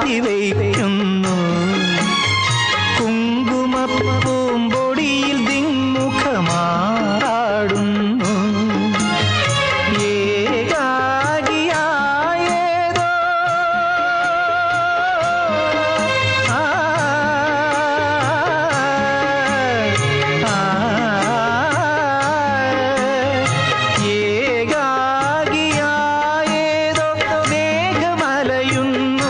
താഴ്ത്തി വയ്ക്കുന്നു കുങ്കുമപ്പൂമ്പൊടിയിൽ ദിങ്മുഖമാറാടുന്നു ഏകാകിയായേതോ ആ, ആ, ഏകാകിയായേതോ മേഘമലയുന്നു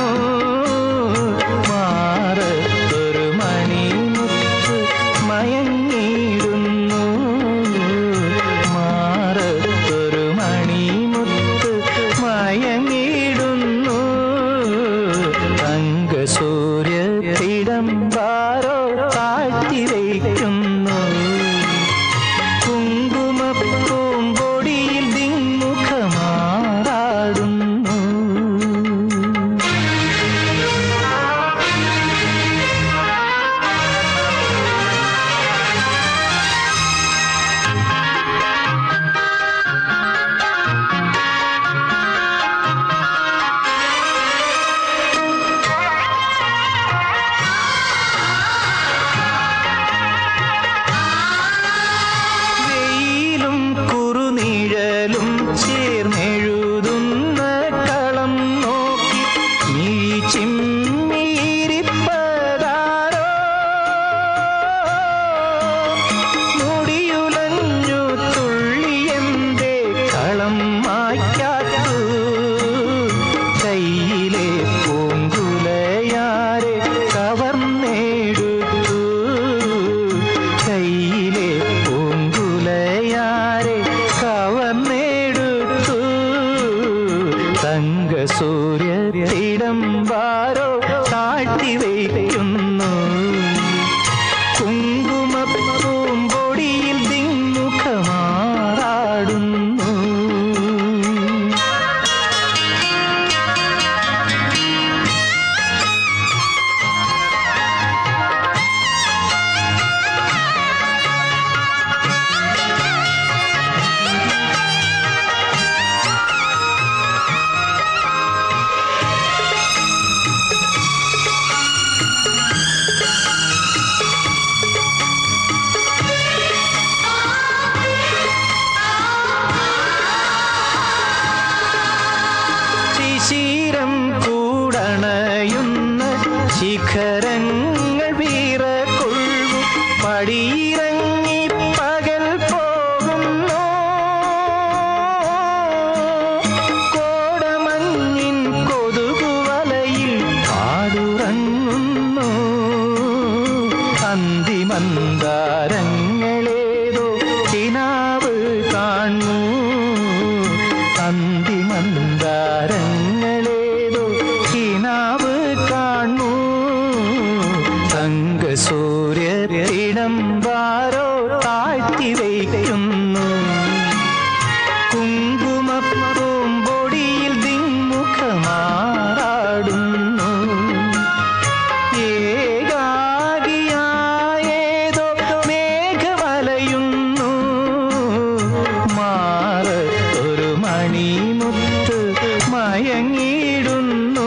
മാറത്തൊരു മണിമുത്ത് മയങ്ങിയിടുന്നു മാറത്തൊരു മണിമുത്ത് മയങ്ങിയിടുന്നു തങ്കസൂര്യ തിടമ്പാരോ താഴ്ത്തി വയ്ക്കുന്നു കുങ്കുമപ്പൂമ്പൊടിയിൽ ദിങ്മുഖമാറാടുന്നു വെയിലും കുറുനിഴലും ചേർന്നെഴുതുന്ന കളം നോക്കി മിഴി ചിമ്മിയിരിപ്പതാരോ മുടിയുലഞ്ഞു തുള്ളിയെന്തേ കളം മായ്ക്കാത്തു കയ്യിലെ പൂങ്കുലയാരെ കവർന്നെടുത്തു കയ്യിലെ പൂങ്കുലയാരെ കവർന്നെടുത്തു തങ്കസൂര്യ തിടമ്പാരോ താഴ്ത്തി വയ്ക്കുന്നു കുങ്കുമപ്പൂമ്പൊടിയിൽ ദിങ്മുഖമാറാടുന്നു ശിശിരം കൂടണയുന്ന ശിഖരങ്ങൾ വീറക്കൊള്ളു പടിയിറങ്ങി പകൽ പോകുന്നു കോടമഞ്ഞിൻ കൊതുകുവലയിൽ കാടുറങ്ങുന്നു അന്തിമന്താരങ്ങളേതോ കിനാവ് കാണുന്നു അന്തിമന്താരങ്ങളേതോ കിനാവ് കാണൂ തങ്കസൂര്യ ഇടംബാരോ താഴ്ത്തി വയ്ക്കുന്നു കുങ്കുമപ്പൂമ്പൊടിയിൽ ദിങ്മുഖമാറാടുന്നു ഏകാകിയായേതോ മേഘവലയുന്നു മാറത്തൊരു മണിമുത്ത് മയങ്ങിയിടുന്നു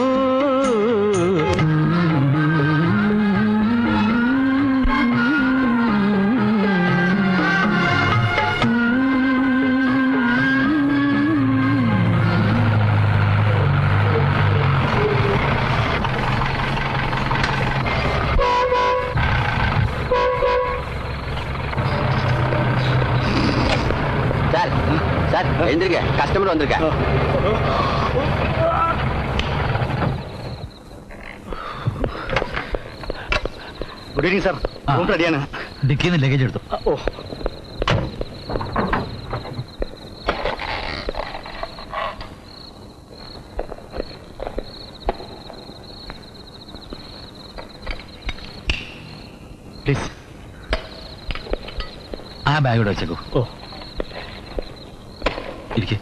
சார் சார் எழுந்திருக்க கஸ்டமர் வந்திருக்க ഗുഡ് ഈവനിങ് സാർ റൂം റെഡിയാണ് ഡിക്കിന്ന് ലഗേജ് എടുത്തു ഓ പ്ലീസ് ആ ബാഗ് ഇവിടെ വെച്ചേക്കൂ ഓ ഇരിക്കെ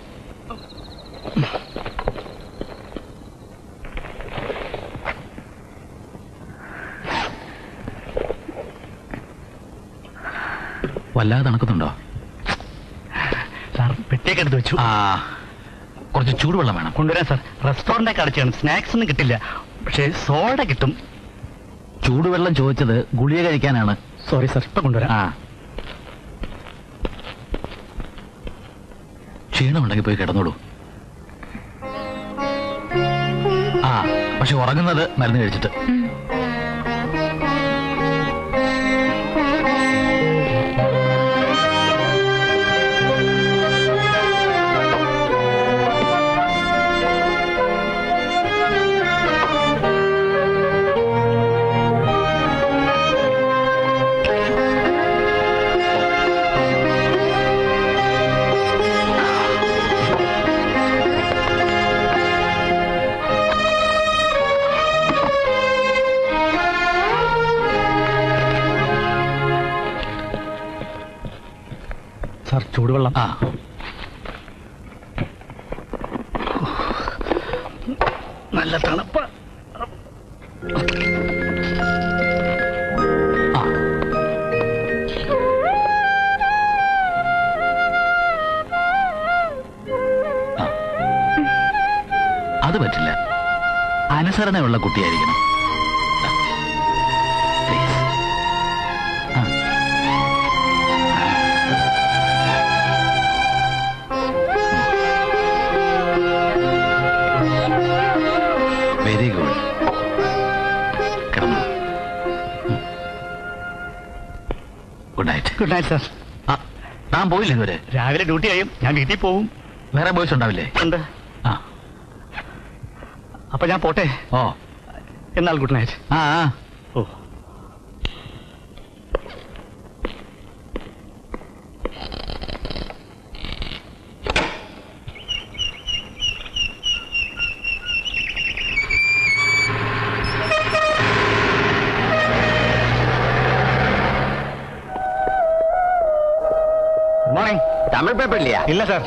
വല്ലാതെ തണുക്കുന്നുണ്ടോ സാർ പെട്ടിയൊക്കെ എടുത്ത് വെച്ചു ആ കുറച്ച് ചൂടുവെള്ളം വേണം കൊണ്ടുവരാൻ സാർ റെസ്റ്റോറൻ്റ് ഒക്കെ അടച്ചാണ് സ്നാക്സ് ഒന്നും കിട്ടില്ല പക്ഷേ സോഡ കിട്ടും ചൂടുവെള്ളം ചോദിച്ചത് ഗുളിക കഴിക്കാനാണ് സോറി സാർ ഇപ്പൊ കൊണ്ടുവരാം ആ ക്ഷീണമുണ്ടെങ്കിൽ പോയി കിടന്നോളൂ ആ പക്ഷെ ഉറങ്ങുന്നത് മരുന്ന് കഴിച്ചിട്ട് സാർ ചൂടുവെള്ളം ആ നല്ല തണുപ്പ് ആ ആ. അത് പറ്റില്ല അനുസരണയുള്ള കുട്ടിയായിരിക്കണം Please. ആ. വെരി ഗുഡ് കിടന്നു good night good night sir ആ താൻ പോയില്ല ഇതുവരെ രാവിലെ ഡ്യൂട്ടി ആയും ഞാൻ വീട്ടിൽ പോവും വേറെ ബോയ്സ് ഉണ്ടാവില്ലേ ഉണ്ട് ആ അപ്പൊ ഞാൻ പോട്ടെ ഓ എന്നാൽ ഗുഡ് നൈറ്റ് ആ ആ ഓ ഗുഡ് മോർണിംഗ് തമിഴ് പേപ്പർ ഇല്ലയാ ഇല്ല സാർ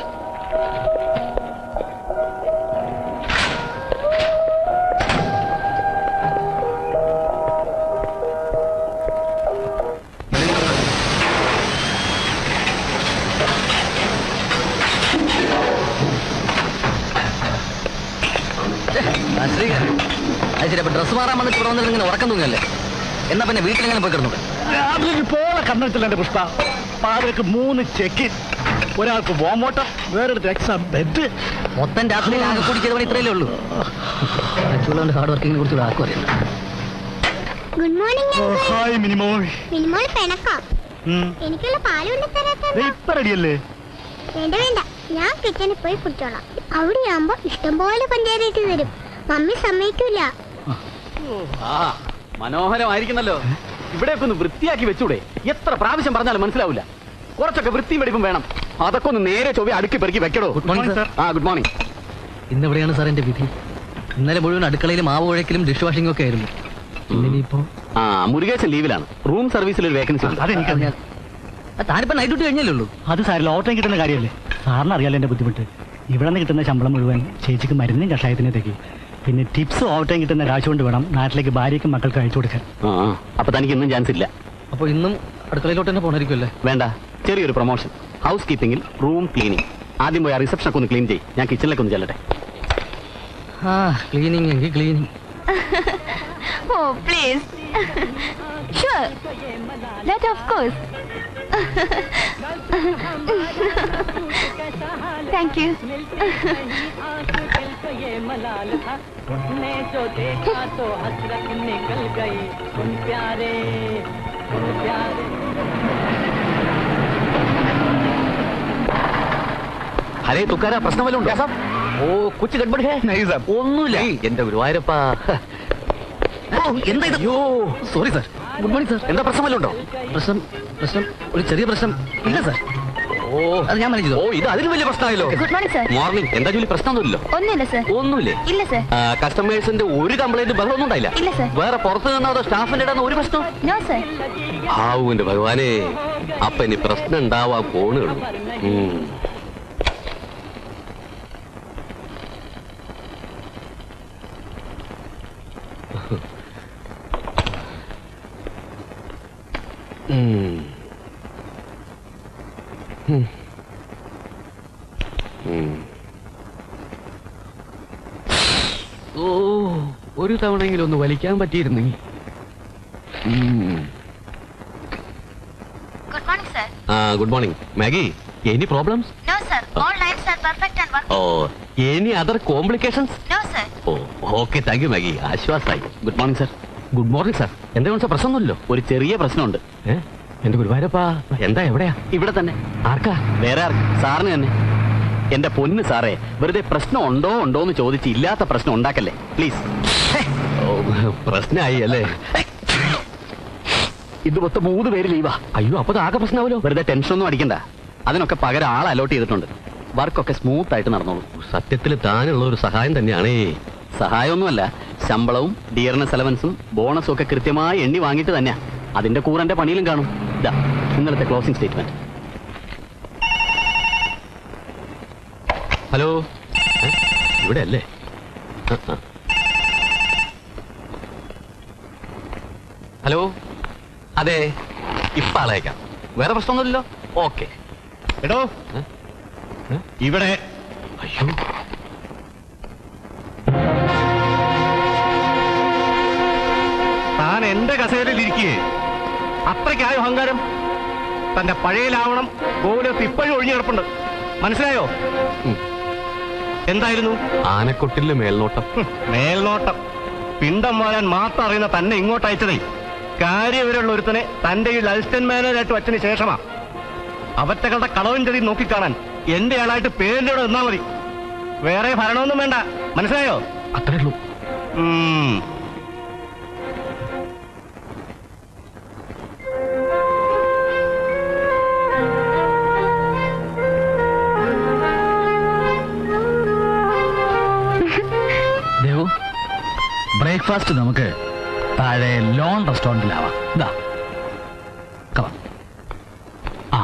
അത് ശരി അപ്പൊ ഡ്രസ് മാറാൻ വന്നിട്ട് ഇവിടെ വന്നിട്ട് ഇങ്ങനെ ഉറക്കം തൂങ്ങല്ലേ എന്നാ പിന്നെ വീട്ടിലെങ്ങനെ പോയി കിടന്നു രാത്രി പോലെ കണ്ണെടുത്തില്ല എന്റെ പുഷ്പ പാതിരക്ക് മൂന്ന് ചെക്ക് ഒരാൾക്ക് വോമോട്ടം വേറൊരു എക്സാം ബെഡ് മൊത്തം രാത്രി ആകെ കൂടി ചെയ്ത പണി ഇത്രയല്ലേ ഉള്ളൂ മറ്റുള്ളവന്റെ ഹാർഡ് വർക്കിങ്ങിനെ കുറിച്ച് ആർക്കും അറിയില്ല ഗുഡ് മോർണിംഗ് ഹായ് മിനിമോ മിനിമോൾ പിണക്കാ എനിക്കുള്ള പാല് കൊണ്ട് തരാത്ത ഇപ്പൊ റെഡിയല്ലേ വേണ്ട വേണ്ട ഞാൻ കിച്ചണിൽ പോയി കുടിച്ചോളാം അവിടെയാകുമ്പോ ഇഷ്ടംപോലെ പഞ്ചായത്ത് തരും മമ്മി സമ്മതിക്കൂല ആ മനോഹരമായിരിക്കുന്നല്ലോ ഇവിടെയൊക്കെ ഒന്ന് വൃത്തിയാക്കി വെച്ചൂടെ എത്ര പ്രാവശ്യം പറഞ്ഞാലും മനസ്സിലാവില്ല കുറച്ചൊക്കെ വൃത്തിയും വെടിപ്പും വേണം അതൊക്കെ ഒന്ന് നേരെ ചൊവ്വ അടുക്കി പെറുക്കി വെക്കടോ ഗുഡ് മോർണിംഗ് സാർ ആ ഗുഡ് മോർണിംഗ് ഇന്നെവിടെയാണ് സാർ എന്റെ വിധി ഇന്നലെ മുഴുവൻ അടുക്കളയിൽ മാവ് കുഴക്കലും ഡിഷ് വാഷിംഗും ഒക്കെ ആയിരുന്നു ഇന്നിനിപ്പോ ആ മുരുകേശൻ ലീവിലാണ് റൂം സർവീസിൽ ഒരു വേക്കൻസി ഉണ്ട് അതെനിക്കറിയാം ആ, താനിപ്പോ നൈറ്റ് ഡ്യൂട്ടി കഴിഞ്ഞല്ലേ ഉള്ളൂ അത് സാരില്ല ഓട്ടം കിട്ടുന്ന കാര്യമല്ലേ സാറിന് അറിയാലോ എന്റെ ബുദ്ധിമുട്ട് ഇവിടെ നിന്ന് കിട്ടുന്ന ശമ്പളം മുഴുവൻ ചേച്ചിക്ക് മരുന്നും കഷായത്തിനെ തെക്കി പിന്നെ ടിപ്സ് ഓട്ടം കിട്ടുന്ന കാശ് കൊണ്ട് വേണം നാട്ടിലേക്ക് ഭാര്യയ്ക്കും മക്കൾക്ക് അയച്ചു കൊടുക്കാൻ ആ ആ. അപ്പൊ തനിക്ക് ഇന്നും ചാൻസ് ഇല്ല അപ്പൊ ഇന്നും അടുക്കളയിലോട്ട് തന്നെ പോണായിരിക്കും അല്ലേ വേണ്ട ചെറിയൊരു പ്രൊമോഷൻ ഹൗസ് കീപ്പിംഗിൽ റൂം ക്ലീനിങ് ആദ്യം പോയി ആ റിസപ്ഷൻ ഒക്കെ ഒന്ന് ക്ലീൻ ചെയ്യും ഞാൻ കിച്ചണിലേക്ക് ഒന്ന് ചെല്ലട്ടെ ആ ക്ലീനിങ് എങ്കിൽ cleaning Oh, please. sure. That of course. Thank you. ഹരേ തുക്കാര പ്രശ്നം വല്ലതും ഉണ്ടോ ഓ കൊച്ചു ഗഡ്ബഡ് ഹേ ഒന്നുമില്ല എന്റെ ഗുരുവായൂരപ്പാ ഓ എന്താ ഇത് അയ്യോ sorry sir good morning sir എന്താ പ്രശ്നം വല്ലതും ഉണ്ടോ പ്രശ്നം പ്രശ്നം ഒരു ചെറിയ പ്രശ്നം ഇല്ല സാർ ഓ അത് ഞാൻ മാനേജ് ഓ ചെയ്തോ ഇത് അതിലും വലിയ പ്രശ്നമായല്ലോ Good morning, sir. മോർണിംഗ് എന്താ ജോലി പ്രശ്നമൊന്നുമില്ലല്ലോ ഒന്നുമില്ല സർ ഒന്നുമില്ലേ ഇല്ല സർ കസ്റ്റമേഴ്സിന്റെ ഒരു കംപ്ലൈന്റ് ബഹളമൊന്നും ഉണ്ടായില്ല ഇല്ല, sir. വേറെ പുറത്ത് നിന്നോ അതോ സ്റ്റാഫിന്റെ ഇടന്ന് ഒരു പ്രശ്നം നോ സർ ഹാവുവിന്റെ ഭഗവാനെ അപ്പൊ ഇനി പ്രശ്നം ഉണ്ടാവാൻ പോണുള്ളൂ ഉം. ഉം. ഉം. ഉം. ഓ ഒരു ഒരു തവണയെങ്കിലും ഒന്ന് വലിക്കാൻ പറ്റിയിരുന്നെങ്കിൽ Good morning, sir. Good morning Maggie any problems No, sir. All lines are perfect and working. Oh any other complications No, sir. Oh okay thank you Maggie ആശ്വാസമായി good morning sir good morning sir എന്തെങ്കിലും sir പ്രശ്നമൊന്നുമില്ലോ ഒരു ചെറിയ പ്രശ്നമുണ്ട് എന്റെ ഗുരുവായൂരപ്പാ എന്താ എവിടെയാ ഇവിടെ തന്നെ ആർക്കാ വേറെ ആർക്ക് സാറിന് തന്നെ എന്റെ പൊന്ന് സാറേ വെറുതെ പ്രശ്നം ഉണ്ടോ ഉണ്ടോ എന്ന് ചോദിച്ച് ഇല്ലാത്ത പ്രശ്നം ഉണ്ടാക്കല്ലേ പ്ലീസ് പ്രശ്നമായി അല്ലേ ഇത് മൊത്തം മൂന്ന് പേര് ലീവാ അയ്യോ അപ്പൊ ഇത് ആകെ പ്രശ്നമാവല്ലോ വെറുതെ ടെൻഷനൊന്നും അടിക്കണ്ട അതിനൊക്കെ പകരം ആൾ അലോട്ട് ചെയ്തിട്ടുണ്ട് വർക്കൊക്കെ സ്മൂത്ത് ആയിട്ട് നടന്നോളൂ സത്യത്തിൽ താനുള്ള ഒരു സഹായം തന്നെയാണേ സഹായമൊന്നുമല്ല ശമ്പളവും ഡിയർനെസ് അലവൻസും ബോണസും ഒക്കെ കൃത്യമായി എണ്ണി വാങ്ങിയിട്ട് തന്നെയാ അതിന്റെ കൂറന്റെ പണിയിലും കാണും ഇതാ ഇന്നലത്തെ ക്ലോസിംഗ് സ്റ്റേറ്റ്മെന്റ് ഹലോ ഇവിടെ അല്ലേ ഹലോ അതെ ഇപ്പൊ ആളേക്കാം വേറെ പ്രശ്നമൊന്നുമില്ലല്ലോ ഓക്കെ എടോ ഇവിടെ അയ്യോ താൻ എന്റെ കസേരയിൽ ഇരിക്കുകയെ അത്രയ്ക്കായോ അഹങ്കാരം തന്റെ പഴയ ലാവണം ഗോകുലത്ത് ഇപ്പോഴും ഒഴിഞ്ഞു കിടപ്പുണ്ട് മനസ്സിലായോ ഉം. എന്തായിരുന്നു ആനക്കൊട്ടിലെ മേൽനോട്ടം ഹും, മേൽനോട്ടം പിണ്ടം വാഴാൻ മാത്രം അറിയുന്ന തന്നെ ഇങ്ങോട്ട് അയച്ചതേ കാര്യവിവരമുള്ള ഒരുത്തനെ തന്റെ ഈ അസിസ്റ്റന്റ് മാനേജറായിട്ട് വച്ചതിന് ശേഷമാ അവറ്റകളുടെ കളവും ചെടി നോക്കിക്കാണാൻ എന്റെ ആളായിട്ട് പേരിന്റെ കൂടെ നിന്നാ മതി വേറെ ഭരണമൊന്നും വേണ്ട മനസ്സിലായോ അത്രേ ഉള്ളൂ ഉം. ദേവു ബ്രേക്ക്ഫാസ്റ്റ് നമുക്ക് താഴെ ലോൺ റെസ്റ്റോറൻറ്റിലാവാം ഇതാ കവാ ആ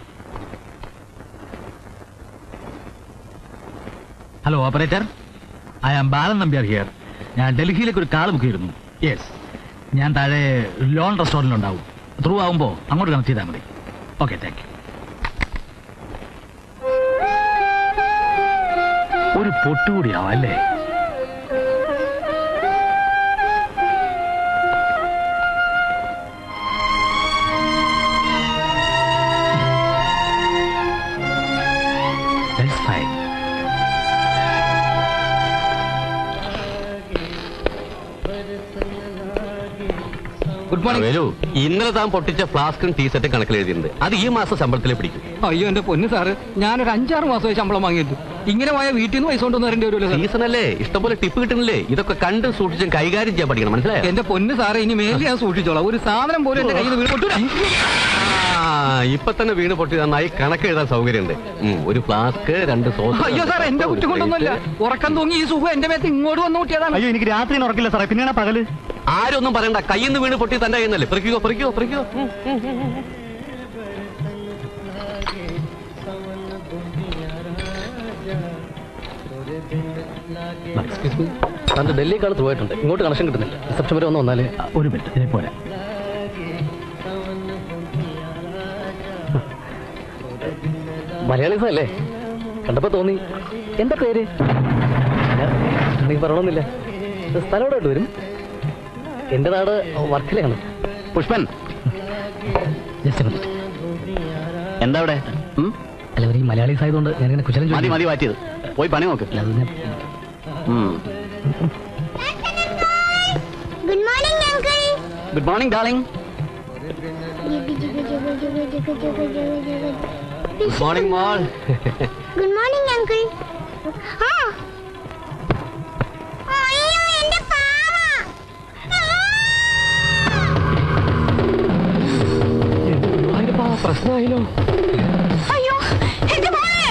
hello operator I am Balan Nambiar here ഞാൻ ഡൽഹിയിലേക്ക് ഒരു കാൾ ബുക്ക് ചെയ്തിരുന്നു യെസ് ഞാൻ താഴെ ലോൺ റെസ്റ്റോറൻറ്റിലുണ്ടാവും ത്രൂ ആവുമ്പോൾ അങ്ങോട്ട് കണക്ട് ചെയ്താൽ മതി ഓക്കെ താങ്ക് യു ഒരു പൊട്ടുകൂടിയാവും അല്ലേ That's fine. ഗുഡ് മോർണിംഗ് വരൂ ഇന്നലെ താൻ പൊട്ടിച്ച ഫ്ലാസ്കും ടീഷർട്ടും കണക്കിൽ എഴുതിയിട്ടുണ്ട് അത് ഈ മാസം ശമ്പളത്തിലെ പിടിക്കും അയ്യോ എന്റെ പൊന്ന് സാറ് ഞാനൊരു അഞ്ചാറ് മാസമായി ശമ്പളം വാങ്ങിയിട്ടു ഇങ്ങനെ പോയ വീട്ടിൽ നിന്ന് പൈസ കൊണ്ടുവന്ന് വരേണ്ടി വരുമല്ലോ സാർ സീസൺ അല്ലേ ഇഷ്ടംപോലെ ടിപ്പ് കിട്ടുന്നില്ലേ ഇതൊക്കെ കണ്ട് സൂക്ഷിച്ചും കൈകാര്യം ചെയ്യാൻ പഠിക്കണം മനസ്സിലായോ എന്റെ പൊന്ന് സാറേ ഇനി മേലിൽ ഞാൻ സൂക്ഷിച്ചോളാം ഒരു സാധനം പോലും എന്റെ കയ്യിൽ നിന്ന് വീണ് പൊട്ടൂല. ആ, ഇപ്പൊ തന്നെ വീണ് പൊട്ടി നന്നായി കണക്ക് എഴുതാൻ സൗകര്യമുണ്ട് ഉം, ഒരു ഫ്ലാസ്ക് രണ്ട് സോസ് അയ്യോ സാർ എന്റെ കുറ്റം കൊണ്ടൊന്നുമില്ല ഉറക്കം തൂങ്ങി ഈ സുഖം എന്റെ മേത്ത് ഇങ്ങോട്ട് വന്നു കൂട്ടിയതാണ് അയ്യോ എനിക്ക് രാത്രി ഉറക്കില്ല സാറേ പിന്നെയാണ് പകല് ആരൊന്നും പറയണ്ട കയ്യിൽ നിന്ന് വീണ് പൊട്ടി തന്റെ കയ്യുന്നല്ലേ പെറുക്കിക്കോ പെറുക്കിക്കോ പെറുക്കിക്കോ ഉം. തന്റെ ഡൽഹിക്കാൾ ത്രൂ ആയിട്ടുണ്ട് ഇങ്ങോട്ട് കണക്ഷൻ കിട്ടുന്നില്ല റിസപ്ഷൻ വരെ ഒന്ന് വന്നാല് ആ, ഒരു മിനിറ്റ് ഇതിനെ പോരാ മലയാളീസ് അല്ലേ കണ്ടപ്പോ തോന്നി എന്താ പേര് നീ പറയണമെന്നില്ല സ്ഥലം എവിടെ വരും എന്റെ നാട് വർക്കലയാണ് പുഷ്പൻ ജസ്റ്റ് മിനിറ്റ് എന്താ അവിടെ ഉം? അല്ല ഒരു മലയാളീസ് ആയതുകൊണ്ട് ഞാനിങ്ങനെ കുശലം മതി ചോദിക്കും മതി മാറ്റിയത് പോയി പണി നോക്ക് അല്ല അത് ഞാൻ ഉം. Good morning uncle good morning darling good morning മോൾ ഗുഡ് മോർണിംഗ് അങ്കിൾ ആ അയ്യോ എന്റെ പാവ പ്രശ്നമായില്ലോ അയ്യോ എന്റെ മോളെ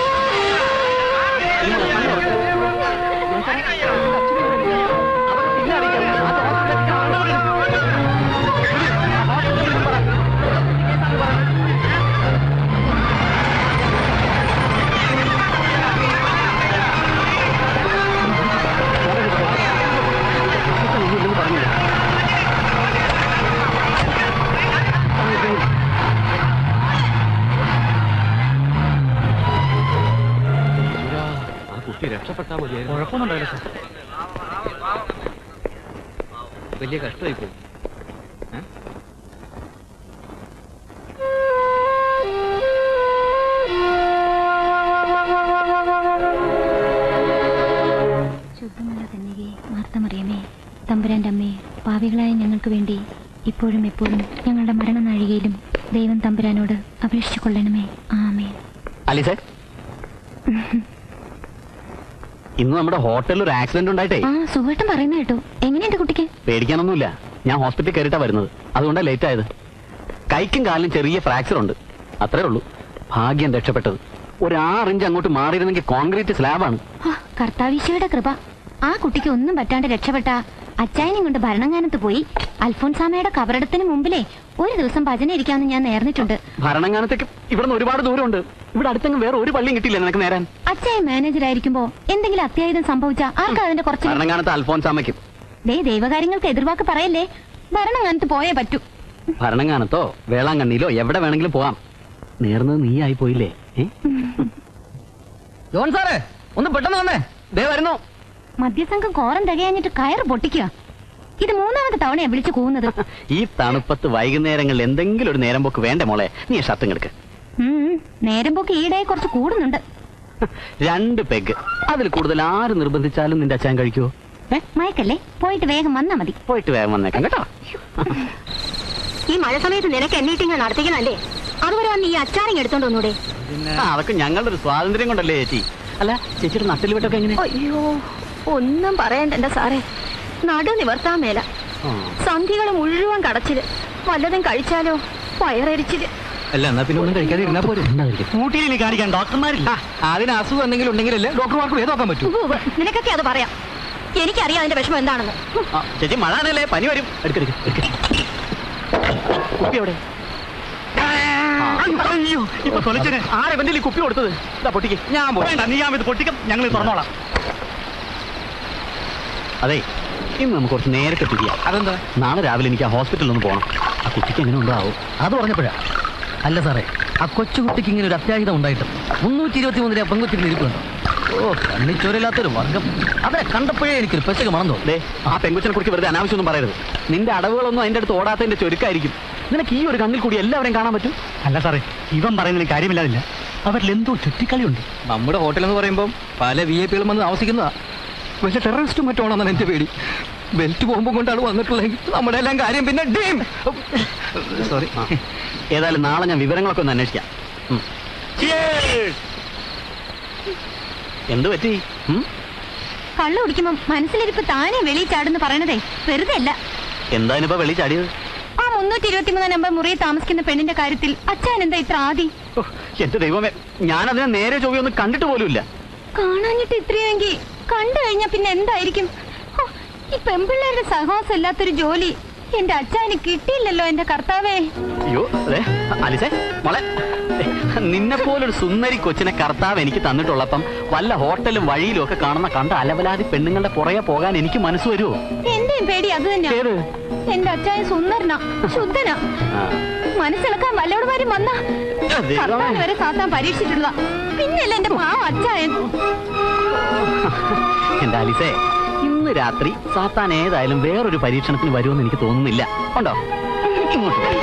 അവർക്ക് കുട്ടി രക്ഷപ്പെട്ടാ മതിയായിരുന്നു കുഴപ്പമൊന്നുണ്ടാവില്ല സാർ വലിയ കഷ്ടമായി പോകും ശുദ്ധമുള്ള കന്യകെ മാർത്തമറിയമേ തമ്പുരാന്റെ അമ്മേ പാവികളായ ഞങ്ങൾക്ക് വേണ്ടി ഇപ്പോഴും എപ്പോഴും ഞങ്ങളുടെ മരണനാഴികയിലും ദൈവം തമ്പുരാനോട് അപേക്ഷിച്ചു കൊള്ളണമേ ആമേ അലിസേ ഇന്ന് നമ്മുടെ ഹോട്ടലിൽ ഒരു ആക്സിഡന്റ് ഉണ്ടായിട്ടേ ആ സുഖമായിട്ടും പറയുന്ന കേട്ടോ എങ്ങനെയുണ്ട് കുട്ടിക്ക് പേടിക്കാനൊന്നുമില്ല ഞാൻ ഹോസ്പിറ്റലിൽ കയറിയിട്ടാ വരുന്നത് അതുകൊണ്ടാണ് ലേറ്റ് ആയത് കൈക്കും കാലിനും ചെറിയ ഫ്രാക്ചർ ഉണ്ട് അത്രേ ഉള്ളൂ ഭാഗ്യം രക്ഷപ്പെട്ടത് ഒരു ആറ് ഇഞ്ച് അങ്ങോട്ട് മാറിയിരുന്നെങ്കിൽ കോൺക്രീറ്റ് സ്ലാബാണ് ആ, കർത്താവീശോയുടെ കൃപ ആ കുട്ടിക്ക് ഒന്നും പറ്റാണ്ട് രക്ഷപ്പെട്ട അച്ചായനും കൊണ്ട് ഭരണങ്ങാനത്ത് പോയി അൽഫോൻസാമയുടെ കബറടത്തിന് മുമ്പിലേ ഒരു ദിവസം ഭജന ഇരിക്കാമെന്ന് ഞാൻ നേർന്നിട്ടുണ്ട് ഭരണങ്ങാനത്തേക്ക് ഇവിടുന്ന് ഒരുപാട് ദൂരമുണ്ട് ഇവിടെ അടുത്തെങ്കിലും വേറെ ഒരു പള്ളിയും കിട്ടിയില്ല നിനക്ക് നേരാൻ അച്ചായൻ മാനേജർ ആയിരിക്കുമ്പോ എന്തെങ്കിലും അത്യാഹിതം സംഭവിച്ച ആർക്കാ അതിന്റെ കുറച്ച് ഭരണങ്ങാനത്ത് അൽഫോൻസാമയ്ക്കും ദേ ദൈവകാര്യങ്ങൾക്ക് എതിർവാക്ക് പറയല്ലേ ഭരണങ്ങാനത്ത് പോയേ പറ്റൂ ഭരണങ്ങാനത്തോ വേളാങ്കണ്ണിയിലോ എവിടെ വേണമെങ്കിലും പോവാം നേർന്നത് നീ ആയി പോയില്ലേ ഏ? ജോൺ സാറേ ഒന്ന് പെട്ടെന്ന് വന്നേ ദേ വരുന്നു മദ്യസംഘം കോറം തികയാഞ്ഞിട്ട് കയറ് പൊട്ടിക്കുക ഇത് മൂന്നാമത്തെ തവണയാ വിളിച്ചു കൂവുന്നത് ഈ തണുപ്പത്ത് വൈകുന്നേരങ്ങളിൽ എന്തെങ്കിലും ഒരു നേരം പോക്ക് വേണ്ടേ മോളെ നീ ഷർട്ടും കിടക്ക് ഉം, നേരം പോക്ക് ഈടായി കുറച്ച് കൂടുന്നുണ്ട് രണ്ട് പെഗ് അതിൽ കൂടുതൽ ആര് നിർബന്ധിച്ചാലും നിന്റെ അച്ഛൻ കഴിക്കുവോ ഏ മയക്കല്ലേ പോയിട്ട് വേഗം വന്നാ മതി പോയിട്ട് വേഗം വന്നേക്കാം കേട്ടോ ഈ മഴ സമയത്ത് നിനക്ക് എന്നീട്ടിങ് നടത്തിക്കണല്ലേ അതുവരെ വന്ന് ഈ അച്ചാറിങ് എടുത്തോണ്ട് വന്നൂടെ ആ അതൊക്കെ ഞങ്ങളുടെ ഒരു സ്വാതന്ത്ര്യം കൊണ്ടല്ലേ ചേച്ചി അല്ല ചേച്ചിയുടെ നട്ടിൽ വിട്ടൊക്കെ എങ്ങനെ അയ്യോ ഒന്നും പറയണ്ട എന്റെ സാറേ നടു നിവർത്താൻ മേല ആ. സന്ധികൾ മുഴുവൻ കടച്ചില് വല്ലതും കഴിച്ചാലോ വയറരിച്ചില് അല്ല എന്നാ പിന്നെ ഒന്നും കഴിക്കാതെ ഇരുന്നാ പോരെ ഊട്ടിയിൽ ഇനി കാണിക്കാൻ ഡോക്ടർമാരില്ല അതിന് അസുഖം എന്തെങ്കിലും ഉണ്ടെങ്കിലല്ലേ ഡോക്ടർമാർക്ക് ഭേദമാക്കാൻ പറ്റൂ ഉവ്വ് ഉവ്വ്. നിനക്കൊക്കെ അത് പറയാം എനിക്കറിയാം അതിന്റെ വിഷമം എന്താണെന്ന് ആ, ചേച്ചി മഴ ആണല്ലേ പനി വരും എടുക്കെടുക്ക് കുപ്പി എവിടെ അയ്യോ ഇപ്പൊ തൊലച്ചനെ ആരെ ഈ കുപ്പി കൊടുത്തത് ഇതാ പൊട്ടിക്ക് ഞാൻ പോയി വേണ്ട നീ ഞാൻ ഇത് പൊട്ടിക്കും ഞങ്ങൾ തുറന്നോളാം അതെ ഇന്ന് നമുക്ക് കുറച്ച് നേരത്തെ പിരിയാം അതെന്താ നാളെ രാവിലെ എനിക്ക് ആ ഹോസ്പിറ്റലിൽ ഒന്ന് പോകണം ആ കുട്ടിക്ക് എങ്ങനെ ഉണ്ടാവും അത് പറഞ്ഞപ്പോഴാ അല്ല സാറേ ആ കൊച്ചുകുട്ടിക്ക് ഇങ്ങനെ ഒരു അത്യാഹിതം ഉണ്ടായിട്ട് മുന്നൂറ്റി ഇരുപത്തി മൂന്നിലെ പെൺകുട്ടികൾ ഇരിക്കുന്നുണ്ടോ ഓ കണ്ണിച്ചോരില്ലാത്തൊരു വർഗം അവരെ കണ്ടപ്പോഴേ എനിക്കൊരു പെശക മണം തോന്നി ദേ ആ പെങ്കുച്ചനെ കുറിച്ച് വെറുതെ അനാവശ്യമൊന്നും പറയരുത് നിന്റെ അടവുകളൊന്നും അതിന്റെ അടുത്ത് ഓടാത്തതിന്റെ ചുരുക്കായിരിക്കും നിനക്ക് ഈ ഒരു കണ്ണിൽ കൂടി എല്ലാവരെയും കാണാൻ പറ്റും അല്ല സാറേ ഇവൻ പറയുന്നതിൽ കാര്യമില്ലാതില്ല അവരിൽ എന്തോ ചുറ്റിക്കളിയുണ്ട് നമ്മുടെ ഹോട്ടൽ എന്ന് പറയുമ്പോൾ പല വി ഐ പികളും വന്ന് താമസിക്കുന്നതാ പക്ഷെ ടെററിസ്റ്റും മറ്റോണെന്നാണ് എന്റെ പേടി ബെൽറ്റ് പോകുമ്പോൾ കൊണ്ടാണ് വന്നിട്ടുള്ളതെങ്കിൽ നമ്മുടെ എല്ലാം കാര്യം പിന്നെ ഡീം സോറി ആ. ഏതായാലും നാളെ ഞാൻ വിവരങ്ങളൊക്കെ ഒന്ന് അന്വേഷിക്കാം ഉം. എന്ത് പറ്റി ഉം? കള്ളു കുടിക്കുമ്പോ മനസ്സിലിരിപ്പ് താനെ വെളിയിൽ ചാടുന്ന് പറയണതേ വെറുതെ അല്ല എന്താ ഇനിയിപ്പോ വെളി ചാടിയത് ആ മുന്നൂറ്റി ഇരുപത്തിമൂന്ന് നമ്പർ മുറിയിൽ താമസിക്കുന്ന പെണ്ണിന്റെ കാര്യത്തിൽ അച്ഛൻ എന്താ ഇത്ര ആദി ഓ, എന്റെ ദൈവമേ ഞാൻ അതിനെ നേരെ ചൊവ്വയൊന്നും കണ്ടിട്ട് പോലുമില്ല കാണാഞ്ഞിട്ട് ഇത്രയെങ്കിൽ കണ്ടു കഴിഞ്ഞാ പിന്നെ എന്തായിരിക്കും ഹോ, ഈ പെമ്പിള്ളേരുടെ സഹവാസം ഇല്ലാത്തൊരു ജോലി എന്റെ അച്ഛന് കിട്ടിയില്ലല്ലോ എന്റെ കർത്താവേ അയ്യോ അതെ അലിസേ മോളെ നിന്നെ പോലൊരു സുന്ദരി കൊച്ചിനെ കർത്താവ് എനിക്ക് തന്നിട്ടുള്ളപ്പം വല്ല ഹോട്ടലും വഴിയിലും ഒക്കെ കാണുന്ന കണ്ട അലവലാതി പെണ്ണുങ്ങളുടെ പുറകെ പോകാൻ എനിക്ക് മനസ്സ് വരുമോ എന്റെയും പേടി അത് തന്നെയാ ഏത് എന്റെ അച്ഛൻ സുന്ദരനാ ശുദ്ധനാ ആ. മനസ്സിളക്കാൻ വല്ലവടുമാരും വന്നാ ദൈവമേ. കർത്താൻ വരെ സാത്താൻ പരീക്ഷിച്ചിട്ടുള്ള പിന്നല്ല എന്റെ പാവ അച്ചായൻ എന്റെ അലിസേ ഇന്ന് രാത്രി സാത്താൻ ഏതായാലും വേറൊരു പരീക്ഷണത്തിന് വരുമെന്ന് എനിക്ക് തോന്നുന്നില്ല ഉണ്ടോ ഇങ്ങോട്ട് വാ.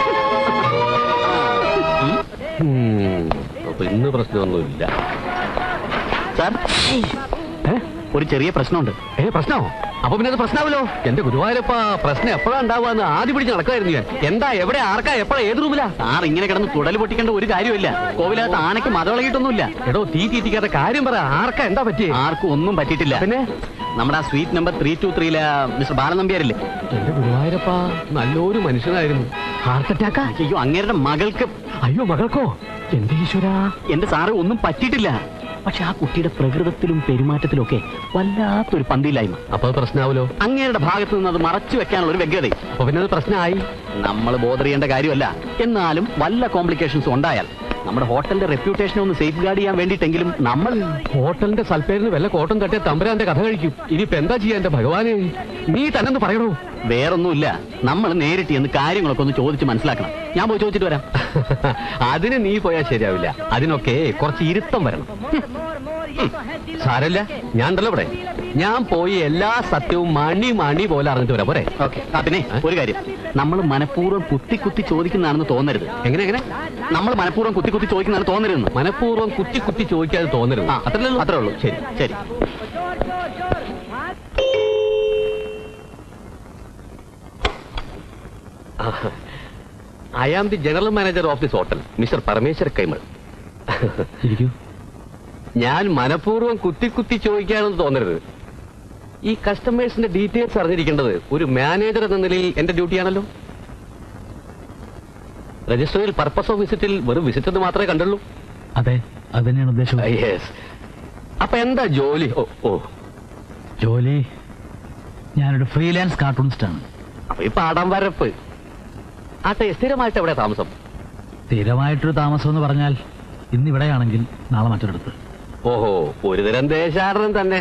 അപ്പൊ ഇന്ന് പ്രശ്നമൊന്നുമില്ല സാർ ഒരു ചെറിയ പ്രശ്നമുണ്ട് ഏ പ്രശ്നമോ അപ്പൊ പിന്നെ അത് പ്രശ്നമാവല്ലോ എന്റെ ഗുരുവായൂരപ്പ പ്രശ്നം എപ്പോഴാ ഉണ്ടാവുക ആദ്യം പിടിച്ച് നടക്കായിരുന്നു ഞാൻ എന്താ എവിടെ ആർക്കാ എപ്പോഴാ ഏത് റൂമിലാ സാർ ഇങ്ങനെ കിടന്ന് കുടൽ പൊട്ടിക്കേണ്ട ഒരു കാര്യമില്ല കോവിലകത്ത് ആനയ്ക്ക് മതളകിയിട്ടൊന്നുമില്ല എടോ തീ തീറ്റിക്കാത്ത കാര്യം പറ ആർക്കാ എന്താ പറ്റിയേ ആർക്കും ഒന്നും പറ്റിയിട്ടില്ല പിന്നെ നമ്മുടെ ആ സ്വീറ്റ് നമ്പർ ത്രീ ടു ത്രീയിലെ മിസ്റ്റർ ബാലനമ്പ്യാരില്ലേ എന്റെ ഗുരുവായൂരപ്പ നല്ലൊരു മനുഷ്യനായിരുന്നു ഹാർട്ട് അറ്റാക്കാ അയ്യോ അങ്ങേരുടെ മകൾക്ക് അയ്യോ മകൾക്കോ എന്റെ ഈശ്വരാ എന്റെ സാറ് ഒന്നും പറ്റിയിട്ടില്ല പക്ഷെ ആ കുട്ടിയുടെ പ്രകൃതത്തിലും പെരുമാറ്റത്തിലും ഒക്കെ വല്ലാത്തൊരു പന്തിയില്ലായ്മ അപ്പൊ അത് പ്രശ്നമാവല്ലോ അങ്ങേരുടെ ഭാഗത്ത് നിന്ന് അത് മറച്ചു വെക്കാനുള്ള ഒരു വ്യഗ്രത അപ്പൊ പിന്നെ അത് പ്രശ്നമായി നമ്മൾ ബോധർ ചെയ്യേണ്ട കാര്യമല്ല എന്നാലും വല്ല കോംപ്ലിക്കേഷൻസ് ഉണ്ടായാൽ നമ്മുടെ ഹോട്ടലിന്റെ റെപ്യൂട്ടേഷനെ ഒന്ന് സേഫ് ഗാർഡ് ചെയ്യാൻ വേണ്ടിയിട്ടെങ്കിലും നമ്മൾ ഹോട്ടലിന്റെ സൽപ്പേരിന് വല്ല കോട്ടം തട്ടിയ തമ്പരാന്റെ കഥ കഴിക്കും ഇനിയിപ്പോ എന്താ ചെയ്യാ എന്റെ ഭഗവാനെ നീ തന്നെ ഒന്ന് പറയണോ വേറൊന്നുമില്ല നമ്മൾ നേരിട്ട് എന്ന് കാര്യങ്ങളൊക്കെ ഒന്ന് ചോദിച്ച് മനസ്സിലാക്കണം ഞാൻ പോയി ചോദിച്ചിട്ട് വരാം അതിന് നീ പോയാൽ ശരിയാവില്ല അതിനൊക്കെ കുറച്ച് ഇരുത്തം വരണം ഉം. സാരമില്ല ഞാൻ ഉണ്ടല്ലോ ഇവിടെ ഞാൻ പോയി എല്ലാ സത്യവും മണി മണി പോലെ അറിഞ്ഞിട്ട് വരാം പോരെ ഓക്കെ ആ പിന്നെ ഒരു കാര്യം നമ്മൾ മനഃപൂർവ്വം കുത്തി കുത്തി ചോദിക്കുന്നതാണെന്ന് തോന്നരുത് എങ്ങനെ എങ്ങനെ നമ്മൾ മനഃപൂർവ്വം കുത്തി കുത്തി ചോദിക്കുന്നതാണ് തോന്നരുതെന്ന് മനഃപൂർവ്വം കുത്തി കുത്തി ചോദിക്കാതെ തോന്നരുത് ആ അത്രേ ഉള്ളൂ അത്രേ ഉള്ളൂ ശരി ശരി I am the general manager of this hotel mister Parameshwar Kaimal ഇരിക്കൂ ഞാൻ മനഃപൂർവ്വം കുത്തി കുത്തി ചോദിക്കാണെന്ന് തോന്നരുത് ഈ കസ്റ്റമേഴ്സിന്റെ ഡീറ്റെയിൽസ് അറിഞ്ഞിരിക്കേണ്ടത് ഒരു മാനേജർ എന്ന നിലയിൽ എന്റെ ഡ്യൂട്ടിയാണല്ലോ രജിസ്റ്ററിൽ പർപ്പസ് ഓഫ് വിസിറ്റിൽ വെറും വിസിറ്റ് എന്ന് മാത്രമേ കണ്ടുള്ളൂ അതെ അത് തന്നെയാണ് ഉദ്ദേശം യെസ് അപ്പൊ എന്താ ജോലി ഓ ഓ ജോലി ഞാനൊരു ഫ്രീലാൻസ് കാർട്ടൂണിസ്റ്റ് ആണ് അപ്പൊ ഈ പാടാൻ വരപ്പ് ആട്ടെ സ്ഥിരമായിട്ട് എവിടെ താമസം സ്ഥിരമായിട്ടൊരു താമസം എന്ന് പറഞ്ഞാൽ ഇന്ന് ഇവിടെയാണെങ്കിൽ നാളെ മറ്റൊരിടത്ത് ഓഹോ ഒരുതരം ദേശാടനം തന്നെ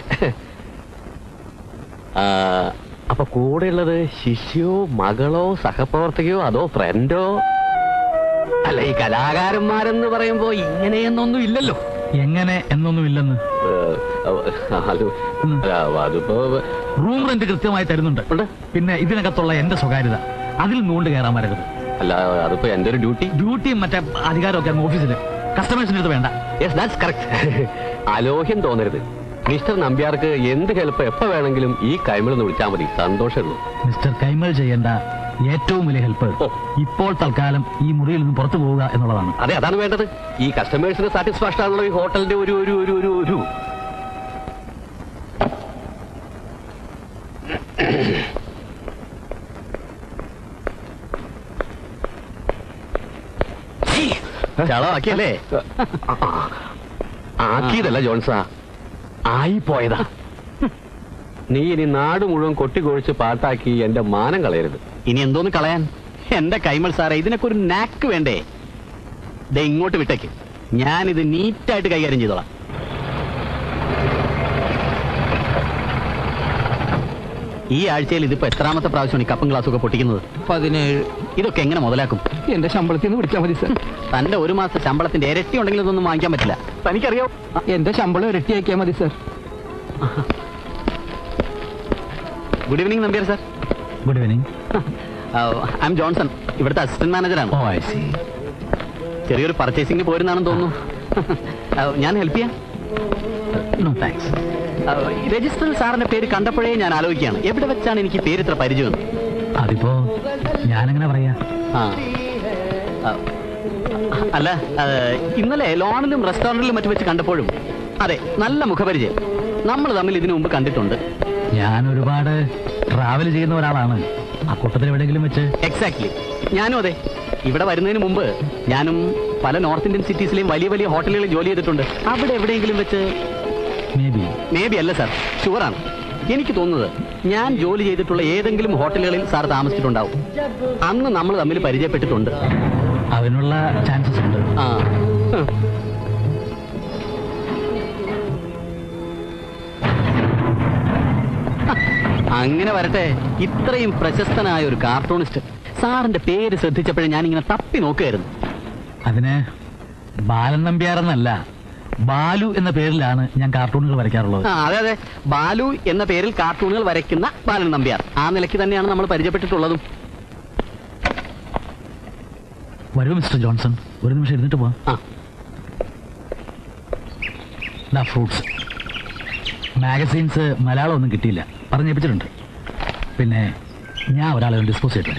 ആ, അപ്പൊ കൂടെയുള്ളത് ശിഷ്യോ മകളോ സഹപ്രവർത്തകയോ അതോ ഫ്രണ്ടോ അല്ല ഈ കലാകാരന്മാരെന്ന് പറയുമ്പോ ഇങ്ങനെയൊന്നൊന്നും ഇല്ലല്ലോ എങ്ങനെ എന്നൊന്നുമില്ലെന്ന് ഏ, അത് അല്ല, അതിപ്പോ റൂം റെന്റ് കൃത്യമായി തരുന്നുണ്ട് ഉണ്ട്. പിന്നെ ഇതിനകത്തുള്ള എന്റെ സ്വകാര്യത അതിൽ നൂണ്ട് കയറാൻ വരരുത് അല്ല അതിപ്പോ എന്റെ ഒരു ഡ്യൂട്ടി ഡ്യൂട്ടിയും മറ്റേ അധികാരമൊക്കെ അങ്ങ് ഓഫീസിൽ കസ്റ്റമേഴ്സിന്റെ അടുത്ത് വേണ്ട യെസ് ദാറ്റ്സ് കറക്റ്റ് അലോഹ്യം തോന്നരുത് മിസ്റ്റർ നമ്പ്യാർക്ക് എന്ത് ഹെൽപ്പ് എപ്പോ വേണമെങ്കിലും ഈ കൈമിളെന്ന് വിളിച്ചാൽ മതി സന്തോഷമുള്ളൂ മിസ്റ്റർ കൈമൾ ചെയ്യേണ്ട ഏറ്റവും വലിയ ഹെൽപ്പ് ഓ. ഇപ്പോൾ തൽക്കാലം ഈ മുറിയിൽ നിന്ന് പുറത്തു പോവുക എന്നുള്ളതാണ് അതെ അതാണ് വേണ്ടത് ഈ കസ്റ്റമേഴ്സിന് സാറ്റിസ്ഫാക്ഷൻ ആണല്ലോ ഈ ഹോട്ടലിന്റെ ഒരു ഒരു ഒരു ഒരു ഒരു ചളമാക്കിയല്ലേ ആക്കിയതല്ല ജോൺസാ ആയി പോയതാ നീ ഇനി നാട് മുഴുവൻ കൊട്ടിക്കൊഴിച്ച് പാട്ടാക്കി എന്റെ മാനം കളയരുത് ഇനി എന്തോന്ന് കളയാൻ എന്റെ കൈമൾ സാറേ ഇതിനൊക്കെ ഒരു നാക്ക് വേണ്ടേ ദേ ഇങ്ങോട്ട് വിട്ടേക്ക് ഞാനിത് നീറ്റായിട്ട് കൈകാര്യം ചെയ്തോളാം ഈ ആഴ്ചയിൽ ഇതിപ്പോ എത്രാമത്തെ പ്രാവശ്യമാണ് ഈ കപ്പും ഗ്ലാസ്സും ഒക്കെ പൊട്ടിക്കുന്നത് പതിനേഴ് ഇതൊക്കെ എങ്ങനെ മുതലാക്കും എന്റെ ശമ്പളത്തിൽ നിന്ന് പിടിച്ചാൽ മതി സർ തന്റെ ഒരു മാസത്തെ ശമ്പളത്തിന്റെ ഇരട്ടി ഉണ്ടെങ്കിൽ ഇതൊന്നും വാങ്ങിക്കാൻ പറ്റില്ല തനിക്കറിയോ എന്റെ ശമ്പളം ഇരട്ടിയാക്കിയാൽ മതി sir good evening Nambiar sir good evening I'm Johnson ഇവിടുത്തെ അസിസ്റ്റന്റ് മാനേജറാണ് ഓ ഐ സി ചെറിയൊരു പർച്ചേസിംഗ് പോരുന്നാണെന്ന് തോന്നുന്നു ആ, ഞാൻ ഹെൽപ്പ് ചെയ്യാം നോ താങ്ക്സ് ആ, ഈ രജിസ്റ്ററിൽ സാറിന്റെ പേര് കണ്ടപ്പോഴേ ഞാൻ ആലോചിക്കുകയാണ് എവിടെ വെച്ചാണ് എനിക്ക് പേര് ഇത്ര പരിചയം അതിപ്പോ ഞാനെങ്ങനെ പറയാ ആ ആ, അല്ല ആ, ഇന്നലെ ലോണിലും റെസ്റ്റോറന്റിലും മറ്റു വെച്ച് കണ്ടപ്പോഴും അതെ നല്ല മുഖപരിചയം നമ്മൾ തമ്മിൽ ഇതിനു മുമ്പ് കണ്ടിട്ടുണ്ട് ഞാൻ ഒരുപാട് ട്രാവൽ ചെയ്യുന്ന ഒരാളാണ് ആ കൂട്ടത്തിൽ എവിടെയെങ്കിലും വെച്ച് എക്സാക്ട്ലി ഞാനും അതെ ഇവിടെ വരുന്നതിന് മുമ്പ് ഞാനും പല നോർത്ത് ഇന്ത്യൻ സിറ്റീസിലെയും വലിയ വലിയ ഹോട്ടലുകളിൽ ജോലി ചെയ്തിട്ടുണ്ട് അവിടെ എവിടെയെങ്കിലും വെച്ച് മേ ബി മേ ബി അല്ല സാർ ഷുവറാണ് എനിക്ക് തോന്നുന്നത് ഞാൻ ജോലി ചെയ്തിട്ടുള്ള ഏതെങ്കിലും ഹോട്ടലുകളിൽ സാർ താമസിച്ചിട്ടുണ്ടാവും അന്ന് നമ്മൾ തമ്മിൽ പരിചയപ്പെട്ടിട്ടുണ്ട് അതിനുള്ള ചാൻസസ് ഉണ്ട് ആ ഹ്. അങ്ങനെ വരട്ടെ ഇത്രയും പ്രശസ്തനായ ഒരു കാർട്ടൂണിസ്റ്റ് സാറിന്റെ പേര് ശ്രദ്ധിച്ചപ്പോഴേ ഞാനിങ്ങനെ തപ്പി നോക്കുകയായിരുന്നു അതിന് ബാലൻ നമ്പ്യാർ എന്നല്ല ബാലു എന്ന പേരിലാണ് ഞാൻ കാർട്ടൂണുകൾ വരയ്ക്കാറുള്ളത് ആ അതെ അതെ ബാലു എന്ന പേരിൽ കാർട്ടൂണുകൾ വരയ്ക്കുന്ന ബാലൻ നമ്പ്യാർ ആ നിലയ്ക്ക് തന്നെയാണ് നമ്മൾ പരിചയപ്പെട്ടിട്ടുള്ളതും വരൂ മിസ്റ്റർ ജോൺസൺ ഒരു നിമിഷം ഇരുന്നിട്ട് പോവാം ആ ദാ ഫ്രൂട്ട്സ് മാഗസീൻസ് മലയാളം ഒന്നും കിട്ടിയില്ല പറഞ്ഞേപ്പിച്ചിട്ടുണ്ട് പിന്നെ ഞാൻ ഒരാളെ ഡിസ്പോസ് ചെയ്തിട്ടില്ല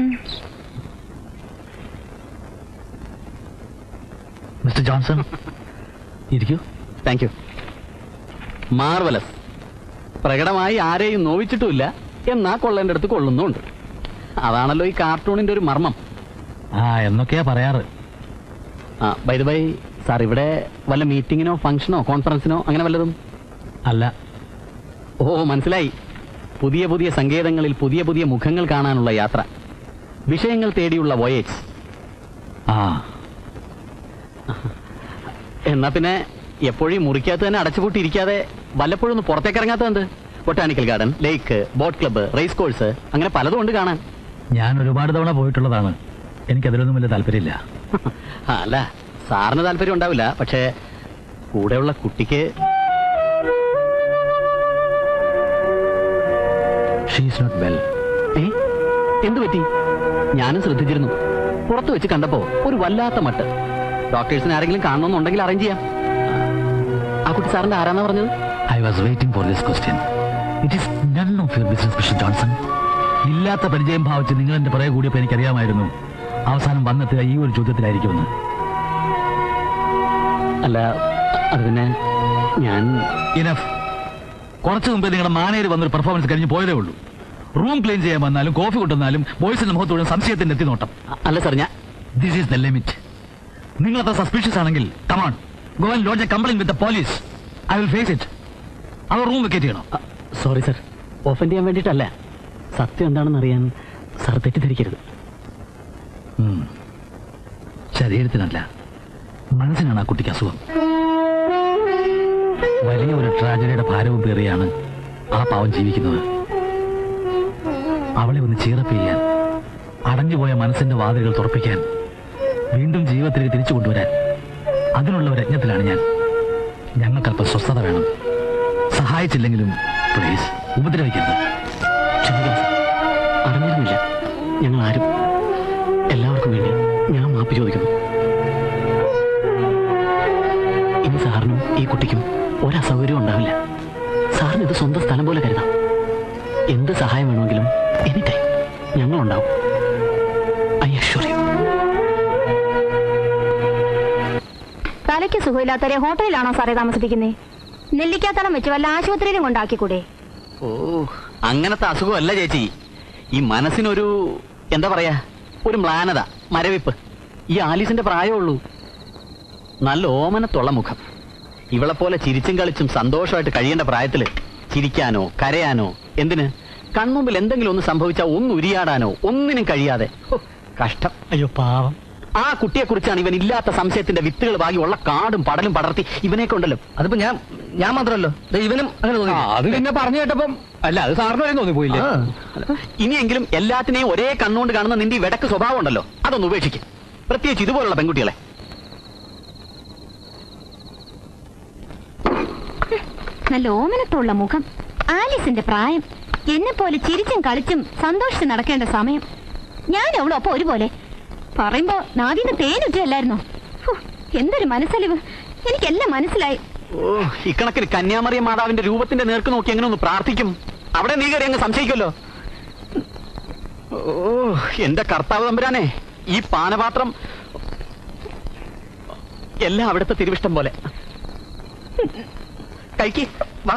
മിസ്റ്റർ ജോൺസൺ ഇരിക്കൂ താങ്ക് യു മാർവലസ് പ്രകടമായി ആരെയും നോവിച്ചിട്ടുമില്ല എന്നാ കൊള്ളേണ്ട അടുത്ത് കൊള്ളുന്നുണ്ട് അതാണല്ലോ ഈ കാർട്ടൂണിന്റെ ഒരു മർമ്മം ആ എന്നൊക്കെയാ പറയാറ് ആ ബൈ ബൈ സാർ ഇവിടെ വല്ല മീറ്റിങ്ങിനോ ഫംഗ്ഷനോ കോൺഫറൻസിനോ അങ്ങനെ വല്ലതും അല്ല ഓ മനസ്സിലായി പുതിയ പുതിയ സങ്കേതങ്ങളിൽ പുതിയ പുതിയ മുഖങ്ങൾ കാണാനുള്ള യാത്ര വിഷയങ്ങൾ തേടിയുള്ള വോയേജ് ആ എന്നാ പിന്നെ എപ്പോഴും ഈ മുറിക്കകത്ത് തന്നെ അടച്ചുപൂട്ടി ഇരിക്കാതെ വല്ലപ്പോഴും ഒന്ന് പുറത്തേക്ക് ഇറങ്ങാത്തത് എന്ത് botanical garden lake boat club race course അങ്ങനെ പലതും ഉണ്ട് കാണാൻ ഞാൻ ഒരുപാട് തവണ പോയിട്ടുള്ളതാണ് എനിക്കതിലൊന്നും വലിയ താല്പര്യമില്ല ആ, അല്ല സാറിന് താല്പര്യം ഉണ്ടാവില്ല പക്ഷേ കൂടെയുള്ള കുട്ടിക്ക് ഷീസ് നോട്ട് വെൽ ഏ എന്തു പറ്റി ഞാനും ശ്രദ്ധിച്ചിരുന്നു പുറത്തു വെച്ച് കണ്ടപ്പോ ഒരു വല്ലാത്ത മട്ട് ഡോക്ടേഴ്സിന് ആരെങ്കിലും കാണണമെന്നുണ്ടെങ്കിൽ അറേഞ്ച് ചെയ്യാം ആ കുട്ടി സാറിന്റെ ആരാന്നാ പറഞ്ഞത് I was waiting for this question it is none of your business mister Johnson ഇല്ലാത്ത പരിചയം ഭാവിച്ച് നിങ്ങൾ എന്റെ പുറകെ കൂടിയപ്പോൾ എനിക്കറിയാമായിരുന്നു അവസാനം വന്നെത്തുക ഈ ഒരു ചോദ്യത്തിലായിരിക്കുമെന്ന് അല്ല അത് പിന്നെ ഞാൻ ഇനഫ് കുറച്ചു മുമ്പേ നിങ്ങളുടെ മാനേജർ വന്നൊരു പെർഫോമൻസ് കഴിഞ്ഞ് പോയതേ ഉള്ളൂ റൂം ക്ലീൻ ചെയ്യാൻ വന്നാലും കോഫി കൊണ്ടുവന്നാലും ബോയ്സിന്റെ മുഖത്തോടെ സംശയത്തിന്റെ എത്തിനോട്ടം അല്ല സാർ ഞാൻ ദിസ് ഈസ് ദ ലിമിറ്റ് നിങ്ങൾ അത്ര സസ്പീഷ്യസ് ആണെങ്കിൽ come on go and lodge a complaint with the police I will face it our room vacate ചെയ്യണം സോറി സാർ ഓഫൻഡ് ചെയ്യാൻ വേണ്ടിയിട്ടല്ല സത്യം എന്താണെന്ന് അറിയാൻ സാർ തെറ്റിദ്ധരിക്കരുത് ഉം. ശരീരത്തിനല്ല മനസ്സിനാണ് ആ കുട്ടിക്ക് അസുഖം വലിയ ഒരു ട്രാജഡിയുടെ ഭാരവും പേറിയാണ് ആ പാവം ജീവിക്കുന്നത് അവളെ ഒന്ന് ചീറപ്പ് ചെയ്യാൻ അടഞ്ഞുപോയ മനസ്സിന്റെ വാതിലുകൾ തുറപ്പിക്കാൻ വീണ്ടും ജീവിതത്തിലേക്ക് തിരിച്ചു കൊണ്ടുവരാൻ അതിനുള്ള ഒരു യജ്ഞത്തിലാണ് ഞാൻ ഞങ്ങൾക്കല്പം സ്വസ്ഥത വേണം സഹായിച്ചില്ലെങ്കിലും പ്ലീസ് ഉപദ്രവിക്കരുത് ക്ഷമിക്കണം സാർ അറിഞ്ഞിരുന്നില്ല ഞങ്ങൾ ആരും എല്ലാവർക്കും വേണ്ടി ഞാൻ മാപ്പ് ചോദിക്കുന്നു ഇനി സാറിനും ഈ കുട്ടിക്കും ഒരസൗകര്യവും ഉണ്ടാവില്ല സാറിന് ഇത് സ്വന്തം സ്ഥലം പോലെ കരുതാം എന്ത് സഹായം വേണമെങ്കിലും എനി ടൈം ഞങ്ങളുണ്ടാവും ഐ അഷ്വർ യു തലയ്ക്ക് സുഖമില്ലാത്തവരെ ഹോട്ടലിലാണോ സാറേ താമസിപ്പിക്കുന്നേ നെല്ലിക്കാത്തളം വെച്ച് വല്ല ആശുപത്രിയിലും കൊണ്ടാക്കിക്കൂടെ ഓ അങ്ങനത്തെ അസുഖമല്ല ചേച്ചി ഈ മനസ്സിനൊരു എന്താ പറയാ ഒരു മ്ലാനത മരവിപ്പ് ഈ ആലീസിന്റെ പ്രായമുള്ളൂ നല്ല ഓമനത്തുള്ള മുഖം ഇവളെ പോലെ ചിരിച്ചും കളിച്ചും സന്തോഷമായിട്ട് കഴിയേണ്ട പ്രായത്തില് ചിരിക്കാനോ കരയാനോ എന്തിന് കൺമുമ്പിൽ എന്തെങ്കിലും ഒന്ന് സംഭവിച്ചാൽ ഒന്ന് ഉരിയാടാനോ ഒന്നിനും കഴിയാതെ ഹോ, കഷ്ടം അയ്യോ പാവം ആ കുട്ടിയെ കുറിച്ചാണ് ഇവൻ ഇല്ലാത്ത സംശയത്തിന്റെ വിത്തുകൾ വാങ്ങി ഉള്ള കാടും പടലും പടർത്തി ഇവനെ കൊണ്ടല്ലോ അതിപ്പോ ഞാൻ ഞാൻ മാത്രമല്ലോ ദേ ഇവനും അങ്ങനെ തോന്നി അത് പിന്നെ പറഞ്ഞു കേട്ടപ്പം അല്ല അത് സാറിന് വരെ തോന്നിപ്പോയില്ലേ ഇനിയെങ്കിലും എല്ലാത്തിനെയും ഒരേ കണ്ണുകൊണ്ട് കാണുന്ന നിന്റെ ഈ വെടക്ക് സ്വഭാവം ഉണ്ടല്ലോ അതൊന്ന് ഉപേക്ഷിക്കും പ്രത്യേകിച്ച് ഇതുപോലുള്ള പെൺകുട്ടികളെ നല്ല ഓമനത്തുള്ള മുഖം ആലീസിന്റെ പ്രായം എന്നെ പോലെ ചിരിച്ചും കളിച്ചും സന്തോഷിച്ച് നടക്കേണ്ട സമയം ഞാൻ അവളും അപ്പൊ ഒരുപോലെ പറയുമ്പോ നാവിന്ന് തേനുറ്റല്ലായിരുന്നോ ഹോ, എന്തൊരു മനസ്സലിവ് എനിക്കെല്ലാം മനസ്സിലായി ഓ ഇക്കണക്കിന് കന്യാമറിയ മാതാവിന്റെ രൂപത്തിന്റെ നേർക്ക് നോക്കി എങ്ങനെ ഒന്ന് പ്രാർത്ഥിക്കും അവിടെ നീ കയറി അങ്ങ് സംശയിക്കുമല്ലോ ഓ എന്റെ കർത്താവ് തമ്പുരാനെ ഈ പാനപാത്രം എല്ലാം അവിടുത്തെ തിരുവിഷ്ടം പോലെ കഴിക്ക് വാ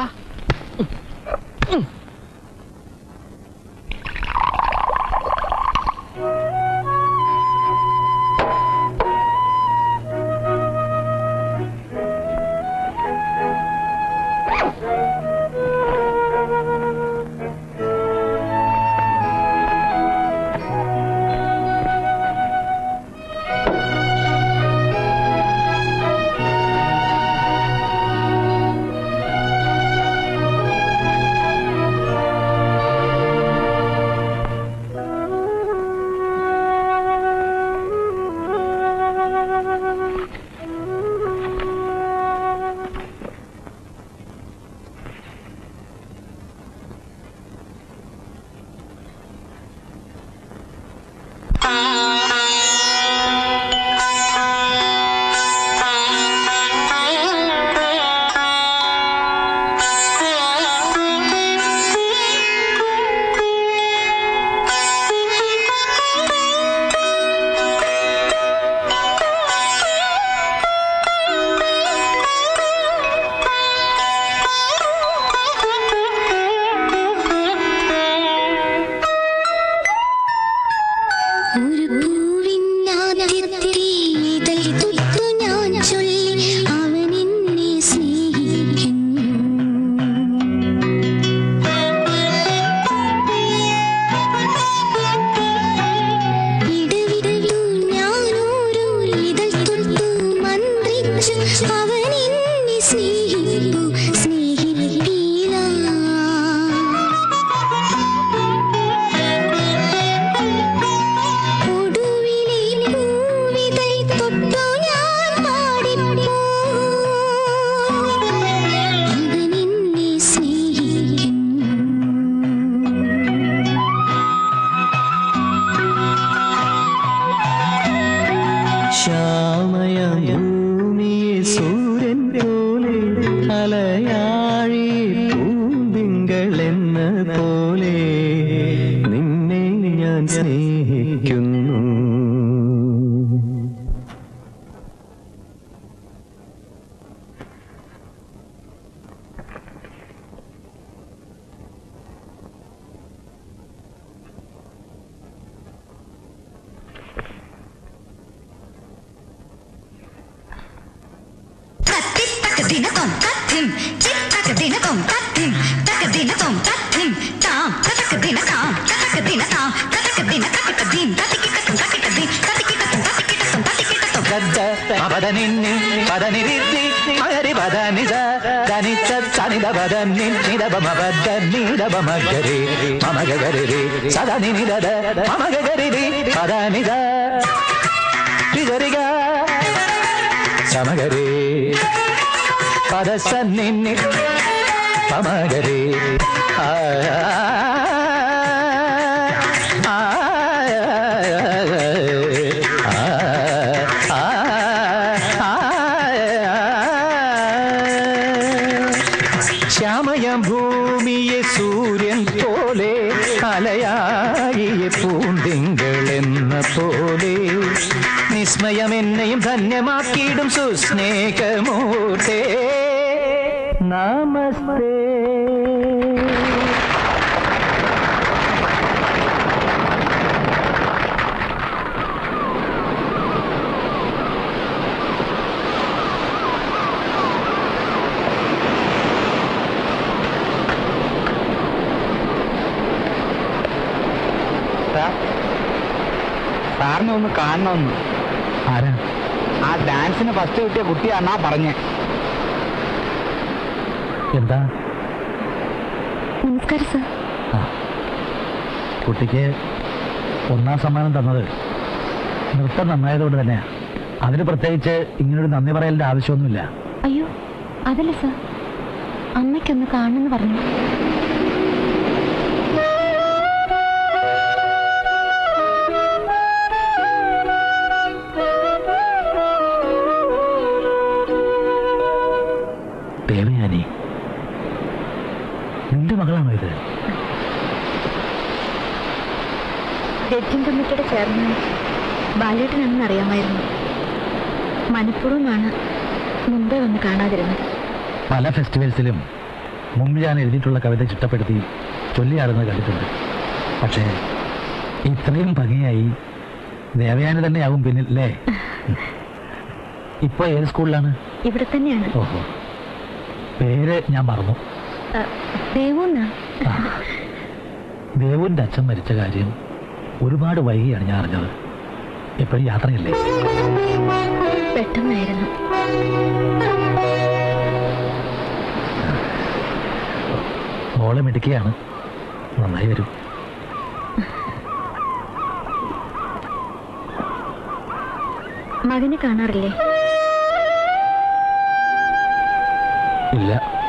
മലയാഴി പൂന്തിങ്കളെന്ന പോലെ നിന്നെ ഞാൻ സ്നേഹിക്കുന്നു സമഗരേ പദസന്നിന്നി പമഗരേ ആ ആ, ആ, ആ, ശ്യാമയം ഭൂമിയെ സൂര്യൻ പോലെ അലയായിയെ പൂന്തിങ്കളെന്ന പോലെ നിസ്മയം എന്നെയും ധന്യമാക്കിയിടും സുസ്നേഹമൂർത്തേ നമസ്തേ സാറിനെ ഒന്ന് കാണണമെന്ന് ആരാ ആ ഡാൻസിന് ഫസ്റ്റ് കിട്ടിയ കുട്ടിയാണെന്നാ പറഞ്ഞേ എന്താ നമസ്കാരം സർ ആ കുട്ടിക്ക് ഒന്നാം സമ്മാനം തന്നത് നൃത്തം നന്നായതുകൊണ്ട് തന്നെയാ അതിന് പ്രത്യേകിച്ച് ഇങ്ങനൊരു നന്ദി പറയലിന്റെ ആവശ്യമൊന്നുമില്ല അയ്യോ അതല്ല സർ അമ്മയ്ക്കൊന്ന് കാണണമെന്ന് പറഞ്ഞു ദേവയാനി നിന്റെ മകളാണോ ഇത് ജഡ്ജിംഗ് കമ്മിറ്റിയുടെ ചെയർമാൻ ബാലേട്ടനാണെന്ന് അറിയാമായിരുന്നു മനഃപൂർവ്വമാണ് മുമ്പേ വന്ന് കാണാതിരുന്നത് പല ഫെസ്റ്റിവൽസിലും മുമ്പ് ഞാൻ എഴുതിയിട്ടുള്ള കവിത ചിട്ടപ്പെടുത്തി ചൊല്ലിയാടുന്നത് കണ്ടിട്ടുണ്ട് പക്ഷേ ഇത്രയും ഭംഗിയായി ദേവയാനി തന്നെയാവും പിന്നിൽ അല്ലേ ഇപ്പൊ ഏത് സ്കൂളിലാണ് ഇവിടെ തന്നെയാണ് ഓഹോ പേര് ഞാൻ മറന്നു ദേവൂന്നാ ആ. ദേവുവിന്റെ അച്ഛൻ മരിച്ച കാര്യം ഒരുപാട് വൈകിയാണ് ഞാൻ അറിഞ്ഞത് എപ്പോഴും യാത്രയല്ലേ പെട്ടെന്നായിരുന്നു മോളെ മിടുക്കിയാണ് നന്നായി വരും മകനെ കാണാറില്ലേ ഇല്ല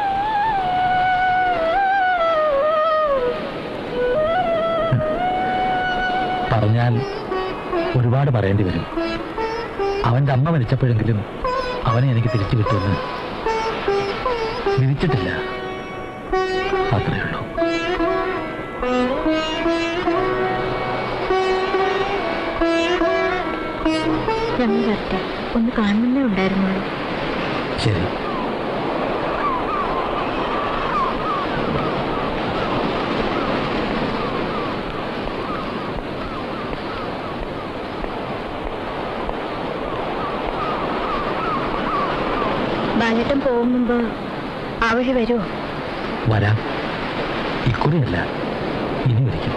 പറഞ്ഞാൽ ഒരുപാട് പറയേണ്ടി വരും അവന്റെ അമ്മ മരിച്ചപ്പോഴെങ്കിലും അവനെ എനിക്ക് തിരിച്ചു കിട്ടുമെന്ന് വിധിച്ചിട്ടില്ല അത്രയേ ഉള്ളൂ ഞങ്ങൾ വരട്ടെ ഒന്ന് കാണുന്നേ ഉണ്ടായിരുന്നുള്ളൂ ശരി ബാലേട്ടൻ പോകും മുമ്പ് ആ വഴി വരുമോ വരാം ഇക്കുറിയല്ല ഇനി ഒരിക്കൽ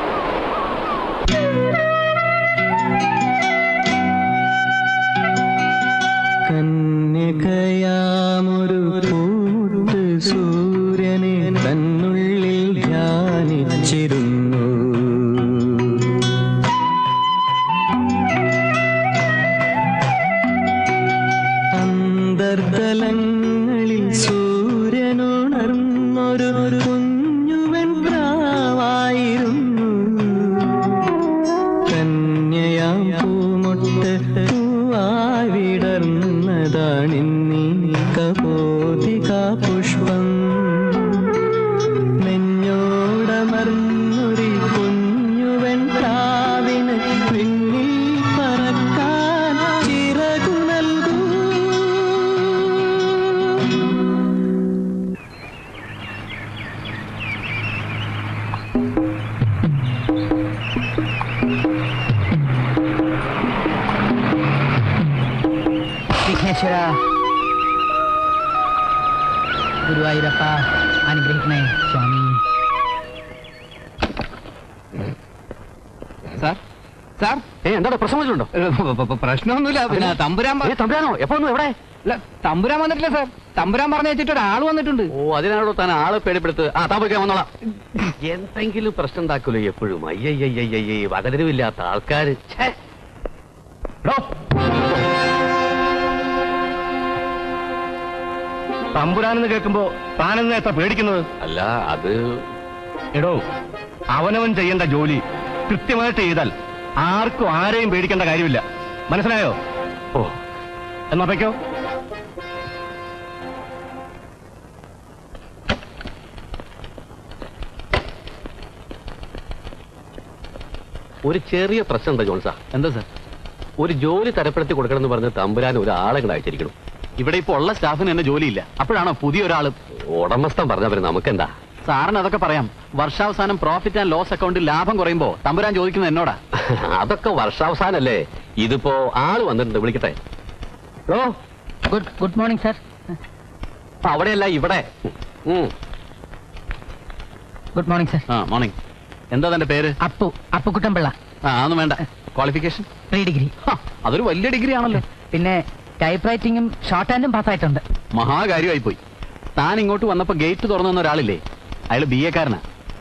കന്യകയാമൊരു പൂത്ത് സൂര്യനെ തന്നുള്ളിൽ ധ്യാനിച്ചിരുന്നു അന്തർതലങ്ങളിൽ സൂര്യനുണർന്നൊരു കുഞ്ഞുവൻ പ്രാവായിരുന്നു കന്യയാം പൂമൊട്ട് പൂവായി വിടർന്നതാണിന്നീ വിഘ്നേശ്വര ഗുരുവായൂരപ്പ അനുഗ്രഹിക്കണേ സ്വാമി സാർ സാർ ഏ എന്താ പ്രശ്നം വെച്ചിട്ടുണ്ടോ പ്രശ്നമൊന്നുമില്ല പിന്നെ തമ്പുരാൻ പ- ഏ തമ്പുരാനോ എപ്പോ വന്നു എവിടെ അല്ല, തമ്പുരാൻ വന്നിട്ടില്ല സാർ തമ്പുരാൻ പറഞ്ഞു വെച്ചിട്ട് ഒരാൾ വന്നിട്ടുണ്ട് ഓ അതിനാണോ താൻ ആളെ പേടിപ്പെടുത്ത് ആ താൻ പോയിക്കാൻ വന്നോളാം എന്തെങ്കിലും പ്രശ്നം ഉണ്ടാക്കൂലോ എപ്പോഴും അയ്യയ്യയ്യയ്യേ വകതിരിവില്ലാത്ത ആൾക്കാര് ഛേ. എടോ, തമ്പുരാനെന്ന് കേൾക്കുമ്പോ താനെന്ന് എത്ര പേടിക്കുന്നത് അല്ല അത് എടോ അവനവൻ ചെയ്യേണ്ട ജോലി കൃത്യമായിട്ട് ചെയ്താൽ ആർക്കും ആരെയും പേടിക്കേണ്ട കാര്യമില്ല മനസ്സിലായോ ഓ എന്നാ വയ്ക്കോ ഒരു ചെറിയ പ്രശ്നം എന്താ ജോൺസാ എന്താ സാർ ഒരു ജോലി തരപ്പെടുത്തി കൊടുക്കണം എന്ന് പറഞ്ഞ് തമ്പുരാൻ ഒരു ആളെ കൂടെ അയച്ചിരിക്കണം ഇവിടെ ഇപ്പൊ ഉള്ള സ്റ്റാഫിന് തന്നെ ജോലിയില്ല അപ്പോഴാണോ പുതിയ ഒരാള് ഉടമസ്ഥൻ പറഞ്ഞ പിന്നെ നമുക്കെന്താ സാറിന് അതൊക്കെ പറയാം വർഷാവസാനം പ്രോഫിറ്റ് ആൻഡ് ലോസ് അക്കൗണ്ടിൽ ലാഭം കുറയുമ്പോ തമ്പുരാൻ ചോദിക്കുന്നത് എന്നോടാ അതൊക്കെ വർഷാവസാനല്ലേ ഇതിപ്പോ ആള് വന്നിട്ടുണ്ട് വിളിക്കട്ടെ oh good good morning sir അവിടെയല്ല ഇവിടെ ഉം. ഗുഡ് മോർണിംഗ് സാർ ആ മോർണിംഗ് എന്താ തന്റെ പേര് അപ്പു അപ്പുക്കുട്ടൻപിള്ള ആ അതൊന്നും വേണ്ട ക്വാളിഫിക്കേഷൻ പ്രീ ഡിഗ്രി അതൊരു വലിയ ഡിഗ്രി ആണല്ലോ പിന്നെ ടൈപ്പ് റൈറ്റിംഗും ഷോർട്ട് ഹാൻഡും പാസ്സായിട്ടുണ്ട് മഹാകാര്യമായി പോയി താൻ ഇങ്ങോട്ട് വന്നപ്പോ ഗേറ്റ് തുറന്നു വന്ന ഒരാളില്ലേ അയാൾ ബി എക്കാരനാ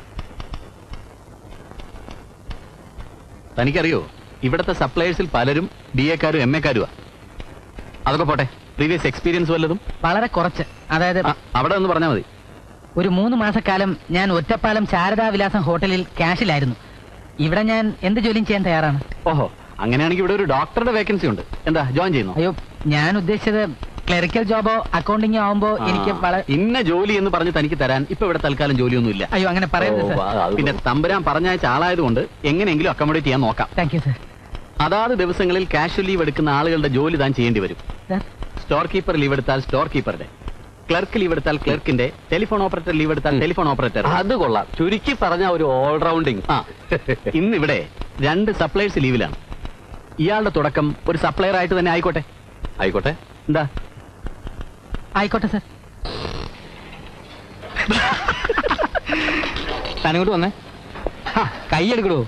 തനിക്കറിയോ ഇവിടത്തെ സപ്ലയേഴ്സിൽ പലരും ബി എക്കാരും എം എക്കാരുമാ അതൊക്കെ പോട്ടെ പ്രീവിയസ് എക്സ്പീരിയൻസ് വല്ലതും വളരെ കുറച്ച് അതായത് ആ, അവിടെ ഒന്ന് പറഞ്ഞാൽ മതി ഒരു മൂന്ന് മാസക്കാലം ഞാൻ ഒറ്റപ്പാലം ശാരദാവിലാസം ഹോട്ടലിൽ ക്യാഷിലായിരുന്നു ഇവിടെ ഞാൻ എന്ത് ജോലിയും ചെയ്യാൻ തയ്യാറാണ് ഓഹോ അങ്ങനെയാണെങ്കിൽ ഇവിടെ ഒരു ഡോക്ടറുടെ വേക്കൻസി ഉണ്ട് എന്താ ജോയിൻ ചെയ്യുന്നു അയ്യോ ഞാൻ ഉദ്ദേശിച്ചത് ക്ലറിക്കൽ ജോബോ അക്കൗണ്ടിങ്ങോ ആവുമ്പോ എനിക്ക് വളരെ ഇന്ന ജോലി എന്ന് പറഞ്ഞ് തനിക്ക് തരാൻ ഇപ്പൊ ഇവിടെ തൽക്കാലം ജോലിയൊന്നും ഇല്ല അയ്യോ അങ്ങനെ പറയരുത് സാർ പിന്നെ തമ്പുരാൻ പറഞ്ഞയച്ച ആളായതുകൊണ്ട് എങ്ങനെയെങ്കിലും അക്കോമഡേറ്റ് ചെയ്യാൻ നോക്കാം താങ്ക് യു സാർ അതാത് ദിവസങ്ങളിൽ കാഷ്വൽ ലീവ് എടുക്കുന്ന ആളുകളുടെ ജോലി താൻ ചെയ്യേണ്ടി വരും സാർ സ്റ്റോർ കീപ്പർ ലീവ് എടുത്താൽ സ്റ്റോർ കീപ്പറുടെ ക്ലർക്ക് ലീവ് എടുത്താൽ ക്ലർക്കിന്റെ ടെലിഫോൺ ഓപ്പറേറ്റർ ലീവ് എടുത്താൽ ടെലിഫോൺ ഓപ്പറേറ്റർ അത് കൊള്ളാം ചുരുക്കി പറഞ്ഞ ഒരു ഓൾറൗണ്ടിങ് ആ ഇന്നിവിടെ രണ്ട് സപ്ലയേഴ്സ് ലീവിലാണ് ഇയാളുടെ തുടക്കം ഒരു സപ്ലയർ ആയിട്ട് തന്നെ ആയിക്കോട്ടെ ആയിക്കോട്ടെ എന്താ ആയിക്കോട്ടെ സാർ തനിങ്ങോട്ട് വന്നേ ഹാ, കൈ എടുക്കടോ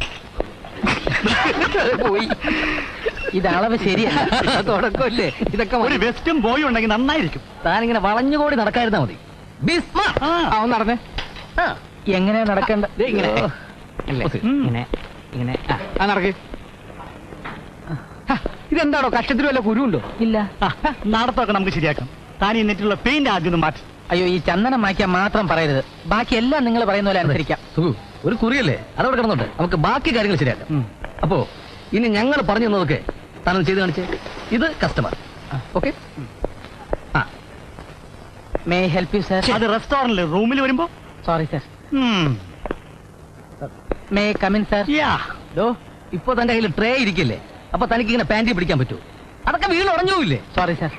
പോയി ഇത് അളവ് ശരിയല്ല തുടക്കമല്ലേ ഇതൊക്കെ ഒരു വെസ്റ്റും ബോയും ഉണ്ടെങ്കിൽ നന്നായിരിക്കും താനിങ്ങനെ വളഞ്ഞുകൂടി നടക്കായിരുന്നാ മതി ആ ഒന്ന് നടന്നേ എങ്ങനെയാ നടക്കേണ്ട ദേ ഇങ്ങനെ അല്ലേ? ഇങ്ങനെ ഇങ്ങനെ ആ, ആ നടക്ക് ഹാ, ഇതെന്താണോ കഷ്ടത്തിൽ വല്ല കുരുണ്ടോ ഇല്ല ആ, നടത്തൊക്കെ നമുക്ക് ശരിയാക്കാം താൻ ഈ നെറ്റിലുള്ള പെയിന്റ് ആദ്യം ഒന്ന് മാറ്റി അയ്യോ ഈ ചന്ദനം മായ്ക്കാൻ മാത്രം പറയരുത് ബാക്കി എല്ലാം നിങ്ങൾ പറയുന്ന പോലെ അനുസരിക്കാം സുഖു ഒരു കുറിയല്ലേ അതവിടെ കിടന്നോട്ടെ നമുക്ക് ബാക്കി കാര്യങ്ങൾ ശരിയാക്കാം അപ്പോ ഇനി ഞങ്ങൾ പറഞ്ഞു തന്നതൊക്കെ താനൊന്ന് ചെയ്ത് കാണിച്ചേ ഇത് കസ്റ്റമർ ഓക്കെ ആ മേ ഹെൽപ്പ് യു സാർ അത് റെസ്റ്റോറന്റിൽ റൂമിൽ വരുമ്പോ സോറി സാർ ഉം, മേ കമിൻ സാർ യാ ഡോ ഇപ്പൊ തന്റെ കയ്യിൽ ട്രേ ഇരിക്കില്ലേ അപ്പൊ തനിക്ക് ഇങ്ങനെ പാൻറ്റി പിടിക്കാൻ പറ്റൂ അതൊക്കെ വീണ് ഉടഞ്ഞു പോയില്ലേ sorry sir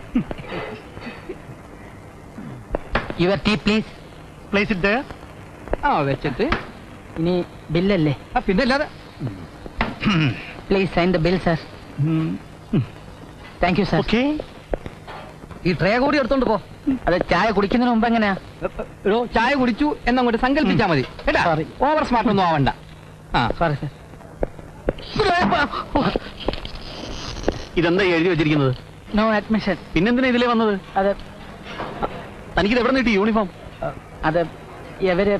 your tea please place it ആ വെച്ചിട്ട് ഇനി ബില്ലല്ലേ ആ പിന്നെ അല്ലാതെ please sign the bill sir thank you sir okay ഈ ട്രേ കൂടി എടുത്തോണ്ട് പോ അത് ചായ കുടിക്കുന്നതിന് മുമ്പ് എങ്ങനെയാ എടോ, ചായ കുടിച്ചു എന്നങ്ങോട്ട് സങ്കല്പിച്ചാ മതി കേട്ടാ Sorry. ഓവർ സ്മാർട്ട് ഒന്നും ആവണ്ട ആ സോറി സാർ ഇതെന്താ ഈ എഴുതി വെച്ചിരിക്കുന്നത് നോ അഡ്മിഷൻ പിന്നെന്തിനാ ഇതിലേ വന്നത് അത് തനിക്കിത് എവിടെ കിട്ടി യൂണിഫോം അത് എവര്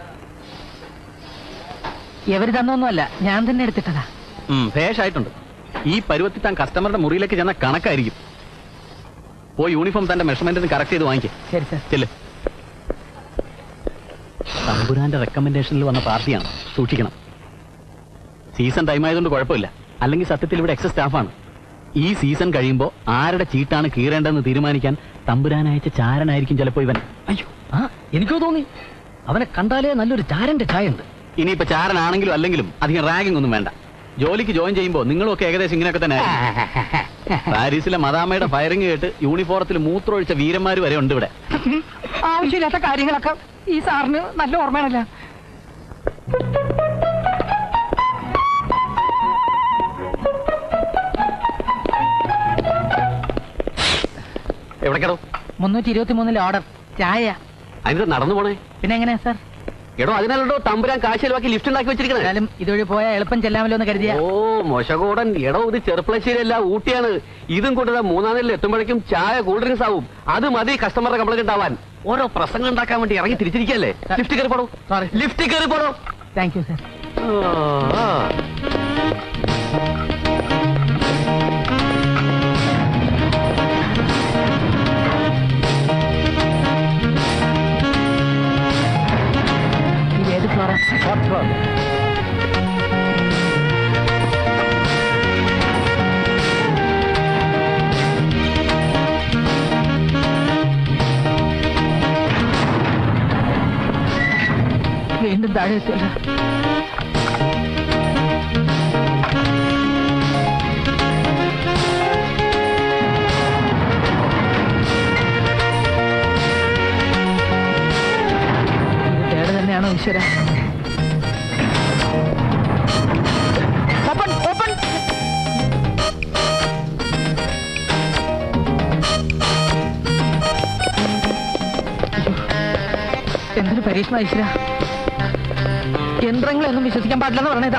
എവര് തന്നൊന്നുമല്ല ഞാൻ തന്നെ എടുത്തിട്ടതാ ഭേഷ് ആയിട്ടുണ്ട് ഈ പരുവത്തിൽ താൻ കസ്റ്റമറുടെ മുറിയിലേക്ക് ചെന്ന കണക്കായിരിക്കും പോയി യൂണിഫോം തന്റെ മെഷർമെന്റിന് കറക്റ്റ് ചെയ്ത് വാങ്ങിക്കേ ശരി സാർ ചെല്ല് തമ്പുരാന്റെ റെക്കമെൻഡേഷനിൽ വന്ന പാർട്ടിയാണ് സൂക്ഷിക്കണം സീസൺ ടൈം ആയതുകൊണ്ട് കുഴപ്പമില്ല അല്ലെങ്കിൽ സത്യത്തിൽ ഇവിടെ എക്സസ് സ്റ്റാഫാണ് ഈ സീസൺ കഴിയുമ്പോൾ ആരുടെ ചീട്ടാണ് കീറേണ്ടതെന്ന് തീരുമാനിക്കാൻ തമ്പുരാൻ അയച്ച ചാരനായിരിക്കും ചിലപ്പോ ഇവൻ അയ്യോ ആ എനിക്കോ തോന്നി അവനെ കണ്ടാലേ നല്ലൊരു ചാരന്റെ ചായ ഉണ്ട് ഇനിയിപ്പോ ചാരനാണെങ്കിലും അല്ലെങ്കിലും അധികം റാഗിംഗ് ഒന്നും വേണ്ട ജോലിക്ക് ജോയിൻ ചെയ്യുമ്പോൾ നിങ്ങളൊക്കെ ഏകദേശം ഇങ്ങനെയൊക്കെ തന്നെ ആയിരിക്കും. പാരീസിലെ മദാമയുടെ ഫയറിംഗ് കേട്ട് യൂണിഫോറത്തിൽ മൂത്രമൊഴിച്ച വീരന്മാർ വരെ ഉണ്ട് ഇവിടെ ആവശ്യമില്ലാത്ത കാര്യങ്ങളൊക്കെ ഈ സാറിന് നല്ല ഓർമ്മയാണല്ലോ എവിടേക്കടോ മുന്നൂറ്റി ഇരുപത്തി മൂന്നിലെ ഓർഡർ ചായ അതിന് നടന്നു പോണേ പിന്നെ എങ്ങനെയാ സാർ എടോ അതിനാലോ തമ്പുരാൻ കാശ് ചെലവാക്കി ലിഫ്റ്റ് ഉണ്ടാക്കി വെച്ചിരിക്കണേ എന്നാലും ഇതുവഴി പോയാൽ എളുപ്പം ചെല്ലാമല്ലോ എന്ന് കരുതിയ ഓ മോശകോടൻ എടോ ഇത് ചെറുപ്പളശ്ശേരി അല്ല ഊട്ടിയാണ് ഇതും കൊണ്ടുവരാ മൂന്നാം നിലയിൽ എത്തുമ്പോഴേക്കും ചായ കൂൾ ഡ്രിങ്ക്സ് ആവും അത് മതി കസ്റ്റമറുടെ കംപ്ലൈന്റ് ഉണ്ടാവാൻ ഓരോ പ്രസംഗം ഉണ്ടാക്കാൻ വേണ്ടി ഇറങ്ങി തിരിച്ചിരിക്കല്ലേ ലിഫ്റ്റ് കയറി പോടോ സോറി ലിഫ്റ്റ് കയറി പോടോ താങ്ക് യു സാർ ആ. ഇത് ഏത് ഫ്ലോറാ ഫോർത്ത് ഫ്ലോർ വീണ്ടും താഴെ എത്തിയല്ലോ ഇത് തേട് തന്നെയാണോ ഈശ്വര ഓപ്പൺ ഓപ്പൺ എന്തൊരു പരീക്ഷണ ഈശ്വര യന്ത്രങ്ങളെയൊന്നും വിശ്വസിക്കാൻ പാടില്ലെന്ന് പറഞ്ഞതാ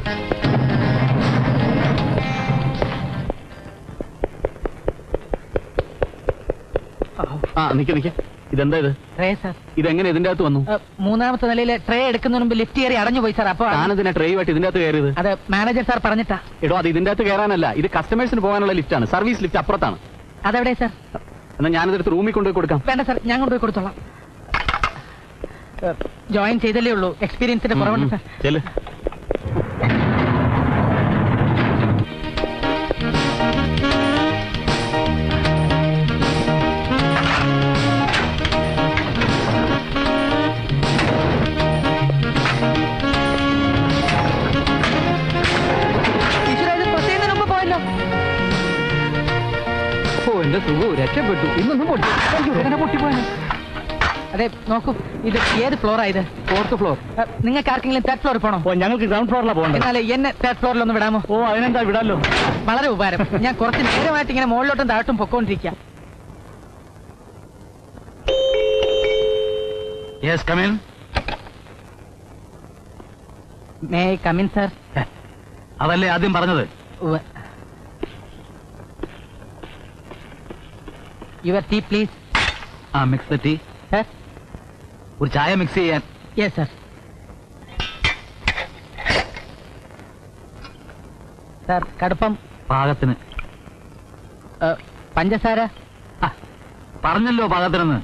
ആ നിക്ക് നിക്ക് ഇതെന്താ ഇത് ട്രേ സാർ ഇതെങ്ങനെ ഇതിന്റെ അകത്ത് വന്നു മൂന്നാമത്തെ നിലയിലെ ട്രേ എടുക്കുന്നതിന് മുമ്പ് ലിഫ്റ്റ് കയറി അടഞ്ഞു പോയി സാർ അപ്പൊ താനെതിനെ ട്രെയുമായിട്ട് ഇതിന്റെ അകത്ത് കയറിയത് അത് മാനേജർ സാർ പറഞ്ഞിട്ടാ എടോ അത് ഇതിന്റെ അകത്ത് കയറാനല്ല ഇത് കസ്റ്റമേഴ്സിന് പോകാനുള്ള ലിഫ്റ്റാണ് സർവീസ് ലിഫ്റ്റ് അപ്പുറത്താണ് അതെവിടെ സാർ എന്നാൽ ഞാനിതെടുത്ത് റൂമിൽ കൊണ്ടുപോയി കൊടുക്കാം വേണ്ട സാർ ഞാൻ കൊണ്ടുപോയി കൊടുത്തോളാം ജോയിൻ ചെയ്തല്ലേ ഉള്ളൂ എക്സ്പീരിയൻസിന്റെ കുറവുണ്ട് സാർ ചെല് ഈശ്വര ഇത് പ്രസ് ചെയ്യുന്നതിന് മുമ്പ് പോയല്ലോ ഓ എന്റെ സുഖവും രക്ഷപ്പെട്ടു ഇന്നൊന്നും പൊട്ടി എങ്ങനെ പൊട്ടിപ്പോയാ അതെ നോക്കൂ ഇത് ഏത് ഫ്ലോറാ ഇത് ഫോർത്ത് ഫ്ലോർ നിങ്ങൾക്ക് ആർക്കെങ്കിലും തേർഡ് ഫ്ലോർ പോണോ ഓ ഞങ്ങൾക്ക് ഗ്രൗണ്ട് ഫ്ലോറിലാണ് പോകേണ്ടത് എന്നാലേ എന്നെ തേർഡ് ഫ്ലോറിൽ ഒന്ന് വിടാമോ ഓ അതിനെന്താ വിടാലോ വളരെ ഉപകാരം ഞാൻ കുറച്ച് നേരമായിട്ട് ഇങ്ങനെ മുകളിലോട്ടും താഴോട്ടും പൊക്കോണ്ടിരിക്കാം yes come in may come in sir അതല്ലേ ആദ്യം പറഞ്ഞത് യുവർ ടീ പ്ലീസ് ആ മിക്സ് ദ ടീ സാർ ഒരു ചായ മിക്സ് ചെയ്യാൻ യെസ് സാർ സാർ കടുപ്പം പാകത്തിന് ഏ, പഞ്ചസാര ആ, പറഞ്ഞല്ലോ പാകത്തിനെന്ന്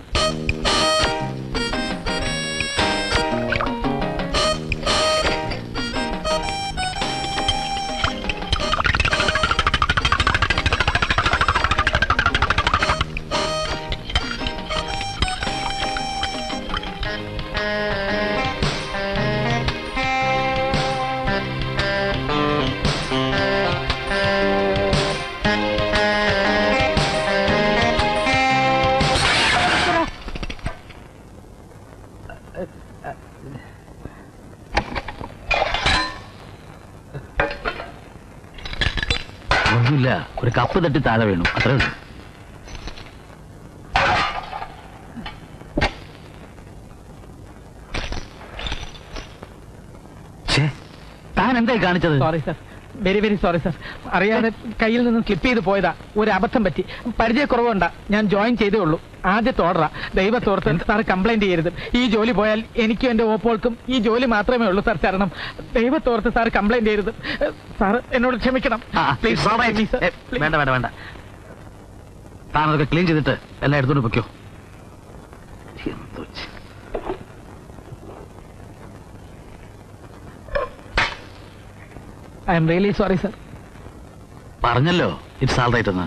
ഒന്നുമില്ല ഒരു കപ്പ് തട്ടി താഴെ വീണു അത്രേ ഉള്ളൂ ഛേ, താൻ എന്തായി കാണിച്ചത് sorry sir very very sorry sir അറിയാതെ കയ്യിൽ നിന്നും സ്ലിപ്പ് ചെയ്ത് പോയതാ ഒരു അബദ്ധം പറ്റി പരിചയക്കുറവുണ്ടാ ഞാൻ ജോയിൻ ചെയ്തേ ഉള്ളൂ ആദ്യത്തെ ഓർഡറാ ദൈവത്തോർത്ത് സാർ കംപ്ലൈന്റ് ചെയ്യരുത് ഈ ജോലി പോയാൽ എനിക്കും എന്റെ ഓപ്പോൾക്കും ഈ ജോലി മാത്രമേ ഉള്ളൂ സാർ ശരണം ദൈവത്തോർത്ത് സാർ കംപ്ലൈന്റ് ചെയ്യരുത് സാർ എന്നോട് ക്ഷമിക്കണം ആ, പ്ലീസ് it's all right. ഏ, വേണ്ട വേണ്ട വേണ്ട താൻ അതൊക്കെ ക്ലീൻ ചെയ്തിട്ട് എല്ലാം എടുത്തോണ്ട് പൊയ്ക്കോ എന്തോ ചെ- I'm really sorry sir പറഞ്ഞല്ലോ ഇറ്റ്സ് ആൾ റൈറ്റ് എന്ന്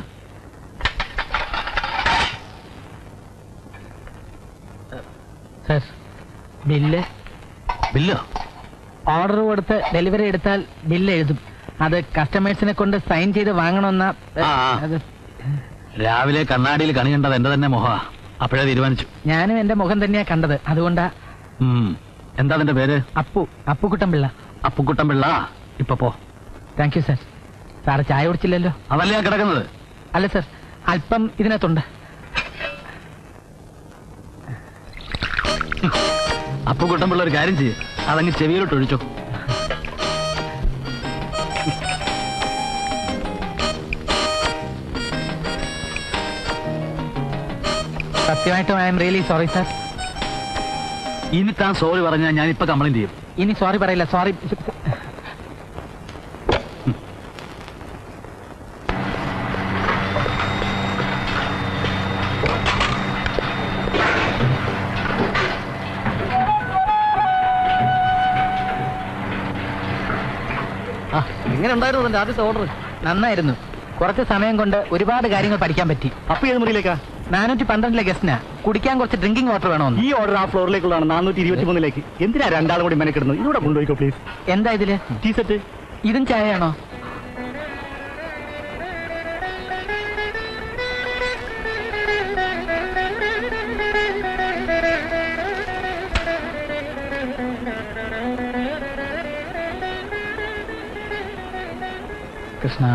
സാർ ബില്ല് ബില്ലോ ഓർഡർ കൊടുത്ത് ഡെലിവറി എടുത്താൽ ബില്ല് എഴുതും അത് കസ്റ്റമേഴ്സിനെ കൊണ്ട് സൈൻ ചെയ്ത് വാങ്ങണമെന്ന ആ, ആ. അത് രാവിലെ കണ്ണാടിയിൽ കണി കണ്ടത് എന്റെ തന്നെ മുഖ അപ്പോഴേ തീരുമാനിച്ചു ഞാനും എന്റെ മുഖം തന്നെയാ കണ്ടത് അതുകൊണ്ടാ ഉം. എന്താ നിന്റെ പേര് അപ്പു അപ്പുക്കുട്ടൻ പിള്ള അപ്പുക്കുട്ടൻ പിള്ള ഇപ്പൊ പോ താങ്ക് യു സാർ സാറ് ചായ കുടിച്ചില്ലല്ലോ അതല്ലേ ഞാൻ കിടക്കുന്നത് അല്ല സാർ അല്പം ഇതിനകത്തുണ്ട് അപ്പൊ കുട്ടമ്പിള്ള ഒരു കാര്യം ചെയ്യും അതങ്ങ് ചെവിയിലോട്ട് ഒഴിച്ചോ സത്യമായിട്ടും I'm really sorry sir ഇനി താൻ സോറി പറഞ്ഞാൽ ഞാൻ ഇപ്പൊ കംപ്ലൈന്റ് ചെയ്യും ഇനി സോറി പറയില്ല സോറി എങ്ങനെ ഉണ്ടായിരുന്നു തന്റെ ആദ്യത്തെ ഓർഡർ നന്നായിരുന്നു കുറച്ച് സമയം കൊണ്ട് ഒരുപാട് കാര്യങ്ങൾ പഠിക്കാൻ പറ്റി അപ്പൊ ഏത് മുറിയിലേക്കാ നാനൂറ്റി പന്ത്രണ്ടിലെ ഗസ്റ്റിനാ കുടിക്കാൻ കുറച്ച് ഡ്രിങ്കിങ് വാട്ടർ വേണമെന്ന് ഈ ഓർഡർ ആ ഫ്ലോറിലേക്കുള്ളതാണ് നാനൂറ്റി ഇരുപത്തി മൂന്നിലേക്ക് എന്തിനാ രണ്ടാളും കൂടി മെനക്കിടുന്നത് ഇതിലൂടെ കൊണ്ടുപോയിക്കോ പ്ലീസ് എന്താ ഇതില് ടീ സെറ്റ് ഇതും ചായയാണോ കൃഷ്ണ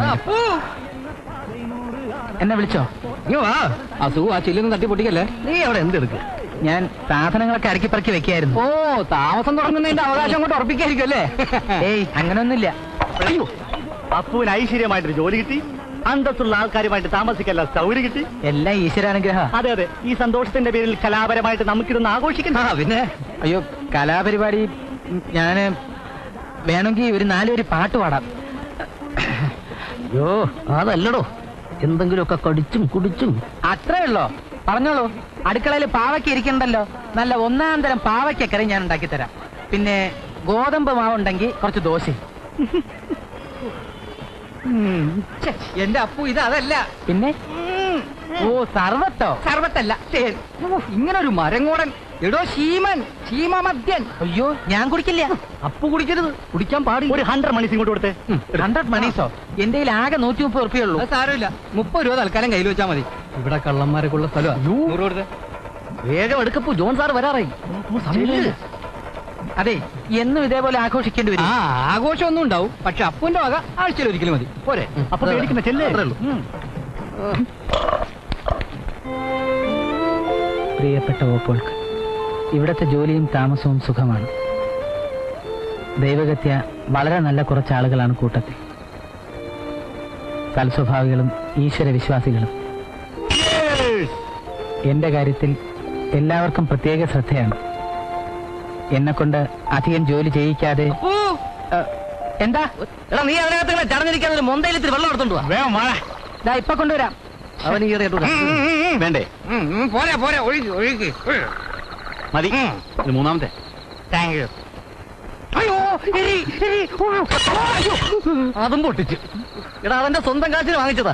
എന്നെ വിളിച്ചോ അസുഖം ആ ചില്ലൊന്നും തട്ടി പൊട്ടിക്കല്ലേ നീ അവിടെ എന്തെടുക്കുക ഞാൻ സാധനങ്ങളൊക്കെ അരക്കിപ്പറക്കി വെക്കായിരുന്നു ഓ താമസം തുടങ്ങുന്നതിന്റെ അവകാശം അങ്ങോട്ട് ഉറപ്പിക്കായിരിക്കും അല്ലേ ഏയ് അങ്ങനൊന്നുമില്ല അയ്യോ അപ്പുവിന് ഐശ്വര്യമായിട്ടൊരു ജോലി കിട്ടി അന്തസ്സുള്ള ആൾക്കാരുമായിട്ട് താമസിക്കല്ല സൗകര്യം കിട്ടി എല്ലാം ഈശ്വരാനുഗ്രഹ അതെ അതെ ഈ സന്തോഷത്തിന്റെ പേരിൽ കലാപരമായിട്ട് നമുക്കിതൊന്ന് ആഘോഷിക്കണം പിന്നെ അയ്യോ കലാപരിപാടി ഉം, ഞാന് വേണമെങ്കിൽ ഒരു നാലുപേര് പാട്ട് പാടാം അയ്യോ അതല്ലടോ എന്തെങ്കിലുമൊക്കെ കടിച്ചും കുടിച്ചും അത്രേ ഉള്ളോ പറഞ്ഞോളൂ അടുക്കളയിൽ പാവയ്ക്ക ഇരിക്കണ്ടല്ലോ നല്ല ഒന്നാം തരം പാവയ്ക്കക്കറി ഞാൻ ഉണ്ടാക്കി തരാം പിന്നെ ഗോതമ്പ് മാവുണ്ടെങ്കിൽ കുറച്ച് ദോശയും ഛെ, എന്റെ അപ്പു ഇത് അതല്ല പിന്നെ ഓ സർവത്തോ സർവത്തല്ല തേൻ ഓ, ഇങ്ങനെ ഒരു മരങ്ങോടൻ എടോ ശീമൻ ശീമമദ്യൻ അയ്യോ ഞാൻ കുടിക്കില്ല അപ്പു കുടിക്കരുത് കുടിക്കാൻ പാടില്ല ഒരു ഹൺഡ്രഡ് മണീസ് ഇങ്ങോട്ട് കൊടുത്തേ ഹൺഡ്രഡ് മണീസോ എന്റെ കയ്യിൽ ആകെ നൂറ്റി മുപ്പത് ഉറുപ്പിയുള്ളൂ അത് സാരമില്ല മുപ്പത് രൂപ തൽക്കാലം കയ്യിൽ വെച്ചാൽ മതി ഇവിടെ കള്ളന്മാരൊക്കെ സ്ഥലമാണ് വേഗം എടുക്കപ്പോ ജോൺ സാർ വരാറായി അതെ എന്നും ഇതേപോലെ ആഘോഷിക്കേണ്ടി ആ വരും ആഘോഷമൊന്നും ഉണ്ടാവും പക്ഷെ അപ്പുവിന്റെ വക ആഴ്ചയിൽ ഒരിക്കലും മതി പോരെ അപ്പൊ പേടിക്കുന്ന ചെല്ലേ പ്രിയപ്പെട്ട ഓപ്പോൾക്ക് ഇവിടത്തെ ജോലിയും താമസവും സുഖമാണ് ദൈവഗത്യ വളരെ നല്ല കുറച്ച് ആളുകളാണ് കൂട്ടത്തിൽ സൽസ്വഭാവികളും ഈശ്വര വിശ്വാസികളും എന്റെ കാര്യത്തിൽ എല്ലാവർക്കും പ്രത്യേക ശ്രദ്ധയാണ് എന്നെ കൊണ്ട് അധികം ജോലി ചെയ്യിക്കാതെ ഏ, എന്താ എടാ നീ അതിനകത്ത് ചടഞ്ഞിരിക്കാൻ മൊന്തയിൽ ഇത്തിരി വെള്ളം എടുത്തോണ്ട് വാ വേഗം വാ ദാ ഇപ്പൊ കൊണ്ടുവരാം അവൻ ഈ വേണ്ടേ പോരെ പോരെ ഒഴുകി ഒഴുകി മതി ഇത് മൂന്നാമത്തെ താങ്ക് യു അയ്യോ എരി, എരി, ഓ, ഓ, അയ്യോ. അതും പൊട്ടിച്ച് എടാ അവന്റെ സ്വന്തം കാശിന് വാങ്ങിച്ചതാ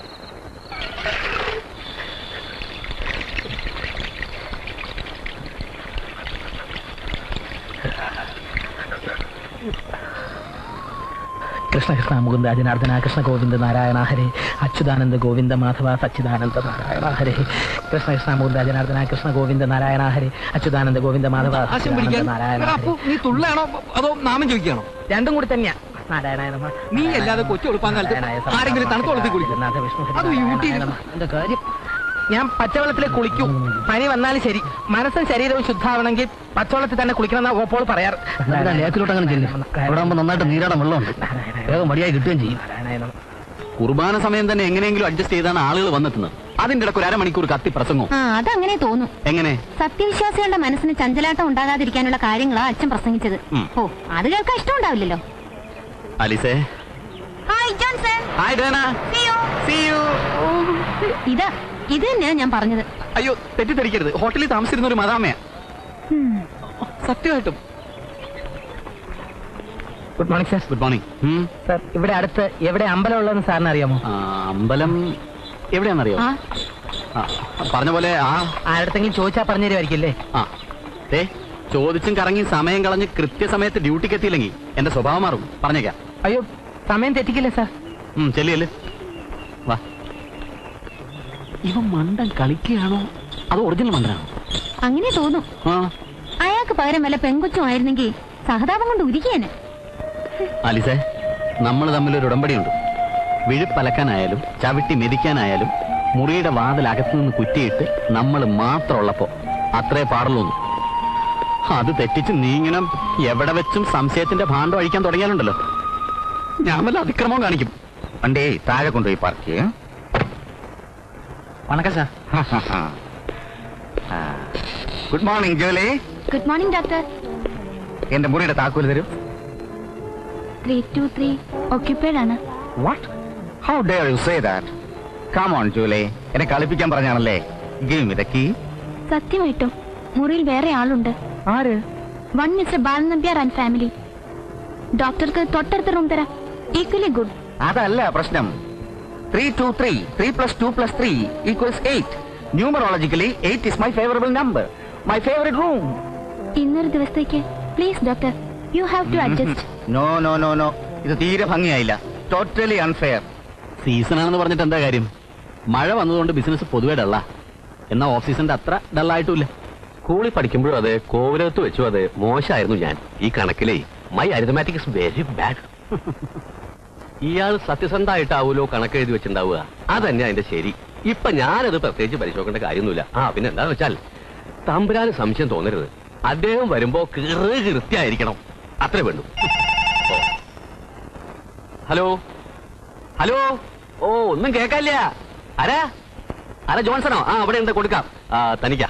കൃഷ്ണ കൃഷ്ണ മുകുന്ദ ജനാർദ്ദന കൃഷ്ണ ഗോവിന്ദ നാരായണ ഹരേ അച്യുതാനന്ദ ഗോവിന്ദ മാധവ സച്ചിദാനന്ദ നാരായണ ഹരേ കൃഷ്ണ കൃഷ്ണ മുകുന്ദ ജനാർദ്ദന കൃഷ്ണ ഗോവിന്ദ നാരായണ ഹരേ അച്യുതാനന്ദ ഗോവിന്ദ മാധവ ആശം സച്ചിദാനന്ദ പിടിക്കാൻ നാരായണ എടാ, അപ്പു നീ തുള്ളാണോ അതോ നാമം ചോദിക്കുകയാണോ രണ്ടും കൂടി തന്നെയാ നാരായണായ നമഃ. നീ അല്ലാതെ കൊച്ചു കൊടുപ്പാൻ കാലത്ത് നാരായണായ സമ- ആരെങ്കിലും തണുത്ത വെള്ളത്തിൽ കുളിക്കും ജഗന്നാഥ വിഷ്ണു ഹരി അത് യൂട്യൂബിൽ നാരായണായ നമഃ. എന്താ കാര്യം ഞാൻ പച്ചവെള്ളത്തിൽ കുളിക്കും പനി വന്നാലും ശരി മനസ്സും ശരീരവും ശുദ്ധാവണമെങ്കിൽ പച്ചവെള്ളത്തിൽ തന്നെ കുളിക്കണം എന്നാ ഓപ്പോൾ പറയാറ് ലേക്കിലോട്ട് അങ്ങനെ ചെല്ലും അവിടെ ആകുമ്പോ നന്നായിട്ട് നീരാടം വെള്ളമുണ്ട് വേഗം മടിയായി കിട്ടുകയും ചെയ്യും നാരായണായ നമഃ. കുർബാന സമയം തന്നെ എങ്ങനെയെങ്കിലും അഡ്ജസ്റ്റ് ചെയ്താണ് ആളുകൾ വന്നെത്തുന്നത് അതിന്റെ ഇടയ്ക്ക് ഒരു അരമണിക്കൂർ കത്തി പ്രസംഗം ആ അതങ്ങനെ തോന്നും എങ്ങനെ സത്യവിശ്വാസികളുടെ മനസ്സിന് ചഞ്ചലാട്ടം ഉണ്ടാകാതിരിക്കാനുള്ള കാര്യങ്ങളാ അച്ഛൻ പ്രസംഗിച്ചത് ഉം. ഓ അത് കേൾക്കാൻ ഇഷ്ടമുണ്ടാവില്ലല്ലോ അലിസേ ഹായ് ജോൺസൺ ഹായ് ഡേന See you. ഇതാ ഇത് തന്നെയാ ഞാൻ പറഞ്ഞത് അയ്യോ തെറ്റിദ്ധരിക്കരുത് ഹോട്ടലിൽ താമസിച്ചിരുന്ന ഒരു മദാമയാ സത്യമായിട്ടും good morning sir good morning sir ഇവിടെ അടുത്ത് എവിടെ അമ്പലം ഉള്ളതെന്ന് സാറിന് അറിയാമോ അമ്പലം എവിടെയാണെന്നറിയോ ആ ആ, പറഞ്ഞ പോലെ ആ ആരടുത്തെങ്കിലും ചോദിച്ചാൽ പറഞ്ഞു തരുമായിരിക്കില്ലേ ആ ഏ ചോദിച്ചും കറങ്ങി സമയം കളഞ്ഞ് കൃത്യസമയത്ത് ഡ്യൂട്ടിക്ക് എത്തിയില്ലെങ്കിൽ എന്റെ സ്വഭാവം മാറും പറഞ്ഞേക്കാം അയ്യോ സമയം തെറ്റിക്കില്ലേ സാർ ഉം, ചെല്ലിയല്ലേ വാ ഇവ മണ്ടൻ കളിക്കുകയാണോ അത് ഒറിജിനൽ മണ്ടനാണോ അങ്ങനെ തോന്നും ആ അയാൾക്ക് പകരം വല്ല പെങ്കൊച്ചും ആയിരുന്നെങ്കിൽ സഹതാപം കൊണ്ട് ഉരുകിയേനെ ആലിസേ നമ്മൾ തമ്മിലൊരു ഉടമ്പടിയുണ്ട് വിഴുപ്പലക്കാനായാലും ചവിട്ടി മെതിക്കാനായാലും മുറിയുടെ വാതിൽ അകത്തു നിന്ന് കുറ്റിയിട്ട് നമ്മൾ മാത്രം ഉള്ളപ്പോ അത്രേ പാടുള്ളൂ അത് തെറ്റിച്ച് നീ ഇങ്ങനെ എവിടെ വെച്ചും സംശയത്തിന്റെ ഭാണ്ഡം അഴിക്കാൻ തുടങ്ങിയാലുണ്ടല്ലോ ഞാൻ വല്ല അതിക്രമം കാണിക്കും വണ്ടി താഴെ കൊണ്ടുപോയി പാർക്ക് ചെയ്യും വണക്കം സാർ ഗുഡ് മോർണിംഗ് ജോലി ഗുഡ് മോർണിംഗ് ഡോക്ടർ എന്റെ മുറിയുടെ താക്കോല് തരും ത്രീ ടു ത്രീ ഓക്യുപ്പൈഡ് ആണ് what how dare you say that come on Julie എന്നെ കളിപ്പിക്കാൻ പറഞ്ഞാണല്ലേ ഗിവ് മി ദ കീ സത്യമായിട്ടും മുറിയിൽ വേറെ ആളുണ്ട് ആര് one mister Balan Nambiar and family ഡോക്ടർക്ക് തൊട്ടടുത്ത റൂം തരാം ഈക്വലി ഗുഡ് അതല്ല പ്രശ്നം three two three three plus two plus three equals eight numerologically eight is my favourable number my favourite room ഇന്നൊരു ദിവസത്തേക്ക് please doctor you have to adjust no no no no ഇത് തീരെ ഭംഗിയായില്ല totally unfair season ആണെന്ന് പറഞ്ഞിട്ട് എന്താ കാര്യം മഴ വന്നതുകൊണ്ട് ബിസിനസ് പൊതുവെ ഡള്ള എന്നാ ഓഫ് സീസണിന്റെ അത്ര ഡള്ളായിട്ടുമില്ല സ്കൂളിൽ പഠിക്കുമ്പോഴും അതെ കോവിലകത്ത് വെച്ചു അതെ മോശമായിരുന്നു ഞാൻ ഈ കണക്കിലേ my arithmetic is very bad ഇയാൾ സത്യസന്ധമായിട്ടാവൂലോ കണക്ക് എഴുതി വെച്ചിട്ടുണ്ടാവുക അതന്നെ അതിന്റെ ശരി ഇപ്പൊ ഞാനത് പ്രത്യേകിച്ച് പരിശോധിക്കേണ്ട കാര്യമൊന്നുമില്ല ആ പിന്നെ എന്താന്ന് വെച്ചാൽ തമ്പുരാന് സംശയം തോന്നരുത് അദ്ദേഹം വരുമ്പോ കീറ് കൃത്യായിരിക്കണം അത്രേ വേണ്ടു ഓ. ഹലോ ഹലോ ഓ ഒന്നും കേക്കാല്ല ആരാ ആരാ ജോൺസണോ ആ അവിടെ ഉണ്ട് കൊടുക്കാം ആ തനിക്കാ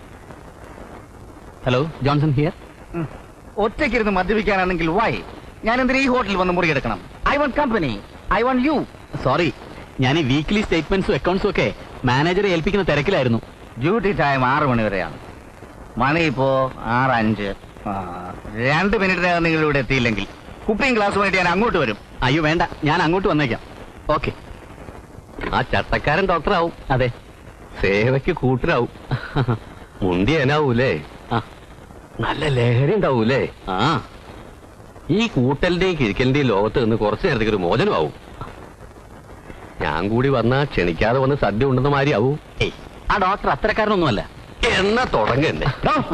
ഹലോ ജോൺസൺ ഹിയർ ഒറ്റയ്ക്കിരുന്ന് മദ്യപിക്കാനാണെങ്കിൽ വൈ ഞാൻ എന്തിനാ ഈ ഹോട്ടലിൽ വന്ന് മുറിയെടുക്കണം I want company I want you sorry ഞാൻ ഈ വീക്ക്ലി സ്റ്റേറ്റ്മെന്റ്സും അക്കൗണ്ട്സും ഒക്കെ മാനേജറെ ഏൽപ്പിക്കുന്ന തിരക്കിലായിരുന്നു ഡ്യൂട്ടി ടൈം ആറ് മണി വരെയാണ് മണി ഇപ്പോ ആറ് അഞ്ച് ആ, രണ്ട് മിനിറ്റിനകം നിങ്ങൾ ഇവിടെ എത്തിയില്ലെങ്കിൽ കുപ്പിയും ഗ്ലാസ്സുമായിട്ട് ഞാൻ അങ്ങോട്ട് വരും അയ്യോ വേണ്ട ഞാൻ അങ്ങോട്ട് വന്നേക്കാം ഓക്കെ ആ ചട്ടക്കാരൻ ഡോക്ടറാവും അതെ സേവയ്ക്ക് കൂട്ടരാവും മുന്തിയനാവൂലേ ആ നല്ല ലഹരി ഉണ്ടാവൂലേ ആ ഈ കൂട്ടലിന്റെയും കിഴിക്കലിന്റെയും ലോകത്ത് നിന്ന് കുറച്ചു നേരത്തേക്ക് ഒരു മോചനമാവും ഞാൻ കൂടി വന്നാ ക്ഷണിക്കാതെ വന്ന് സദ്യ ഉണ്ടെന്ന മാതിരി ആവൂ ഏയ് ആ ഡോക്ടർ അത്തരക്കാരനൊന്നുമല്ല എന്നാ തുടങ്ങന്നെ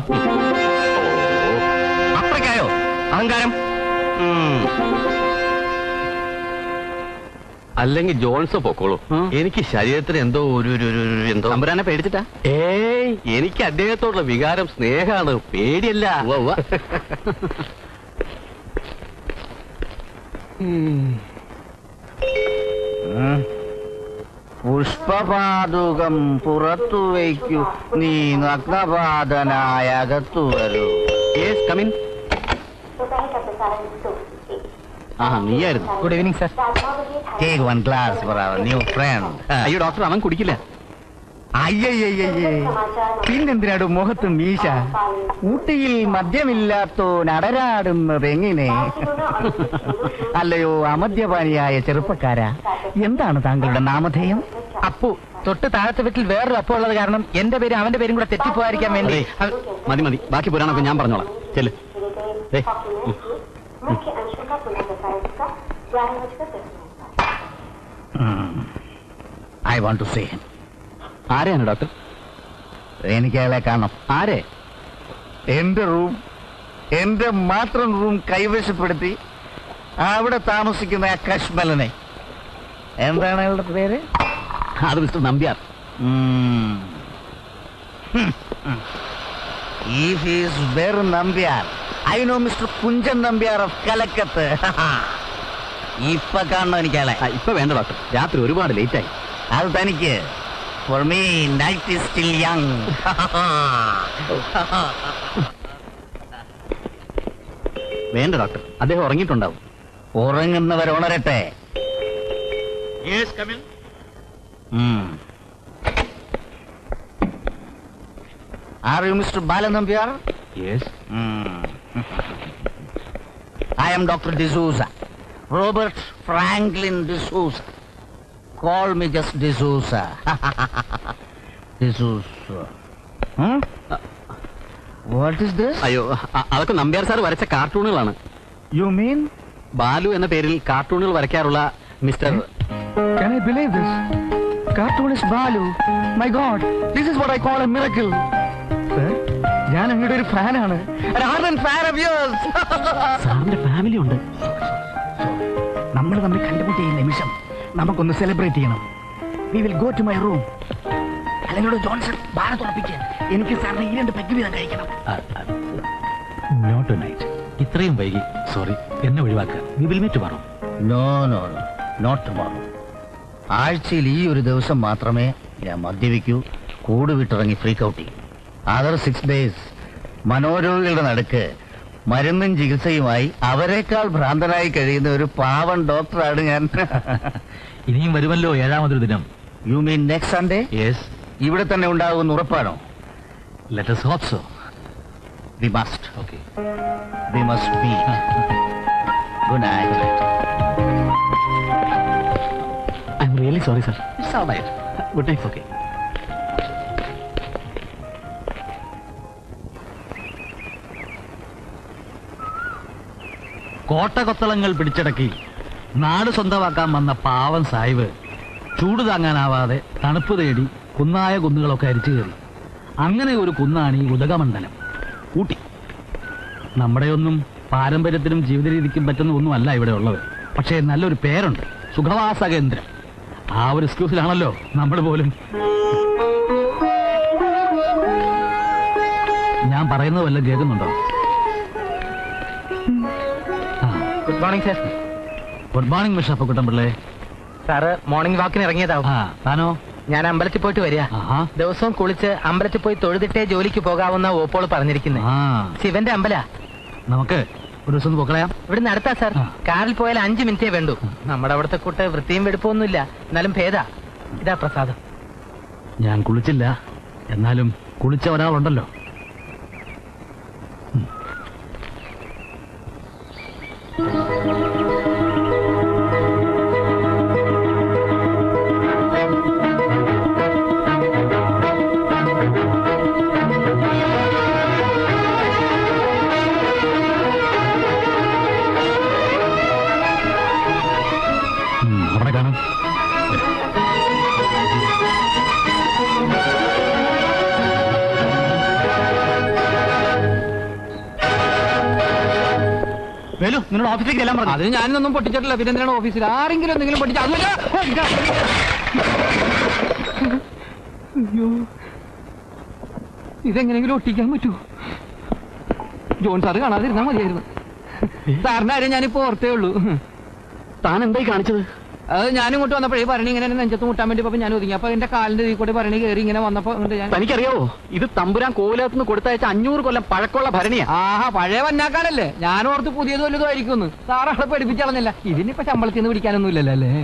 അത്രയ്ക്കായോ അഹങ്കാരം അല്ലെങ്കിൽ ജോൺസ് പൊക്കോളൂ ഉം. എനിക്ക് ശരീരത്തിന് എന്തോ ഒരു ഒരു ഒരു- ഒരു എന്തോ തമ്പുരാനെ പേടിച്ചിട്ടാ ഏയ് എനിക്ക് അദ്ദേഹത്തോടുള്ള വികാരം സ്നേഹമാണ് പേടിയല്ല ഉവ്വ, ഉവ്വ. പുഷ്പപാതുകം പുറത്തു വയ്ക്കൂ നീ നഗ്നപാതനായ അകത്തു വരൂ യെസ് കമിൻ ആ നീയായിരുന്നു good evening sir take one glass for our new friend അയ്യോ ഡോക്ടർ അവൻ കുടിക്കില്ല അയ്യയ്യയ്യേ പിന്നെന്തിനാടും മുഖത്ത് മീശ ഊട്ടിയിൽ മദ്യമില്ലാത്തോ നടരാടുന്നത് എങ്ങനെ അല്ലയോ അമദ്യപാനിയായ ചെറുപ്പക്കാരാ എന്താണ് താങ്കളുടെ നാമധേയം അപ്പു തൊട്ട് താഴത്തെ വീട്ടിൽ വേറൊരു അപ്പു ഉള്ളത് കാരണം എന്റെ പേര് അവന്റെ പേരും കൂടെ തെറ്റിപ്പോയിരിക്കാൻ വേണ്ടി അതെ. അവ- മതി മതി ബാക്കി പുരാണൊക്കെ ഞാൻ പറഞ്ഞോളാം ചെല് ദേ, ഉം. ഐ വാണ്ട് ടു സേ ആരെയാണ് ഡോക്ടർ എനിക്ക് അയാളെ കാണണം ആരെ എന്റെ റൂം എന്റെ മാത്രം റൂം കൈവശപ്പെടുത്തി അവിടെ താമസിക്കുന്ന ആ കശ്മലനെ എന്താണ് അയാളുടെ പേര് അത് mister Nambiar If he is Ver Nambiar, I know Mr. Kunchan Nambiar of Kalakkath ഇപ്പൊ കാണണം എനിക്ക് അയാളെ ആ, ഇപ്പൊ വേണ്ട ഡോക്ടർ രാത്രി ഒരുപാട് ലേറ്റ് ആയി അത് തനിക്ക് for me night is still young വേണ്ട ഡോക്ടർ അദ്ദേഹം ഉറങ്ങിയിട്ടുണ്ടാവും ഉറങ്ങുന്നവർ ഉണരട്ടെ are you mister Balan Nambiar yes I am Dr. D'Souza. Robert Franklin D'Souza. Call me just D'Souza. D'Souza. Hmm? What is this? അയ്യോ അ- അതൊക്കെ നമ്പ്യാർ സാർ വരച്ച കാർട്ടൂണുകളാണ് You mean? ബാലു എന്ന പേരിൽ കാർട്ടൂണുകൾ വരയ്ക്കാറുള്ള mister Can I believe this? Cartoonist Balu. My God, this is what I call a miracle. Sir, ഞാൻ അങ്ങയുടെ ഒരു ഫാനാണ് ഫാൻ ഓഫ് യേഴ്സ് സാറിന്റെ ഫാമിലി ഉണ്ട് നമ്മൾ തമ്മിൽ കണ്ടുമുട്ടിയ ഈ നിമിഷം നമുക്കൊന്ന് സെലിബ്രേറ്റ് ചെയ്യണം we will go to my room അല്ലെങ്കിൽ ജോൺസൺ ഭാരത് ഉറപ്പിക്കുക എനിക്ക് സാറിന് ഈ രണ്ട് പെഗ് വീതം കഴിക്കണം നോട്ട് നൈറ്റ് ഇത്രയും വൈകി സോറി എന്നെ ഒഴിവാക്കുക we will meet tomorrow no no no not tomorrow ആഴ്ചയിൽ ഈ ഒരു ദിവസം മാത്രമേ ഞാൻ മദ്യപിക്കൂ കൂട് വിട്ടിറങ്ങി ഫ്രീക്ക് ഔട്ട് ചെയ്യൂ അതർ സിക്സ് ഡേയ്സ് മനോരോഗികളുടെ നടുക്ക് മരുന്നും ചികിത്സയുമായി അവരെക്കാൾ ഭ്രാന്തനായി കഴിയുന്ന ഒരു പാവൻ ഡോക്ടറാണ് ഞാൻ ഇനിയും വരുമല്ലോ ഏഴാമതൊരു ദിനം you mean next Sunday yes ഇവിടെ തന്നെ ഉണ്ടാകുമെന്ന് ഉറപ്പാണോ let us hope so we must okay we must be good night I'm really sorry sir it's all right good night okay കോട്ടകൊത്തളങ്ങൾ പിടിച്ചടക്കി നാട് സ്വന്തമാക്കാൻ വന്ന പാവം സായിവ് ചൂട് താങ്ങാനാവാതെ തണുപ്പ് തേടി കുന്നായ കുന്നുകളൊക്കെ അരിച്ചു കയറി അങ്ങനെ ഒരു കുന്നാണ് ഈ ഉദകമണ്ഡലം ഊട്ടി നമ്മുടെയൊന്നും പാരമ്പര്യത്തിനും ജീവിത രീതിക്കും പറ്റുന്ന ഒന്നുമല്ല ഇവിടെ ഉള്ളത് പക്ഷേ നല്ലൊരു പേരുണ്ട് സുഖവാസ കേന്ദ്രം ആ ഒരു എക്സ്ക്യൂസിലാണല്ലോ നമ്മൾ പോലും ഞാൻ പറയുന്നത് വല്ലതും കേൾക്കുന്നുണ്ടോ good morning sir good morning mister അപ്പക്കുട്ടമ്പിള്ളേ സാറ് മോർണിംഗ് വാക്കിന് ഇറങ്ങിയതാവും ആ താനോ ഞാൻ അമ്പലത്തിൽ പോയിട്ട് വരിക ആഹാ ദിവസവും കുളിച്ച് അമ്പലത്തിൽ പോയി തൊഴുതിട്ടേ ജോലിക്ക് പോകാവുന്ന ഓപ്പോൾ പറഞ്ഞിരിക്കുന്നത് ആ ശിവന്റെ അമ്പല നമുക്ക് ഒരു ദിവസം ഒന്ന് പൊക്കളയാം ഇവിടുന്ന് അടുത്താ സാർ ആ. കാറിൽ പോയാൽ അഞ്ചു മിനിറ്റേ വേണ്ടു നമ്മുടെ അവിടുത്തെ കൂട്ട് വൃത്തിയും വെടുപ്പൊന്നുമില്ല എന്നാലും ഭേദ ഇതാ പ്രസാദം ഞാൻ കുളിച്ചില്ല എന്നാലും കുളിച്ച ഒരാളുണ്ടല്ലോ ഉം, അവിടെ കാണാം വേലു നിന്നോട് ഓഫീസിലേക്ക് എല്ലാം പറഞ്ഞു അതിന് ഞാനൊന്നും പൊട്ടിച്ചിട്ടില്ല പിന്നെ എന്തിനാണ് ഓഫീസിൽ ആരെങ്കിലും എന്തെങ്കിലും പൊട്ടിച്ച അതുമല്ല അയ്യോ ഇതെങ്ങനെയെങ്കിലും ഒട്ടിക്കാൻ പറ്റൂ ജോൺ സാറ് കാണാതിരുന്നാ മതിയായിരുന്നു സാറിന്റെ കാര്യം ഞാനിപ്പോ ഓർത്തേ ഉള്ളൂ താൻ എന്തായി കാണിച്ചത് അത് ഞാൻ ഇങ്ങോട്ട് വന്നപ്പോഴേ ഭരണി ഇങ്ങനെ എന്നെ നെഞ്ചത്ത് മുട്ടാൻ വേണ്ടി അപ്പൊ ഞാൻ ഒതുങ്ങി അപ്പൊ എന്റെ കാലിന്റെ ഇതിൽ കൂടെ ഭരണി കയറി ഇങ്ങനെ വന്നപ്പോ ഇങ്ങോട്ട് ഞാൻ തനിക്കറിയാവോ ഇത് തമ്പുരാൻ കോവിലകത്ത് നിന്ന് കൊടുത്തയച്ച അഞ്ഞൂറ് കൊല്ലം പഴക്കമുള്ള ഭരണിയാ ആഹാ പഴയ വന്നാക്കാനല്ലേ ഞാൻ ഓർത്ത് പുതിയത് വല്ലതും ആയിരിക്കും സാറാളെ പഠിപ്പിച്ചളഞ്ഞല്ല ഇതിനിപ്പോ ശമ്പളത്തിൽ നിന്ന് പിടിക്കാനൊന്നും ഇല്ലല്ലോ അല്ലേ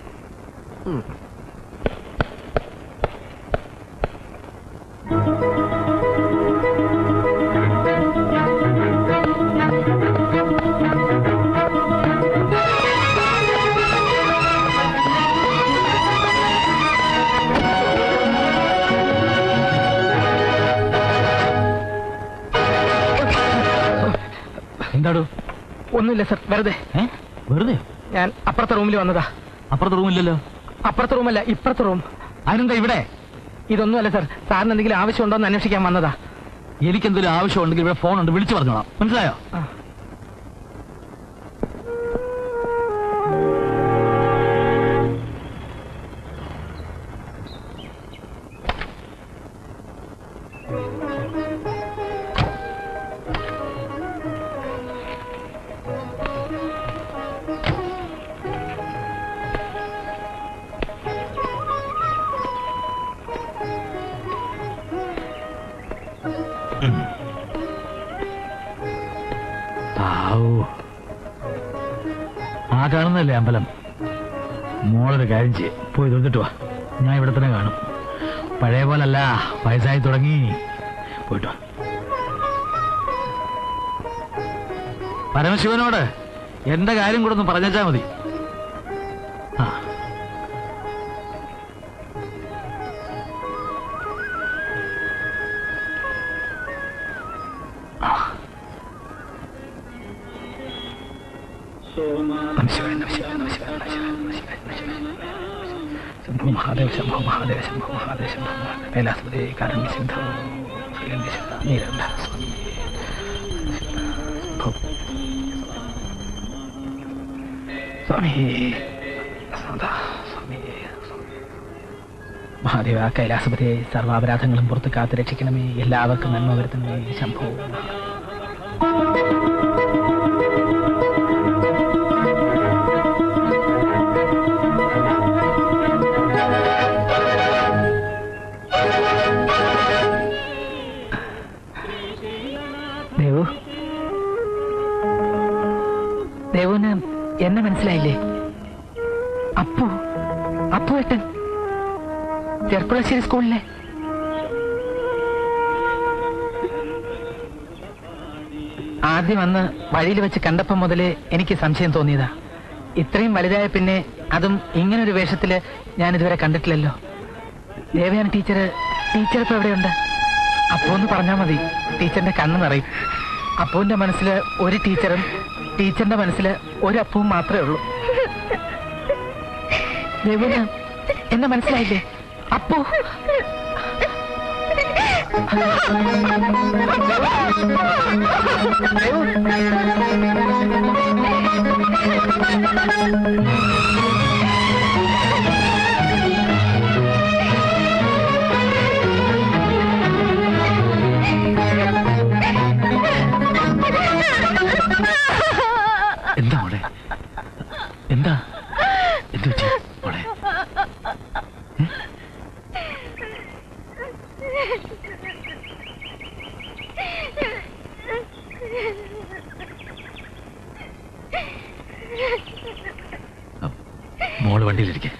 എന്താടോ ഒന്നുമില്ല സാർ വെറുതെ ഏ വെറുതെ ഞാൻ അപ്പുറത്തെ റൂമിൽ വന്നതാ അപ്പുറത്തെ റൂമില്ലല്ലോ അപ്പുറത്തെ റൂമല്ല ഇപ്പുറത്തെ റൂം അതിനെന്താ ഇവിടെ ഇതൊന്നുമല്ല സാർ സാറിന് എന്തെങ്കിലും ആവശ്യമുണ്ടോ എന്ന് അന്വേഷിക്കാൻ വന്നതാ എനിക്കെന്തെങ്കിലും ആവശ്യമുണ്ടെങ്കിൽ ഇവിടെ ഫോൺ ഉണ്ട് വിളിച്ചു പറഞ്ഞോളാം മനസ്സിലായോ ആ. ആവൂ. ആ കാണുന്നല്ലേ അമ്പലം മോളൊരു കാര്യം ചെയ്യ് പോയി തൊന്നിട്ട് വാ ഞാൻ ഇവിടെ തന്നെ കാണും പഴയ പോലല്ല വയസ്സായി തുടങ്ങി പോയിട്ട് വാ പരമശിവനോട് എന്റെ കാര്യം കൂടെ ഒന്ന് പറഞ്ഞാ മതി ആ നമശിവായ നമശിവായ നമശിവായ നമശിവായ നമശിവായ നമശിവായ ശംഭോ മഹാദേവ ശംഭോ മഹാദേവ ശംഭോ മഹാദേവ ശംഭോ മഹാദേവ കൈലാസപതി കാരുണ്യ സിന്ധോ ശ്രീകണ്ഠ നീരന്ധാര സ്വാമി ഭോ. സ്വാമി സദാ സ്വാമി മഹാദേവ കൈലാസപതി സർവാപരാധങ്ങളും പുറത്ത് കാത്തു രക്ഷിക്കണമേ എല്ലാവർക്കും നന്മ വരുത്തണമേ ശംഭോ മഹാ- ദേവു ദേവുന് എന്നെ മനസ്സിലായില്ലേ അപ്പു അപ്പു ഏട്ടൻ ചെർപ്പുളശ്ശേരി സ്കൂളിലെ ആദ്യം അന്ന് വഴിയിൽ വെച്ച് കണ്ടപ്പം മുതലേ എനിക്ക് സംശയം തോന്നിയതാ ഇത്രയും വലുതായ പിന്നെ അതും ഇങ്ങനൊരു വേഷത്തില് ഞാൻ ഇതുവരെ കണ്ടിട്ടില്ലല്ലോ ദേവയാന ടീച്ചർ ടീച്ചർ ഇപ്പൊ എവിടെയുണ്ട് അപ്പോ ഒന്ന് പറഞ്ഞാൽ മതി ടീച്ചറിന്റെ കണ്ണ് നിറയും അപ്പുവിന്റെ മനസ്സിൽ ഒരു ടീച്ചറും ടീച്ചറിന്റെ മനസ്സിൽ ഒരു അപ്പവും മാത്രമേ ഉള്ളൂ ദേവുന എന്നെ മനസ്സിലായില്ലേ അപ്പു എന്താ മോളെ എന്താ എന്ത് പറ്റി മോളെ മോള് വണ്ടിയിലിരിക്കെ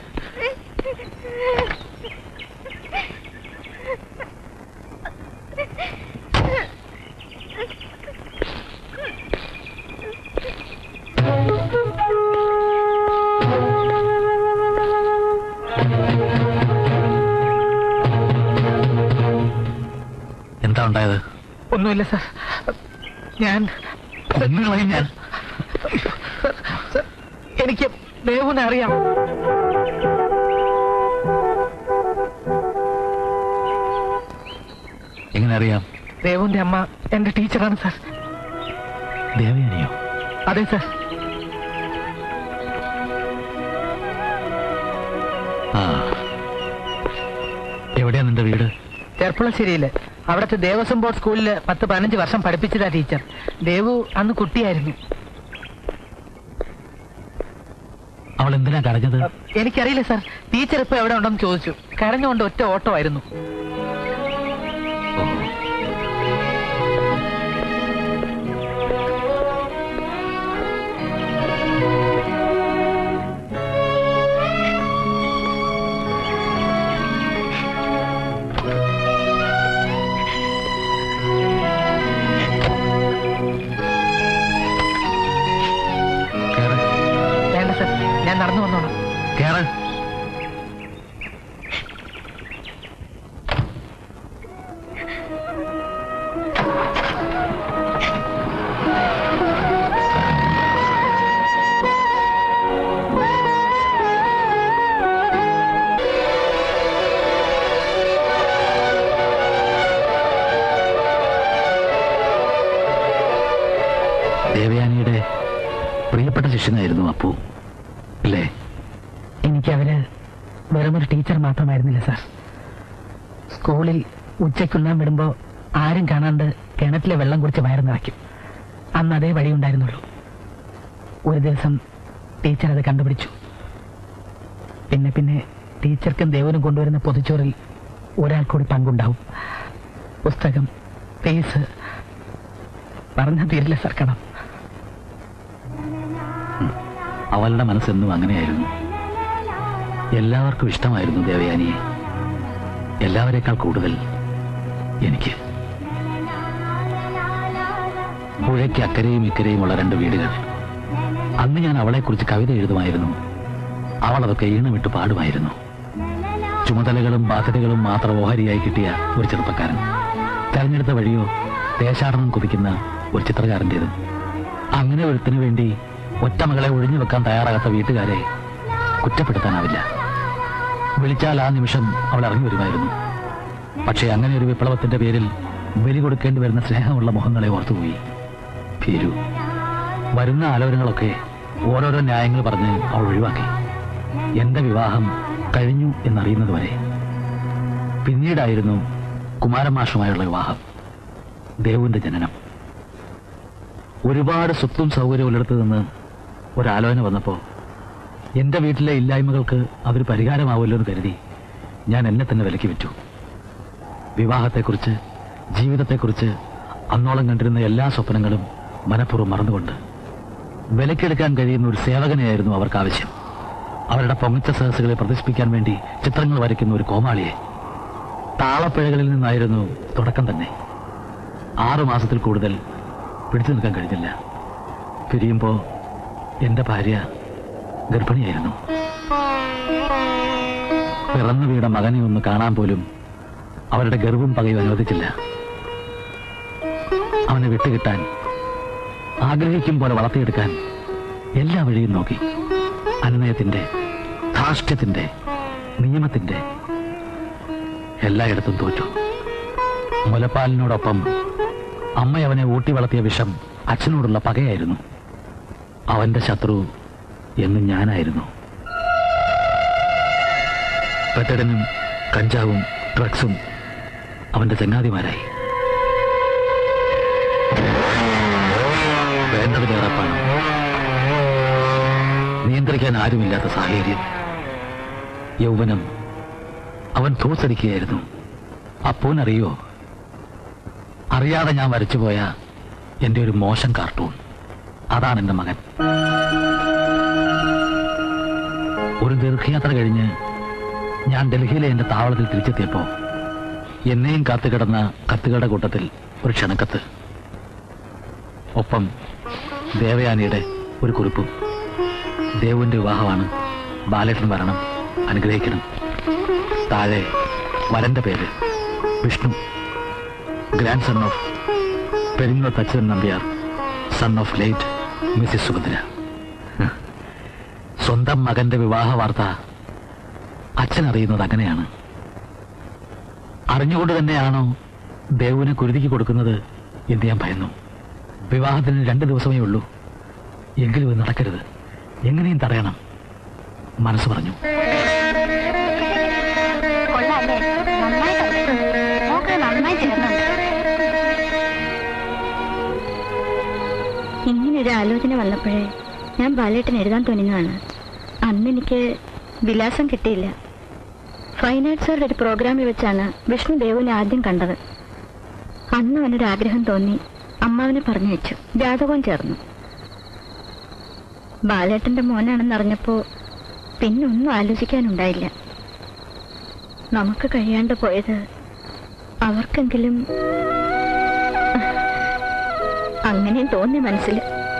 എന്താ ഉണ്ടായത് ഒന്നുമില്ല സാർ ഞാൻ കൊന്നുകളയും ഞാൻ സർ, സർ, എനിക്ക് ദേവുനെ അറിയാം എങ്ങനെ അറിയാം ദേവുന്റെ അമ്മ എന്റെ ടീച്ചറാണ് സാർ ദേവയാനിയോ അതെ സാർ ആ എവിടെയാ നിന്റെ വീട് ചെർപ്പുളശ്ശേരിയില് അവിടുത്തെ ദേവസ്വം ബോർഡ് സ്കൂളിൽ പത്ത് പതിനഞ്ച് വർഷം പഠിപ്പിച്ചതാ ടീച്ചർ ദേവു അന്ന് കുട്ടിയായിരുന്നു അവൾ എന്തിനാ കരഞ്ഞത് എനിക്കറിയില്ല സാർ ടീച്ചർ ഇപ്പൊ എവിടെ ഉണ്ടെന്ന് ചോദിച്ചു കരഞ്ഞുകൊണ്ട് ഒറ്റ ഓട്ടമായിരുന്നു വേണ്ട സാർ ഞാൻ നടന്നു വന്നോളാം കേറ് ദേവയാനിയുടെ പ്രിയപ്പെട്ട ശിഷ്യനായിരുന്നു അപ്പു അല്ലേ എനിക്ക് അവര് വെറുമൊരു ടീച്ചർ മാത്രമായിരുന്നില്ല സാർ സ്കൂളിൽ ഉച്ചയ്ക്കുണ്ണാൻ വിടുമ്പോ ആരും കാണാണ്ട് കിണറ്റിലെ വെള്ളം കുടിച്ച് വയറ് നിറയ്ക്കും അന്ന് അതേ വഴി ഉണ്ടായിരുന്നുള്ളൂ ഒരു ദിവസം ടീച്ചർ അത് കണ്ടുപിടിച്ചു പിന്നെ പിന്നെ ടീച്ചർക്കും ദേവനും കൊണ്ടുവരുന്ന പൊതിച്ചോറിൽ ഒരാൾ കൂടി പങ്കുണ്ടാവും പുസ്തകം ഫീസ് പറഞ്ഞ തീരില്ല സാർ കടം അവളുടെ മനസ്സെന്നും അങ്ങനെയായിരുന്നു എല്ലാവർക്കും ഇഷ്ടമായിരുന്നു ദേവയാനിയെ എല്ലാവരെക്കാൾ കൂടുതൽ എനിക്ക് പുഴയ്ക്ക് അക്കരയും ഇക്കരയുമുള്ള രണ്ട് വീടുകൾ അന്ന് ഞാൻ അവളെക്കുറിച്ച് കവിത എഴുതുമായിരുന്നു അവൾ അതൊക്കെ ഈണമിട്ട് പാടുമായിരുന്നു ചുമതലകളും ബാധ്യതകളും മാത്രം ഓഹരിയായി കിട്ടിയ ഒരു ചെറുപ്പക്കാരൻ തെരഞ്ഞെടുത്ത വഴിയോ ദേശാടനം കുതിക്കുന്ന ഒരു ചിത്രകാരൻ്റെതും അങ്ങനെ ഒരുത്തിന് വേണ്ടി ഒറ്റ മകളെ ഒഴിഞ്ഞു വെക്കാൻ തയ്യാറാകാത്ത വീട്ടുകാരെ കുറ്റപ്പെടുത്താനാവില്ല വിളിച്ചാൽ ആ നിമിഷം അവൾ ഇറങ്ങി വരുമായിരുന്നു പക്ഷേ അങ്ങനെ ഒരു വിപ്ലവത്തിന്റെ പേരിൽ ബലി കൊടുക്കേണ്ടി വരുന്ന സ്നേഹമുള്ള മുഖങ്ങളെ ഓർത്തുപോയി ഭീരു വരുന്ന ആലോചനകളൊക്കെ ഓരോരോ ന്യായങ്ങൾ പറഞ്ഞ് അവൾ ഒഴിവാക്കി എന്റെ വിവാഹം കഴിഞ്ഞു എന്നറിയുന്നത് വരെ പിന്നീടായിരുന്നു കുമാരമാഷുമായുള്ള വിവാഹം ദേവുവിന്റെ ജനനം ഒരുപാട് സ്വത്തും സൗകര്യവും ഉള്ളിടത്ത് നിന്ന് ഒരാലോചന വന്നപ്പോൾ എൻ്റെ വീട്ടിലെ ഇല്ലായ്മകൾക്ക് അതൊരു പരിഹാരമാവുമല്ലോ എന്ന് കരുതി ഞാൻ എന്നെ തന്നെ വിലക്കി വിറ്റു വിവാഹത്തെക്കുറിച്ച് ജീവിതത്തെക്കുറിച്ച് അന്നോളം കണ്ടിരുന്ന എല്ലാ സ്വപ്നങ്ങളും മനഃപൂർവ്വം മറന്നുകൊണ്ട് വിലക്കെടുക്കാൻ കഴിയുന്ന ഒരു സേവകനെയായിരുന്നു അവർക്ക് ആവശ്യം അവരുടെ പൊങ്ങിച്ച സഹസുകളെ പ്രദർശിപ്പിക്കാൻ വേണ്ടി ചിത്രങ്ങൾ വരയ്ക്കുന്ന ഒരു കോമാളിയെ താളപ്പിഴകളിൽ നിന്നായിരുന്നു തുടക്കം തന്നെ ആറു മാസത്തിൽ കൂടുതൽ പിടിച്ചു നിൽക്കാൻ കഴിഞ്ഞില്ല പിരിയുമ്പോൾ എൻ്റെ ഭാര്യ ഗർഭിണിയായിരുന്നു പിറന്നു വീണ മകനെ ഒന്ന് കാണാൻ പോലും അവരുടെ ഗർവും പകയും അനുവദിച്ചില്ല അവനെ വിട്ടുകിട്ടാൻ ആഗ്രഹിക്കും പോലെ വളർത്തിയെടുക്കാൻ എല്ലാ വഴിയും നോക്കി അനുനയത്തിന്റെ ധാർഷ്ട്യത്തിന്റെ നിയമത്തിന്റെ എല്ലായിടത്തും തോറ്റു മുലപ്പാലിനോടൊപ്പം അമ്മ അവനെ ഊട്ടി വളർത്തിയ വിഷം അച്ഛനോടുള്ള പകയായിരുന്നു അവന്റെ ശത്രു എന്ന് ഞാനായിരുന്നു പെട്ടടനും കഞ്ചാവും ഡ്രഗ്സും അവന്റെ ചങ്ങാതിമാരായി വേണ്ടതിലേറെ പണം നിയന്ത്രിക്കാൻ ആരുമില്ലാത്ത സാഹചര്യം യൗവനം അവൻ തോസടിക്കുകയായിരുന്നു അപ്പോനറിയോ അറിയാതെ ഞാൻ വരച്ചുപോയ എന്റെ ഒരു മോശം കാർട്ടൂൺ അതാണ് എന്റെ മകൻ ഒരു ദീർഘയാത്ര കഴിഞ്ഞ് ഞാൻ ഡൽഹിയിലെ എന്റെ താവളത്തിൽ തിരിച്ചെത്തിയപ്പോ എന്നെയും കാത്തുകിടന്ന കത്തുകളുടെ കൂട്ടത്തിൽ ഒരു ക്ഷണക്കത്ത് ഒപ്പം ദേവയാനിയുടെ ഒരു കുറിപ്പും ദേവുവിന്റെ വിവാഹമാണ് ബാലേട്ടൻ വരണം അനുഗ്രഹിക്കണം താഴെ വരന്റെ പേര് വിഷ്ണു ഗ്രാൻഡ് സൺ ഓഫ് പെരിങ്ങോ തച്ചൻ Nambiar son of late Mrs Subhadra ഹ്. സ്വന്തം മകന്റെ വിവാഹ വാർത്ത അച്ഛൻ അറിയുന്നത് അങ്ങനെയാണ് അറിഞ്ഞുകൊണ്ട് തന്നെയാണോ ദേവുവിനെ കുരുതിക്ക് കൊടുക്കുന്നത് എന്ന് ഞാൻ ഭയന്നു വിവാഹത്തിന് രണ്ട് ദിവസമേ ഉള്ളൂ എങ്കിലും ഇത് നടക്കരുത് എങ്ങനെയും തടയണം മനസ്സ് പറഞ്ഞു കൊള്ളാല്ലേ നന്നായിട്ട് മോക്ക് നന്നായി ചേർന്നുണ്ട് ഇങ്ങനൊരു ആലോചന വന്നപ്പോഴേ ഞാൻ ബാലേട്ടന് എഴുതാൻ തുനിഞ്ഞതാണ് അന്ന് എനിക്ക് വിലാസം കിട്ടിയില്ല ഫൈൻ ആർട്സുകളുടെ ഒരു പ്രോഗ്രാമിൽ വെച്ചാണ് വിഷ്ണു ദേവുവിനെ ആദ്യം കണ്ടത് അന്ന് അവനൊരു ആഗ്രഹം തോന്നി അമ്മാവനെ പറഞ്ഞു വെച്ചു ജാതകവും ചേർന്നു ബാലേട്ടന്റെ മോനാണെന്ന് അറിഞ്ഞപ്പോ പിന്നെ ഒന്നും ആലോചിക്കാനുണ്ടായില്ല നമുക്ക് കഴിയാണ്ട് പോയത് അവർക്കെങ്കിലും അങ്ങനെയും തോന്നി മനസ്സിൽ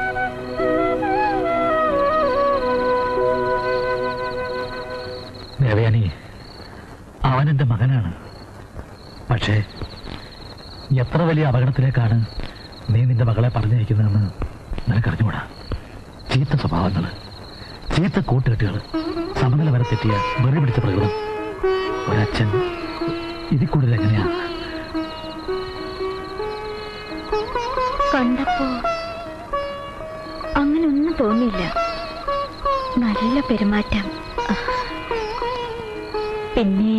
ദേവയാനി അവൻ എൻ്റെ മകനാണ് പക്ഷേ എത്ര വലിയ അപകടത്തിലേക്കാണ് നീ നിന്റെ മകളെ പറഞ്ഞയക്കുന്നതെന്ന് നിനക്കറിഞ്ഞുകൂടാ ചീത്ത സ്വഭാവങ്ങൾ ചീത്ത കൂട്ടുകെട്ടുകൾ സമനില വരെ തെറ്റിയ വെറി പിടിച്ച പ്രകൃതം ഒരച്ഛൻ ഇതിൽ കൂടുതൽ എങ്ങനെയാ കണ്ടപ്പോ അങ്ങനെ ഒന്നും തോന്നിയില്ല നല്ല പെരുമാറ്റം പിന്നെ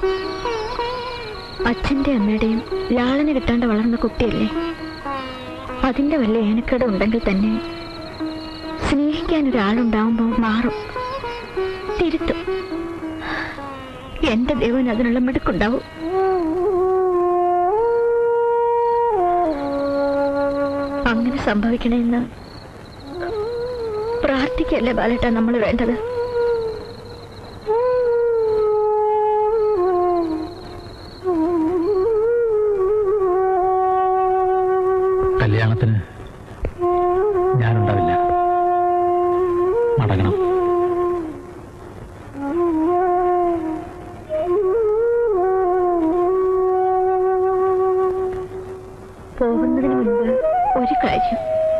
അച്ഛന്റെ അമ്മയുടെയും ലാളന കിട്ടാണ്ട് വളർന്ന കുട്ടിയല്ലേ അതിന്റെ വല്ല ഏനക്കേട് ഉണ്ടെങ്കിൽ തന്നെ സ്നേഹിക്കാൻ ഒരാളുണ്ടാവുമ്പോ മാറും തിരുത്തും എന്റെ ദൈവം അതിനുള്ള മിടുക്കുണ്ടാവും അങ്ങനെ സംഭവിക്കണമെന്ന് പ്രാർത്ഥിക്കല്ലേ ബാലേട്ട നമ്മൾ വേണ്ടത് കല്യാണത്തിന് ഞാനുണ്ടാവില്ല മടങ്ങണം പോകുന്നതിന് മുൻപ് ഒരു കാര്യം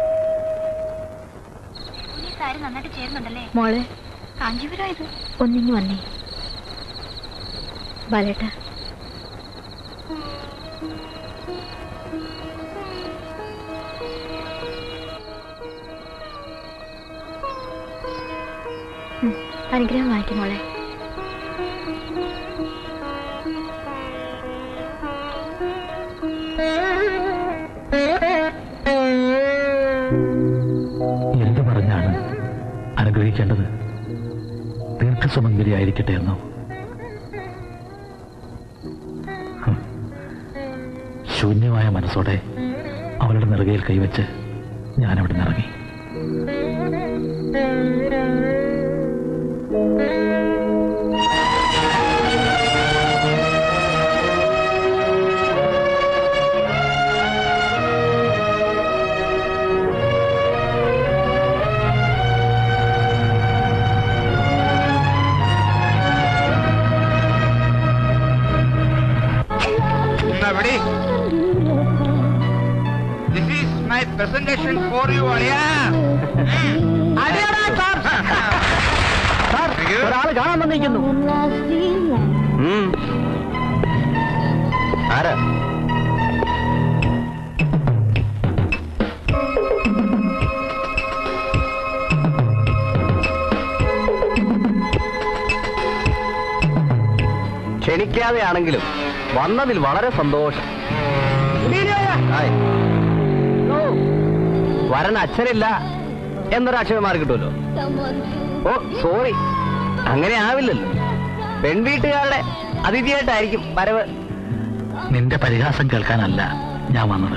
സാരി നന്നായിട്ട് ചേരുന്നുണ്ടല്ലേ മോളെ കാഞ്ചീപുരം ഇത് ഒന്നിങ്ങി വന്നേ ബാലേട്ട ഉം, അനുഗ്രഹം വാങ്ങിക്കും മോളെ ആഗ്രഹിക്കേണ്ടത് ദീർഘസുമംഗലിയായിരിക്കട്ടെ എന്നോ ഹും. ശൂന്യമായ മനസ്സോടെ അവളുടെ നെറുകയിൽ കൈവച്ച് ഞാൻ അവിടെ നിന്ന് ഇറങ്ങി Nobody. This is my presentation for you, Arya. ഒരാള് കാണാൻ വന്നിരിക്കുന്നു ആരാ ക്ഷണിക്കാതെയാണെങ്കിലും വന്നതിൽ വളരെ സന്തോഷം ഹായ്. വരൻ അച്ഛനില്ല എന്നൊരു അക്ഷരം മാറി കിട്ടുമല്ലോ ഓ സോറി അങ്ങനെ ആവില്ലല്ലോ പെൺവീട്ടുകാരുടെ അതിഥിയായിട്ടായിരിക്കും വരവ് നിന്റെ പരിഹാസം കേൾക്കാനല്ല ഞാൻ വന്നത്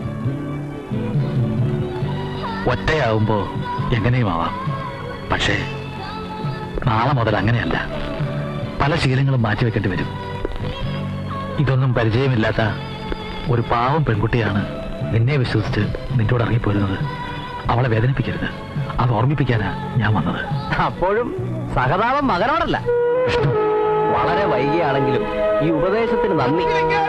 ഒറ്റയാവുമ്പോ എങ്ങനെയും ആവാം പക്ഷേ നാളെ മുതൽ അങ്ങനെയല്ല പല ശീലങ്ങളും മാറ്റിവെക്കേണ്ടി വരും ഇതൊന്നും പരിചയമില്ലാത്ത ഒരു പാവം പെൺകുട്ടിയാണ് നിന്നെ വിശ്വസിച്ച് നിന്നോട് ഇറങ്ങിപ്പോരുന്നത് അവളെ വേദനിപ്പിക്കരുത് അത് ഓർമ്മിപ്പിക്കാനാ ഞാൻ വന്നത് അപ്പോഴും സഹതാപം മകനോടല്ല വളരെ വൈകിയാണെങ്കിലും ഈ ഉപദേശത്തിന് നന്ദി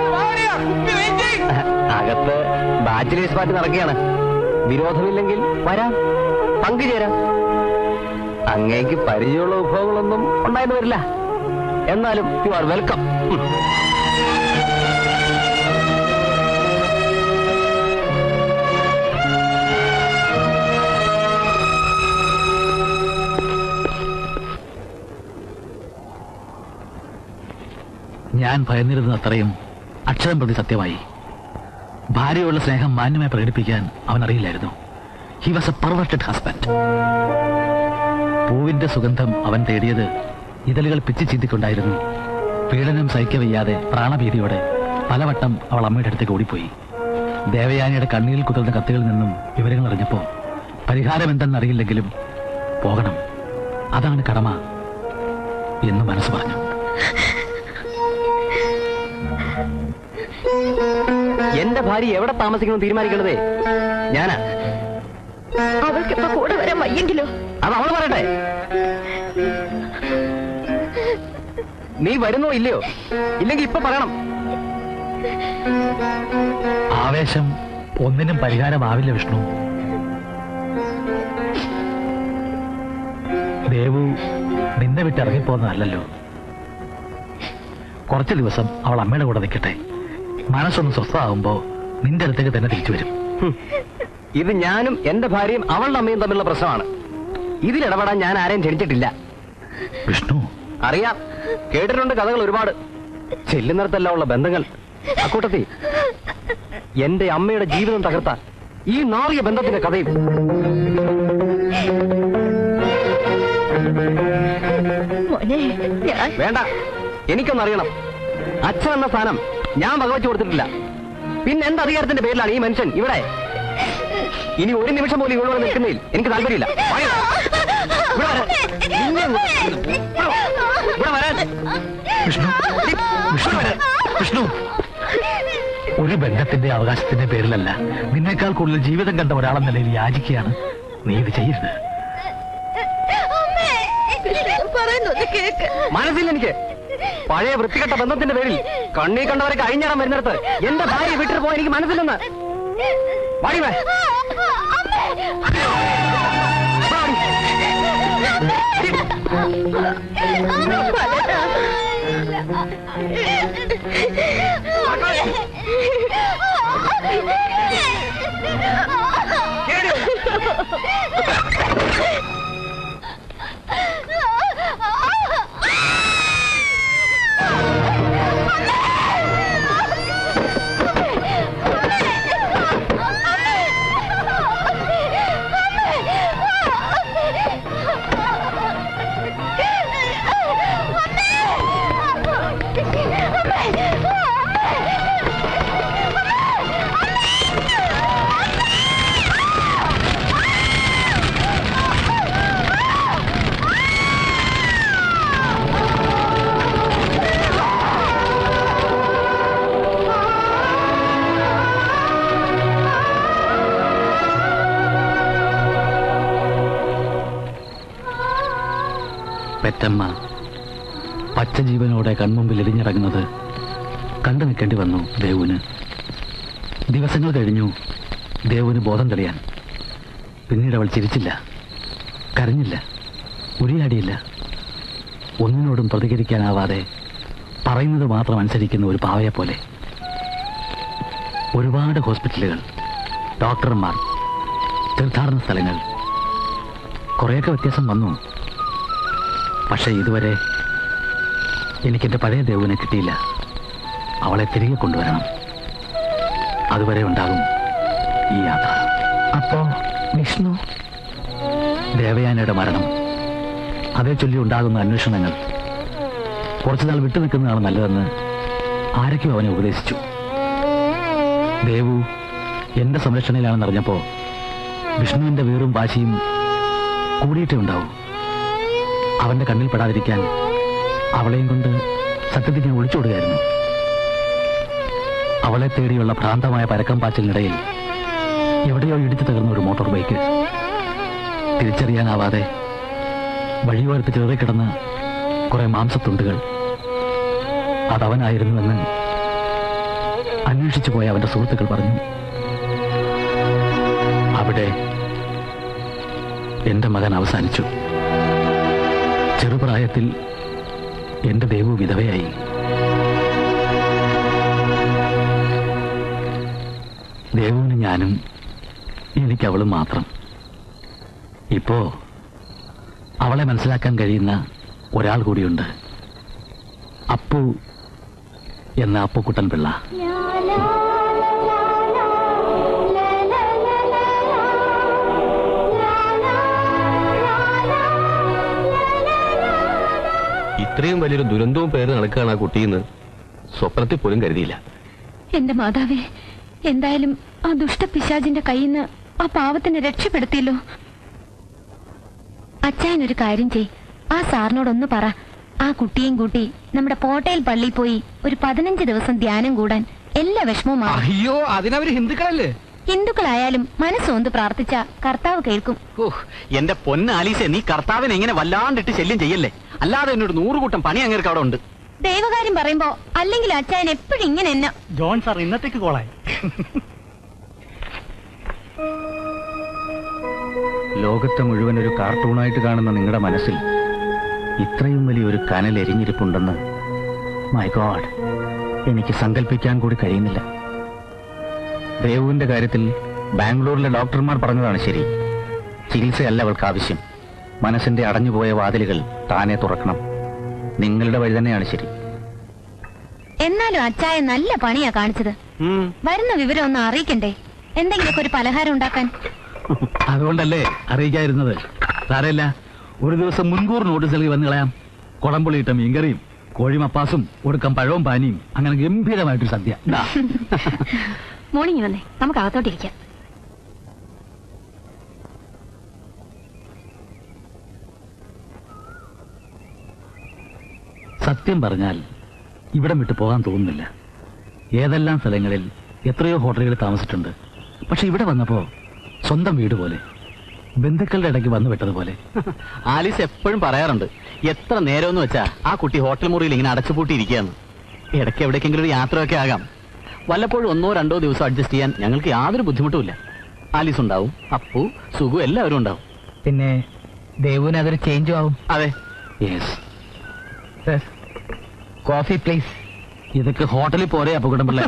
അകത്ത് ബാച്ചിലേഴ്സ് പാർട്ടി നടക്കുകയാണ് വിരോധമില്ലെങ്കിൽ വരാം പങ്കുചേരാം അങ്ങേക്ക് പരിചയമുള്ള വിഭവങ്ങളൊന്നും ഉണ്ടായെന്ന് വരില്ല എന്നാലും യു ആർ വെൽക്കം ഞാൻ ഭയന്നിരുന്നത് അത്രയും അക്ഷരം പ്രതി സത്യമായി ഭാര്യയുള്ള സ്നേഹം മാന്യമായി പ്രകടിപ്പിക്കാൻ അവൻ അറിയില്ലായിരുന്നു he was a perverted husband പൂവിന്റെ സുഗന്ധം അവൻ തേടിയത് ഇതളുകൾ പിച്ചി ചീന്തിക്കൊണ്ടായിരുന്നു പീഡനം സഹിക്കവയ്യാതെ പ്രാണഭീതിയോടെ പലവട്ടം അവൾ അമ്മയുടെ അടുത്തേക്ക് ഓടിപ്പോയി ദേവയാനിയുടെ കണ്ണീരിൽ കുതിർന്ന കത്തുകളിൽ നിന്നും വിവരങ്ങൾ അറിഞ്ഞപ്പോ പരിഹാരം എന്തെന്നറിയില്ലെങ്കിലും പോകണം അതാണ് കടമ എന്ന് മനസ്സ് പറഞ്ഞു എന്റെ ഭാര്യ എവിടെ താമസിക്കണം തീരുമാനിക്കണതേ ഞാനാ അവൾക്ക് ഇപ്പൊ കൂടെ വരാൻ വയ്യെങ്കിലോ അത് അവള് പറയട്ടെ നീ വരുന്നോ ഇല്ലയോ ഇല്ലെങ്കിൽ ഇപ്പൊ പറയണം ആവേശം ഒന്നിനും പരിഹാരമാവില്ല വിഷ്ണു ദേവു നിന്നെ വിട്ട് ഇറങ്ങിപ്പോന്നതല്ലല്ലോ കുറച്ച് ദിവസം അവൾ അമ്മയുടെ കൂടെ നിൽക്കട്ടെ മനസ്സൊന്ന് സ്വസ്ഥമാകുമ്പോ നിന്റെ അടുത്തേക്ക് തന്നെ തിരിച്ചു വരും ഹും. ഇത് ഞാനും എന്റെ ഭാര്യയും അവളുടെ അമ്മയും തമ്മിലുള്ള പ്രശ്നമാണ് ഇതിലിടപെടാൻ ഞാൻ ആരെയും ക്ഷണിച്ചിട്ടില്ല വിഷ്ണു അറിയാം കേട്ടിട്ടുണ്ട് കഥകൾ ഒരുപാട് ചെല്ലുന്നിടത്തെല്ലാം ഉള്ള ബന്ധങ്ങൾ അക്കൂട്ടത്തി എന്റെ അമ്മയുടെ ജീവിതം തകർത്ത ഈ നാറിയ ബന്ധത്തിന്റെ കഥയും മോനെ ഞാൻ വേണ്ട എനിക്കൊന്നും അറിയണം അച്ഛൻ എന്ന സ്ഥാനം ഞാൻ വകവെച്ചു കൊടുത്തിട്ടില്ല പിന്നെ എന്ത് അധികാരത്തിന്റെ പേരിലാണ് ഈ മനുഷ്യൻ ഇവിടെ ഇനി ഒരു നിമിഷം പോലും ഇവിടെ നിൽക്കുന്നതിൽ എനിക്ക് താല്പര്യമില്ല വായോ. ഇവിടെ വരാൻ. നിന്നെ അങ്ങ് ഇവിടെ വരാൻ വിഷ്ണു വിഷ്ണു വിഷ്ണു ഒരു ബന്ധത്തിന്റെ അവകാശത്തിന്റെ പേരിലല്ല നിന്നേക്കാൾ കൂടുതൽ ജീവിതം കണ്ട ഒരാളെന്ന നിലയിൽ യാചിക്കുകയാണ് നീ ഇത് ചെയ്യരുത് പറയുന്നത് കേക്ക് മനസ്സില്ല എനിക്ക് പഴയ വൃത്തികെട്ട ബന്ധത്തിന്റെ പേരിൽ കണ്ണീ കണ്ടവരെ കഴിഞ്ഞിടാൻ വരുന്നിടത്ത് എന്റെ ഭാര്യ വിട്ടിട്ട് പോയി എനിക്ക് മനസ്സിലെന്ന് വാടിവേ അമ്മേ പെറ്റമ്മ പച്ചജീവനോടെ കൺമുമ്പിൽ എരിഞ്ഞിറങ്ങുന്നത് കണ്ടു നിൽക്കേണ്ടി വന്നു ദേവുവിന് ദിവസങ്ങൾ കഴിഞ്ഞു ദേവുവിന് ബോധം തെളിയാൻ പിന്നീട് അവൾ ചിരിച്ചില്ല കരഞ്ഞില്ല ഉരിയാടിയില്ല ഒന്നിനോടും പ്രതികരിക്കാനാവാതെ പറയുന്നത് മാത്രം അനുസരിക്കുന്ന ഒരു പാവയെ പോലെ ഒരുപാട് ഹോസ്പിറ്റലുകൾ ഡോക്ടർമാർ തീർത്ഥാടന സ്ഥലങ്ങൾ കുറേയൊക്കെ വ്യത്യാസം വന്നു പക്ഷേ ഇതുവരെ എനിക്കെൻ്റെ പഴയ ദേവുവിനെ കിട്ടിയില്ല അവളെ തിരികെ കൊണ്ടുവരണം അതുവരെ ഉണ്ടാകും ഈ യാത്ര അപ്പോ വിഷ്ണു ദേവയാനയുടെ മരണം അതേ ചൊല്ലി ഉണ്ടാകുന്ന അന്വേഷണങ്ങൾ കുറച്ചുനാൾ വിട്ടു നിൽക്കുന്നതാണ് നല്ലതെന്ന് ആരൊക്കെയോ അവനെ ഉപദേശിച്ചു ദേവു എന്റെ സംരക്ഷണയിലാണെന്ന് അറിഞ്ഞപ്പോ വിഷ്ണുവിന്റെ വീറും വാശിയും കൂടിയിട്ടേ ഉണ്ടാവൂ അവന്റെ കണ്ണിൽ പെടാതിരിക്കാൻ അവളെയും കൊണ്ട് സത്യത്തിൽ ഞാൻ ഒളിച്ചോടുകയായിരുന്നു അവളെ തേടിയുള്ള ഭ്രാന്തമായ പരക്കം പാച്ചിലിനിടയിൽ എവിടെയോ ഇടിച്ചു തകർന്ന ഒരു മോട്ടോർ ബൈക്ക് തിരിച്ചറിയാനാവാതെ വഴിയോരത്ത് ചിതറിക്കിടന്ന കുറെ മാംസത്തുണ്ടുകൾ അതവനായിരുന്നുവെന്ന് അന്വേഷിച്ചു പോയ അവന്റെ സുഹൃത്തുക്കൾ പറഞ്ഞു അവിടെ എന്റെ മകൻ അവസാനിച്ചു ചെറുപ്രായത്തിൽ എന്റെ ദേവു വിധവയായി ദേവുവിന് ഞാനും എനിക്ക് അവളും മാത്രം ഇപ്പോ അവളെ മനസ്സിലാക്കാൻ കഴിയുന്ന ഒരാൾ കൂടിയുണ്ട് അപ്പു എന്ന അപ്പുക്കുട്ടൻ പിള്ള ഇത്രയും വലിയൊരു ദുരന്തവും പേര് നടക്കുകയാണ് ആ കുട്ടിയെന്ന് സ്വപ്നത്തിൽ പോലും കരുതിയില്ല എന്റെ മാതാവേ എന്തായാലും ആ ദുഷ്ടപിശാചിന്റെ കയ്യിൽ നിന്ന് ആ പാവത്തിനെ രക്ഷപ്പെടുത്തിയല്ലോ അച്ചായനൊരു കാര്യം ചെയ് ആ സാറിനോടൊന്ന് പറ ആ കുട്ടിയും കൂട്ടി നമ്മുടെ പോട്ടയിൽ പള്ളിയിൽ പോയി ഒരു പതിനഞ്ച് ദിവസം ധ്യാനം കൂടാൻ എല്ലാ വിഷമവും മാറും അയ്യോ അതിനവര് ഹിന്ദുക്കളല്ലേ ഹിന്ദുക്കളായാലും മനസ്സോന്ത് പ്രാർത്ഥിച്ച കർത്താവ് കേൾക്കും ഓഹ് എന്റെ പൊന്ന ആലീസെ നീ കർത്താവിനെ ഇങ്ങനെ വല്ലാണ്ടിട്ട് ശല്യം ചെയ്യല്ലേ അല്ലാതെ എന്നോട് നൂറുകൂട്ടം പണി അങ്ങേർക്ക് അവിടെ ഉണ്ട് ദൈവകാര്യം പറയുമ്പോ അല്ലെങ്കിൽ അച്ചായൻ എപ്പോഴും ഇങ്ങനെ എന്നെ ജോൺ സാർ ഇന്നത്തേക്ക് കോളായി ലോകത്തെ മുഴുവൻ ഒരു കാർട്ടൂണായിട്ട് കാണുന്ന നിങ്ങളുടെ മനസ്സിൽ ഇത്രയും വലിയൊരു കനൽ എരിഞ്ഞിരിപ്പുണ്ടെന്ന് മൈ ഗോഡ് എനിക്ക് സങ്കല്പിക്കാൻ കൂടി കഴിയുന്നില്ല ദേവുവിന്റെ കാര്യത്തിൽ ബാംഗ്ലൂരിലെ ഡോക്ടർമാർ പറഞ്ഞതാണ് ശരി ചികിത്സയല്ല അവൾക്ക് ആവശ്യം മനസ്സിന്റെ അടഞ്ഞുപോയ വാതിലുകൾ താനെ തുറക്കണം നിങ്ങളുടെ വഴി തന്നെയാണ് ശരി എന്നാലും അച്ചായ നല്ല പണിയാ കാണിച്ചത് വരുന്ന വിവരം ഒന്ന് അറിയിക്കണ്ടേ എന്തെങ്കിലുമൊക്കെ ഒരു പലഹാരം ഉണ്ടാക്കാൻ അതുകൊണ്ടല്ലേ അറിയിക്കാതിരുന്നത് സാരമില്ല ഒരു ദിവസം മുൻകൂർ നോട്ടീസ് നൽകി വന്നു കളയാം കുളമ്പുളിയിട്ട മീൻകറിയും കോഴിമപ്പാസും ഒടുക്കം പഴവും പാനിയും അങ്ങനെ ഗംഭീരമായിട്ടൊരു സദ്യ ദാ. മോർണിംഗ് വന്നേ നമുക്ക് അകത്തോട്ടിരിക്കാം സത്യം പറഞ്ഞാൽ ഇവിടം വിട്ടു പോകാൻ തോന്നുന്നില്ല ഏതെല്ലാം സ്ഥലങ്ങളിൽ എത്രയോ ഹോട്ടലുകളിൽ താമസിച്ചിട്ടുണ്ട് പക്ഷെ ഇവിടെ വന്നപ്പോ സ്വന്തം വീട് പോലെ ബന്ധുക്കളുടെ ഇടയ്ക്ക് വന്നു വിട്ടതുപോലെ ആലീസ് എപ്പോഴും പറയാറുണ്ട് എത്ര നേരമെന്ന് വെച്ചാ ആ കുട്ടി ഹോട്ടൽ മുറിയിൽ ഇങ്ങനെ അടച്ചുപൂട്ടി ഇരിക്കുകയാണ് ഇടയ്ക്ക് എവിടേക്കെങ്കിലും ഒരു യാത്രയൊക്കെ ആകാം വല്ലപ്പോഴും ഒന്നോ രണ്ടോ ദിവസം അഡ്ജസ്റ്റ് ചെയ്യാൻ ഞങ്ങൾക്ക് യാതൊരു ബുദ്ധിമുട്ടുമില്ല ആലീസ് ഉണ്ടാവും അപ്പു സുഖു എല്ലാവരും ഉണ്ടാവും പിന്നെ ദേവുവിന് അതൊരു ചേഞ്ചും ആവും അതെ യെസ് കോഫി പ്ലീസ് ഇതൊക്കെ ഹോട്ടലിൽ പോരെ അപ്പുകുട്ടൻ പിള്ളേ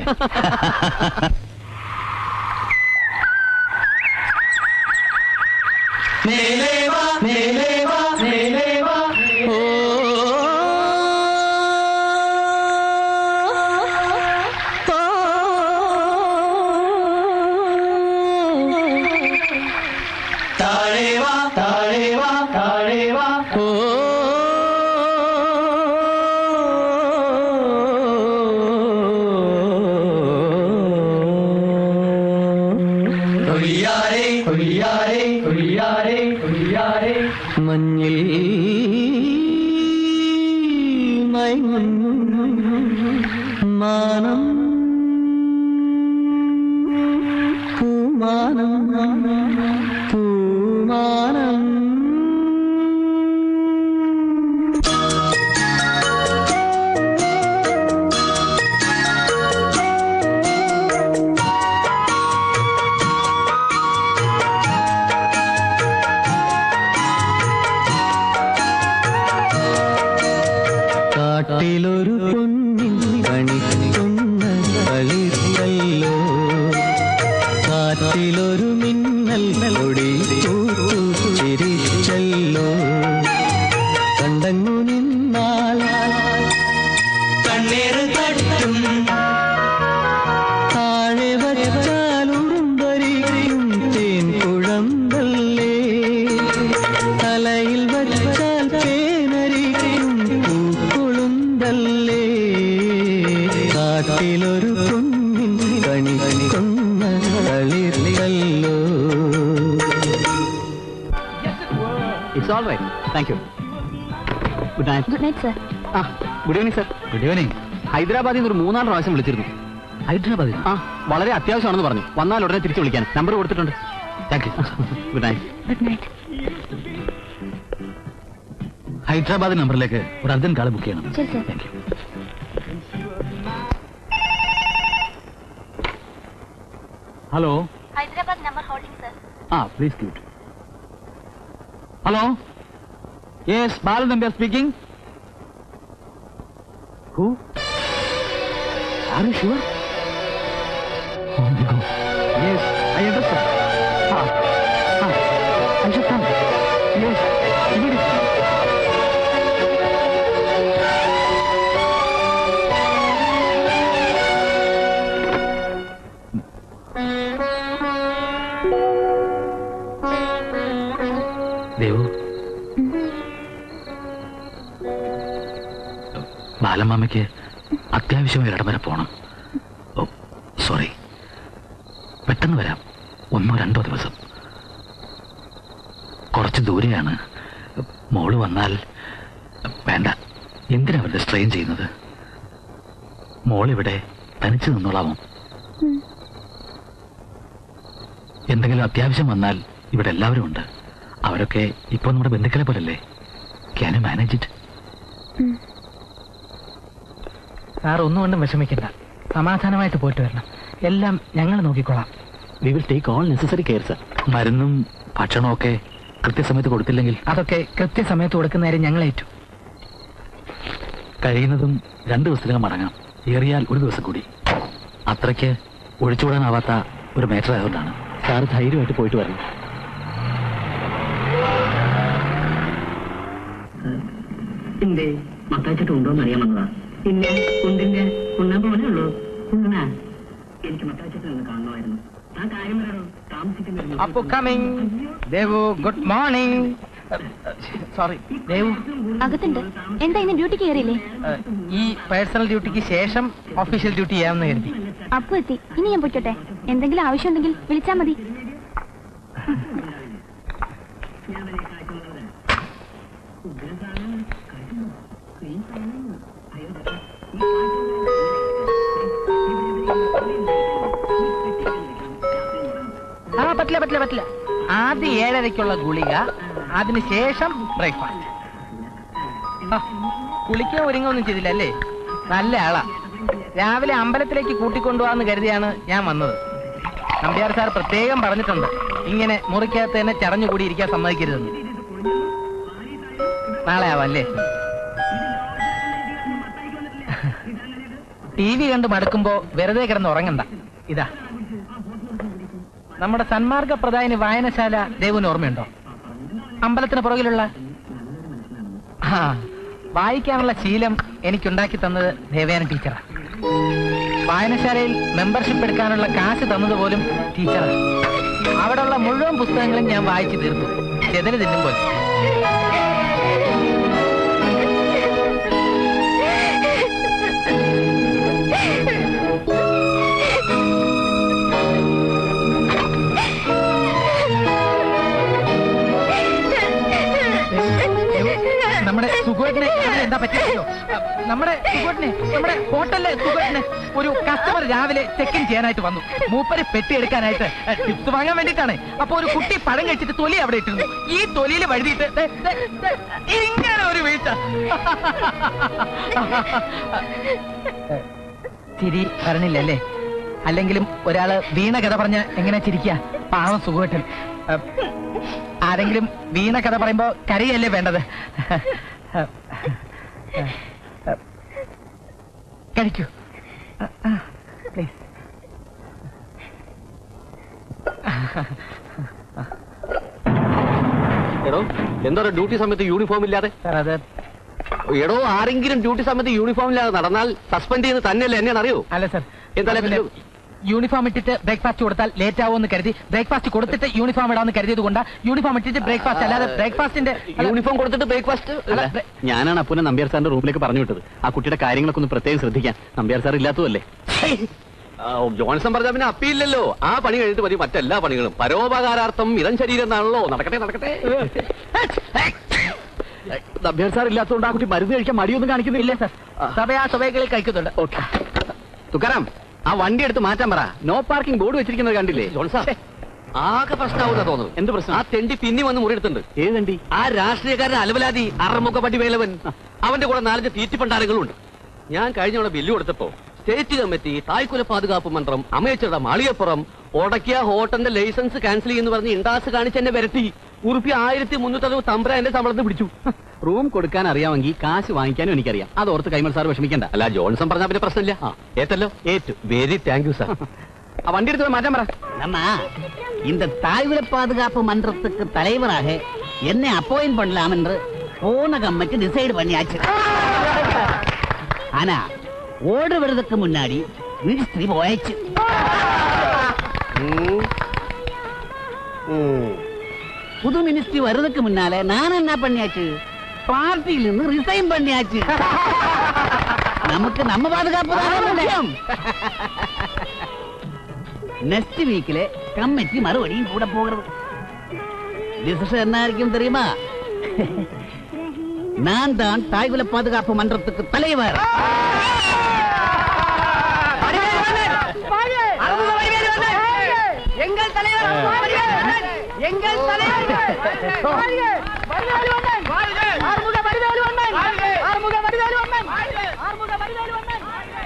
താഴേവാ താഴേവാ താഴേവാ ഓ കൊയ്യാരേ കൊയ്യാരേ കൊയ്യാരേ കൊയ്യാരേ മഞ്ഞിൽ മയങ്ങുന്നു മാനം പൂമാനം പൂമാനം കാറ്റിലൊരു മിന്നൽ ഒടി ചിരിച്ചല്ലോ കണ്ടങ്ങു നിന്നാൽ കണ്ണീർ തട്ടും താഴെ വച്ചാലുറുമ്പരിക്കും തേൻ കുഴമ്പല്ലേ തലയിൽ വച്ചാൽ പേനരിക്കും പൂക്കൊളുന്തല്ലേ കാട്ടിലൊരു കുഞ്ഞിൻ കണി കൊന്ന കളിർക്കല്ലോ it's all right thank you good night good night sir ആ good evening sir good evening ഹൈദരാബാദിൽ നിന്ന് ഒരു മൂന്നാല് പ്രാവശ്യം വിളിച്ചിരുന്നു ഹൈദരാബാദിൽ ആ വളരെ അത്യാവശ്യമാണെന്ന് പറഞ്ഞു വന്നാൽ ഉടനെ തിരിച്ചു വിളിക്കാൻ നമ്പർ കൊടുത്തിട്ടുണ്ട് thank you good night good night Hyderabad നമ്പറിലേക്ക് ഒരു അർജന്റ് കാൾ ബുക്ക് ചെയ്യണം ശരി sir thank you hello Hyderabad number holding sir ആ please cute hello yes Balan Nambiar speaking who are you sure Oh my God. Yes, I understand. Ah, ah, I should come. Yes, immediately. Devu ബാലമാമയ്ക്ക് അത്യാവശ്യമായി ഒരിടം വരെ പോണം ഓ sorry പെട്ടെന്ന് വരാം ഒന്നോ രണ്ടോ ദിവസം കുറച്ച് ദൂരെയാണ് മോള് വന്നാൽ വേണ്ട എന്തിനാ അവരുടെ സ്ട്രെയിൻ ചെയ്യുന്നത് മോളിവിടെ തനിച്ച് നിന്നോളാമോ എന്തെങ്കിലും അത്യാവശ്യം വന്നാൽ ഇവിടെ എല്ലാവരും ഉണ്ട് അവരൊക്കെ ഇപ്പോൾ നമ്മുടെ ബന്ധുക്കളെ പോലല്ലേ can you manage it sir ഒന്നും കൊണ്ടും വിഷമിക്കണ്ട സമാധാനമായിട്ട് പോയിട്ട് വരണം എല്ലാം ഞങ്ങൾ നോക്കിക്കോളാം we will take all necessary care sir മരുന്നും ഭക്ഷണവും ഒക്കെ കൃത്യസമയത്ത് കൊടുത്തില്ലെങ്കിൽ അതൊക്കെ കൃത്യസമയത്ത് കൊടുക്കുന്ന കാര്യം ഞങ്ങൾ ഏറ്റു കഴിയുന്നതും രണ്ട് ദിവസത്തിനകം മടങ്ങാം ഏറിയാൽ ഒരു ദിവസം കൂടി അത്രയ്ക്ക് ഒഴിച്ചുകൂടാനാവാത്ത ഒരു മേറ്റർ ആയതുകൊണ്ടാണ് സാർ ധൈര്യമായിട്ട് പോയിട്ട് വരണം എന്തേ മത്താച്ചിട്ട് ഉണ്ടോന്ന് അറിയാൻ വന്നതാ പിന്നെ കുണ്ടിന്റെ ഉണ്ണാൻ പോലെ ഉള്ളൂ ഉണ്ണാ എനിക്ക് മത്താച്ചിട്ട് ഒന്ന് കാണണമായിരുന്നു ആ കാര്യം പറയണോ താമസിക്കുന്ന Appu coming Devu good morning sorry Devu അകത്തുണ്ട് എന്താ ഇന്ന് ഡ്യൂട്ടിക്ക് കയറിയില്ലേ ഏഹ്, ഈ പേഴ്സണൽ ഡ്യൂട്ടിക്ക് ശേഷം ഒഫീഷ്യൽ ഡ്യൂട്ടി ചെയ്യാമെന്ന് കരുതി അപ്പു എത്തി ഇനി ഞാൻ പൊയ്ക്കോട്ടെ എന്തെങ്കിലും ആവശ്യമുണ്ടെങ്കിൽ വിളിച്ചാൽ മതി ആ പറ്റില്ല പറ്റില്ല പറ്റില്ല ആദ്യം ഏഴരയ്ക്കുള്ള ഗുളിക അതിനുശേഷം ബ്രേക്ക്ഫാസ്റ്റ് കുളിക്കാൻ ഒരുങ്ങൊന്നും ചെയ്തില്ല അല്ലേ നല്ല ആളാ രാവിലെ അമ്പലത്തിലേക്ക് കൂട്ടിക്കൊണ്ടുപോകാന്ന് കരുതിയാണ് ഞാൻ വന്നത് നമ്പ്യാർ സാർ പ്രത്യേകം പറഞ്ഞിട്ടുണ്ട് ഇങ്ങനെ മുറിക്കകത്ത് തന്നെ ചടഞ്ഞുകൂടി ഇരിക്കാൻ സമ്മതിക്കരുതെന്ന് നാളെ ആവാം അല്ലേ ടി വി കണ്ട് മടുക്കുമ്പോ വെറുതെ കിടന്ന് ഉറങ്ങണ്ട ഇതാ നമ്മുടെ സന്മാർഗ പ്രദായനി വായനശാല ദേവുന് ഓർമ്മയുണ്ടോ അമ്പലത്തിന് പുറകിലുള്ള ആ വായിക്കാനുള്ള ശീലം എനിക്കുണ്ടാക്കി തന്നത് ദേവയാന ടീച്ചറാ വായനശാലയിൽ മെമ്പർഷിപ്പ് എടുക്കാനുള്ള കാശ് തന്നത് പോലും ടീച്ചറാണ് അവിടെയുള്ള മുഴുവൻ പുസ്തകങ്ങളും ഞാൻ വായിച്ചു തീർത്തു ചെതല് തിന്നുമ്പോൾ നമ്മുടെ സുഖേട്ടനെ എന്താ പറ്റിയോ നമ്മുടെ സുഖേട്ടനെ നമ്മുടെ ഹോട്ടലിലെ സുഖേട്ടന് ഒരു കസ്റ്റമർ രാവിലെ ചെക്ക് ഇൻ ചെയ്യാനായിട്ട് വന്നു മൂപ്പര് പെട്ടി എടുക്കാനായിട്ട് ടിപ്സ് വാങ്ങാൻ വേണ്ടിയിട്ടാണ് അപ്പൊ ഒരു കുട്ടി പഴം കഴിച്ചിട്ട് തൊലി അവിടെ ഇട്ടിരുന്നു ഈ തൊലിയിൽ വഴുതിയിട്ട് ദേ, ദേ, ദേ, ഇങ്ങനെ ഒരു വീഴ്ച ചിരി പറഞ്ഞില്ലല്ലേ അല്ലെങ്കിലും ഒരാള് വീണ കഥ പറഞ്ഞ എങ്ങനെ ചിരിക്കുക പാവം സുഖേട്ടൻ ആരെങ്കിലും വീണ കഥ പറയുമ്പോ കരയല്ലേ വേണ്ടത് കഴിക്കൂ പ്ലീസ് എടോ എന്താ ഡ്യൂട്ടി സമയത്ത് യൂണിഫോം ഇല്ലാതെ എടോ ആരെങ്കിലും ഡ്യൂട്ടി സമയത്ത് യൂണിഫോം ഇല്ലാതെ നടന്നാൽ സസ്പെൻഡ് ചെയ്ത് തന്നെയല്ലേ എന്നെ അറിയോ അല്ല സർ എന്തായാലും യൂണിഫോം ഇട്ടിട്ട് ബ്രേക്ക്ഫാസ്റ്റ് കൊടുത്താൽ ലേറ്റ് ആവുമെന്ന് കരുതി ബ്രേക്ക്ഫാസ്റ്റ് കൊടുത്തിട്ട് യൂണിഫോം ഇടാമെന്ന് കരുതിയത് കൊണ്ട് യൂണിഫോം ഇട്ടിട്ട് ബ്രേക്ക്ഫാസ്റ്റ് അല്ലാതെ ബ്രേക്ക്ഫാസ്റ്റിന്റെ യൂണിഫോം കൊടുത്തിട്ട് ബ്രേക്ക്ഫാസ്റ്റ് ഞാനാണ് അപ്പുനെ നമ്പ്യാർ സാറിന്റെ റൂമിലേക്ക് പറഞ്ഞു വിട്ടത് ആ കുട്ടിയുടെ കാര്യങ്ങളൊക്കെ ഒന്ന് പ്രത്യേകം ശ്രദ്ധിക്കാൻ നമ്പ്യാർ സാർ ഇല്ലാത്തതല്ലേ ആ, ജോൺസൺ പറഞ്ഞ പിന്നെ അപ്പീല്ലല്ലോ ആ പണി കഴിഞ്ഞിട്ട് മതി മറ്റെല്ലാ പണികളും പരോപകാരാർത്ഥം ഇതം ശരീരം എന്നാണല്ലോ നടക്കട്ടെ നടക്കട്ടെ നമ്പ്യാർ സാർ ഇല്ലാത്തതുകൊണ്ട് ആ കുട്ടി മരുന്ന് കഴിക്കാൻ മടിയൊന്നും കാണിക്കുന്നില്ല സർ സഭയാ സഭകളിൽ കഴിക്കുന്നുണ്ട് ഓക്കെ തുക്കാറാം ആ വണ്ടി എടുത്ത് മാറ്റാൻ പറ നോ പാർക്കിംഗ് ബോർഡ് വെച്ചിരിക്കുന്നത് കണ്ടില്ലേ ജോൺസാ ആകെ പ്രശ്നമാവുന്ന തോന്നുന്നു എന്ത് പ്രശ്നം ആ തെണ്ടി പിന്നി വന്ന് മുറിയെടുത്തുണ്ട് ഏത് വണ്ടി ആ രാഷ്ട്രീയക്കാരൻ അലവലാതി അറമുഖ പടി വേലവൻ അവന്റെ കൂടെ നാലഞ്ച് തീറ്റിപ്പണ്ടാരങ്ങളും ഉണ്ട് ഞാൻ കഴിഞ്ഞ തവണ ബില്ല് കൊടുത്തപ്പോ സ്റ്റേറ്റ് കമ്മിറ്റി തായ്ക്കുല പാതുകാപ്പ് മന്ത്രം അമേച്ചറുടെ മാളികപ്പുറം ഉടക്കിയ ഹോട്ടലിന്റെ ലൈസൻസ് ക്യാൻസൽ ചെയ്യുന്നു പറഞ്ഞ് ഇണ്ടാസ് കാണിച്ച് എന്നെ വരട്ടി ഉറുപ്പി ആയിരത്തി മുന്നൂറ്ററുപത് തമ്പ്ര എന്റെ ശമ്പളത്തിൽ പിടിച്ചു റൂം കൊടുക്കാൻ അറിയാമെങ്കിൽ കാശ് വാങ്ങിക്കാനും എനിക്കറിയാം അത് ഓർത്ത് കൈമൾ സാർ വിഷമിക്കണ്ട അല്ല ജോൺസൺ പറഞ്ഞാൽ പിന്നെ പ്രശ്നമില്ല ഏറ്റല്ലോ ഏറ്റു വെരി താങ്ക് യു സാർ ആ വണ്ടി എടുത്ത് മാറ്റാൻ പറ நம்ம இந்த தாய்விட பாதுகாப்பு மன்றத்துக்கு தலைவராக என்னை அப்பாயிண்ட் பண்ணலாம் என்று போன கம்மைக்கு டிசைட் பண்ணியாச்சு ஆனா ஓடு விடுறதுக்கு முன்னாடி மினிஸ்ட்ரி போயாச்சு புது மினிஸ்ட்ரி வர்றதுக்கு முன்னால நான் என்ன பண்ணியாச்சு பார்ட்டியில இருந்து ரிசைன் பண்ணியாச்சு நமக்கு நம்ம பாதுகாப்பு தானே முக்கியம் நெக்ஸ்ட் வீக்ல கம்மிட்டி மறுபடியும் கூட போகிறது டிசிஷன் என்ன இருக்கும் தெரியுமா நான் தான் தாய்குல பாதுகாப்பு மன்றத்துக்கு தலைவர் எங்கள் தலைவர் எங்கள் தலைவர் ஆறுமுக வடிவேலு அண்ணன் ஆறுமுக வடிவேலு அண்ணன் ஆறுமுக வடிவேலு அண்ணன்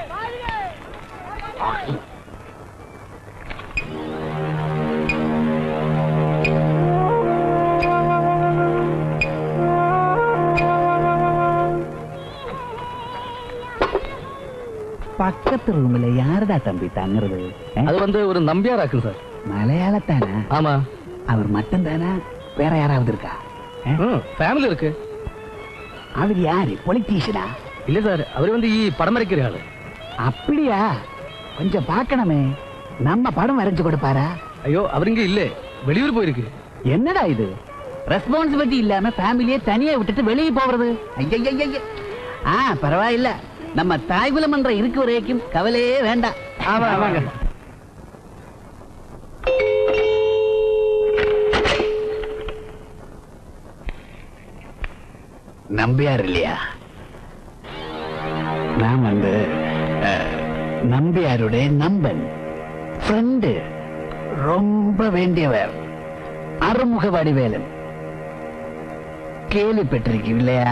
பக்கத்து ரூம்ல யாரடா தம்பி தங்குறது அது வந்து ஒரு நம்பியாராக்கு சார் மலையாளத்தானா ஆமா அவர் மட்டும் தானா வேற யாராவது இருக்கா ஃபேமிலி இருக்கு அவர் யாரு பொலிட்டீஷியனா இல்ல சார் அவர் வந்து ஈ படம் வரைக்கிற ஆளு அப்படியா கொஞ்சம் பார்க்கணுமே நம்ம படம் வரைஞ்சு கொடுப்பாரா ஐயோ அவர் இங்க இல்ல வெளியூர் போயிருக்கு என்னடா இது ரெஸ்பான்சிபிலிட்டி இல்லாம ஃபேமிலியை தனியா விட்டுட்டு வெளியே போறது ஐயய்யய்ய ஆ பரவாயில்ல நம்ம தாய்குல மன்றம் இருக்கு வரைக்கும் கவலையே வேண்டாம் ஆமா ஆமாங்க நம்பியார் இல்லையா நான் வந்து அஹ், நம்பியாருடைய நம்பன் ஃப்ரெண்டு ரொம்ப வேண்டியவர் அறுமுக வடிவேலன் கேள்விப்பட்டிருக்கீங்க இல்லையா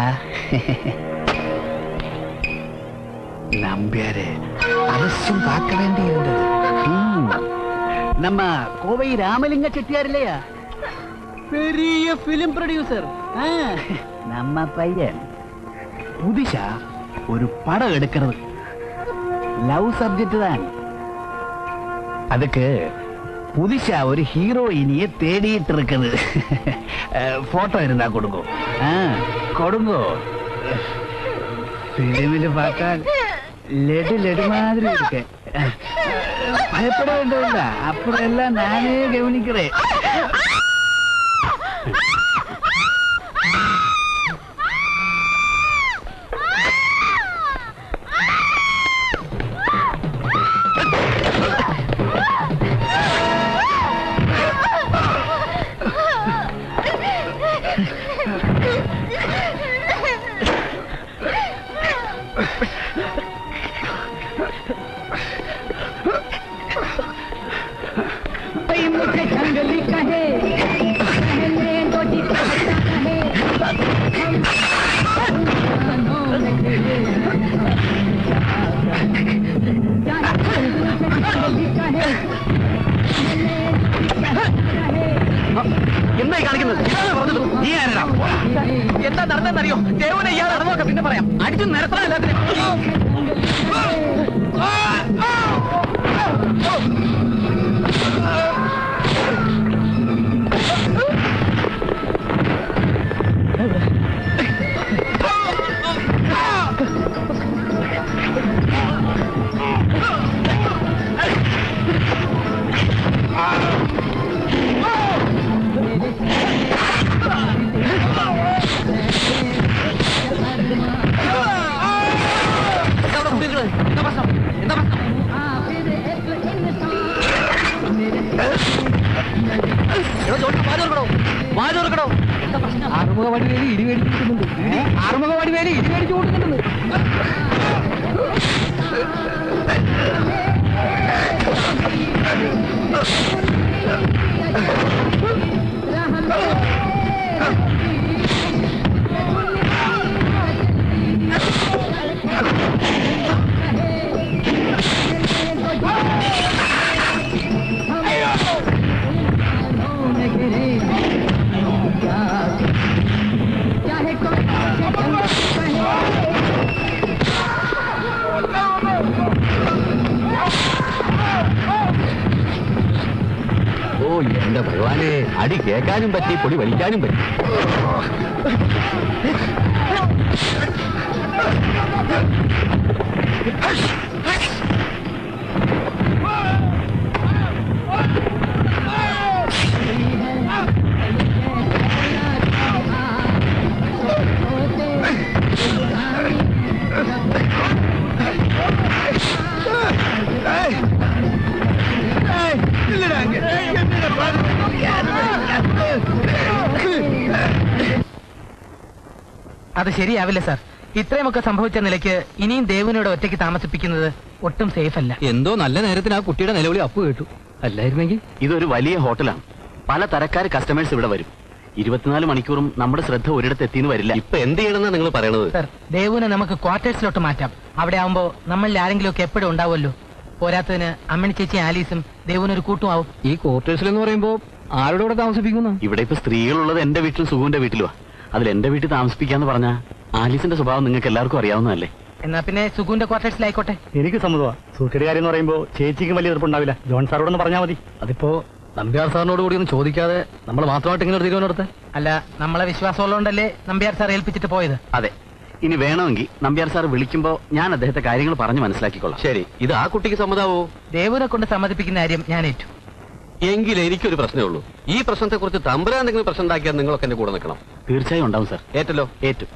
நம்பியாரு அவசியம் பார்க்க வேண்டியிருந்தது ம். நம்ம கோவை ராமலிங்க செட்டியார் இல்லையா பெரிய பிலிம் ப்ரொடியூசர் நம்ம பையன் புதுசா ஒரு படம் எடுக்கிறது லவ் சப்ஜெக்ட் தான் அதுக்கு புதுசா ஒரு ஹீரோயினிய தேடிட்டு இருக்குது போட்டோ இருந்தா கொடுங்க ஆ, கொடுங்க பிலிமில் பார்த்தா லெடு லெடு மாதிரி இருக்கு பயப்பட வேண்டியதில்ல அப்புறம் எல்லாம் நானே கவனிக்கிறேன் मुझे जंगली कहे कहने दो जी कहता कहे എന്തായി കാണിക്കുന്നത് നീ ആരടാ എന്താ നടന്നെന്നറിയോ ദേവനെ ഇയാൾ നടന്നോക്കെ പിന്നെ പറയാം അടിച്ചു നിരത്തണം എല്ലാത്തിനും വാ തുറക്കണോ ആറുമുഖ വടിവേലി ഇടി മേടിച്ചു കൊടുക്കുന്നുണ്ട് ആറുമുഖ വടിവേലി ഇടി മേടിച്ചു കൊടുക്കുന്നുണ്ട് ഓ എന്റെ ഭഗവാനെ അടി കേൾക്കാനും പറ്റി പൊടി വലിക്കാനും പറ്റി അത് ശരിയാവില്ല സാർ ഇത്രയുമൊക്കെ സംഭവിച്ച നിലയ്ക്ക് ഇനിയും ദേവിനോട് ഒറ്റയ്ക്ക് താമസിപ്പിക്കുന്നത് ഒട്ടും സേഫ് അല്ല എന്തോ നല്ല നേരത്തിന് ആ കുട്ടിയുടെ നിലവിളി അപ്പ് കേട്ടു അല്ലായിരുന്നെങ്കിൽ ഇതൊരു വലിയ ഹോട്ടലാണ് പല തരക്കാർ കസ്റ്റമേഴ്സ് ഇവിടെ വരും ഇരുപത്തിനാല് മണിക്കൂറും നമ്മുടെ ശ്രദ്ധ ഒരിടത്ത് എത്തിയെന്ന് വരില്ല ഇപ്പൊ എന്ത് ചെയ്യണമെന്നാ നിങ്ങൾ പറയണത് സാർ ദേവുവിനെ നമുക്ക് ക്വാർട്ടേഴ്സിലോട്ട് മാറ്റാം അവിടെ ആവുമ്പോ നമ്മളിൽ ആരെങ്കിലും ഒക്കെ എപ്പോഴും ഉണ്ടാവുമല്ലോ പോരാത്തതിന് അമ്മണി ചേച്ചി ആലീസും ദേവുവിനൊരു കൂട്ടും ആവും ഈ ക്വാർട്ടേഴ്സിൽ എന്ന് പറയുമ്പോ ആരുടെ കൂടെ താമസിപ്പിക്കുന്ന ഇവിടെ ഇപ്പൊ സ്ത്രീകളുള്ളത് എന്റെ വീട്ടിലും സുഖുവിന്റെ വീട്ടിലുമാ അതിൽ എന്റെ വീട്ടിൽ താമസിപ്പിക്കാന്ന് പറഞ്ഞാ ആലീസിന്റെ സ്വഭാവം നിങ്ങൾക്ക് എല്ലാവർക്കും അറിയാവുന്നതല്ലേ എന്നാ പിന്നെ സുഗുവിന്റെ ക്വാർട്ടേഴ്സിലായിക്കോട്ടെ എനിക്ക് സമ്മതമാണ് സൂക്കേട് കാര്യം എന്ന് പറയുമ്പോൾ ചേച്ചിക്കും വലിയ എതിർപ്പുണ്ടാവില്ല ജോൺ സാറോടൊന്ന് പറഞ്ഞാൽ മതി അതിപ്പോ നമ്പ്യാർ സാറിനോട് കൂടി ഒന്ന് ചോദിക്കാതെ നമ്മൾ മാത്രമായിട്ട് ഇങ്ങനെ ഒരു തീരുമാനം എടുത്തേ അല്ല നമ്മളെ വിശ്വാസമുള്ളതുകൊണ്ടല്ലേ നമ്പ്യാർ സാർ ഏൽപ്പിച്ചിട്ട് പോയത് അതെ ഇനി വേണമെങ്കിൽ നമ്പ്യാർ സാർ വിളിക്കുമ്പോ ഞാൻ അദ്ദേഹത്തെ കാര്യങ്ങൾ പറഞ്ഞു മനസ്സിലാക്കിക്കൊള്ളാം ശരി ഇത് ആ കുട്ടിക്ക് സമ്മതാവോ ദേവുവിനെ കൊണ്ട് സമ്മതിപ്പിക്കുന്ന കാര്യം ഞാൻ ഏറ്റു എങ്കിൽ എനിക്കൊരു പ്രശ്നമേ ഉള്ളൂ ഈ പ്രശ്നത്തെ കുറിച്ച് തമ്പുരാൻ എന്തെങ്കിലും പ്രശ്നം ഉണ്ടാക്കിയാൽ നിങ്ങളൊക്കെ എന്റെ കൂടെ നിൽക്കണം തീർച്ചയായും ഉണ്ടാവും സാർ ഏറ്റല്ലോ ഏറ്റു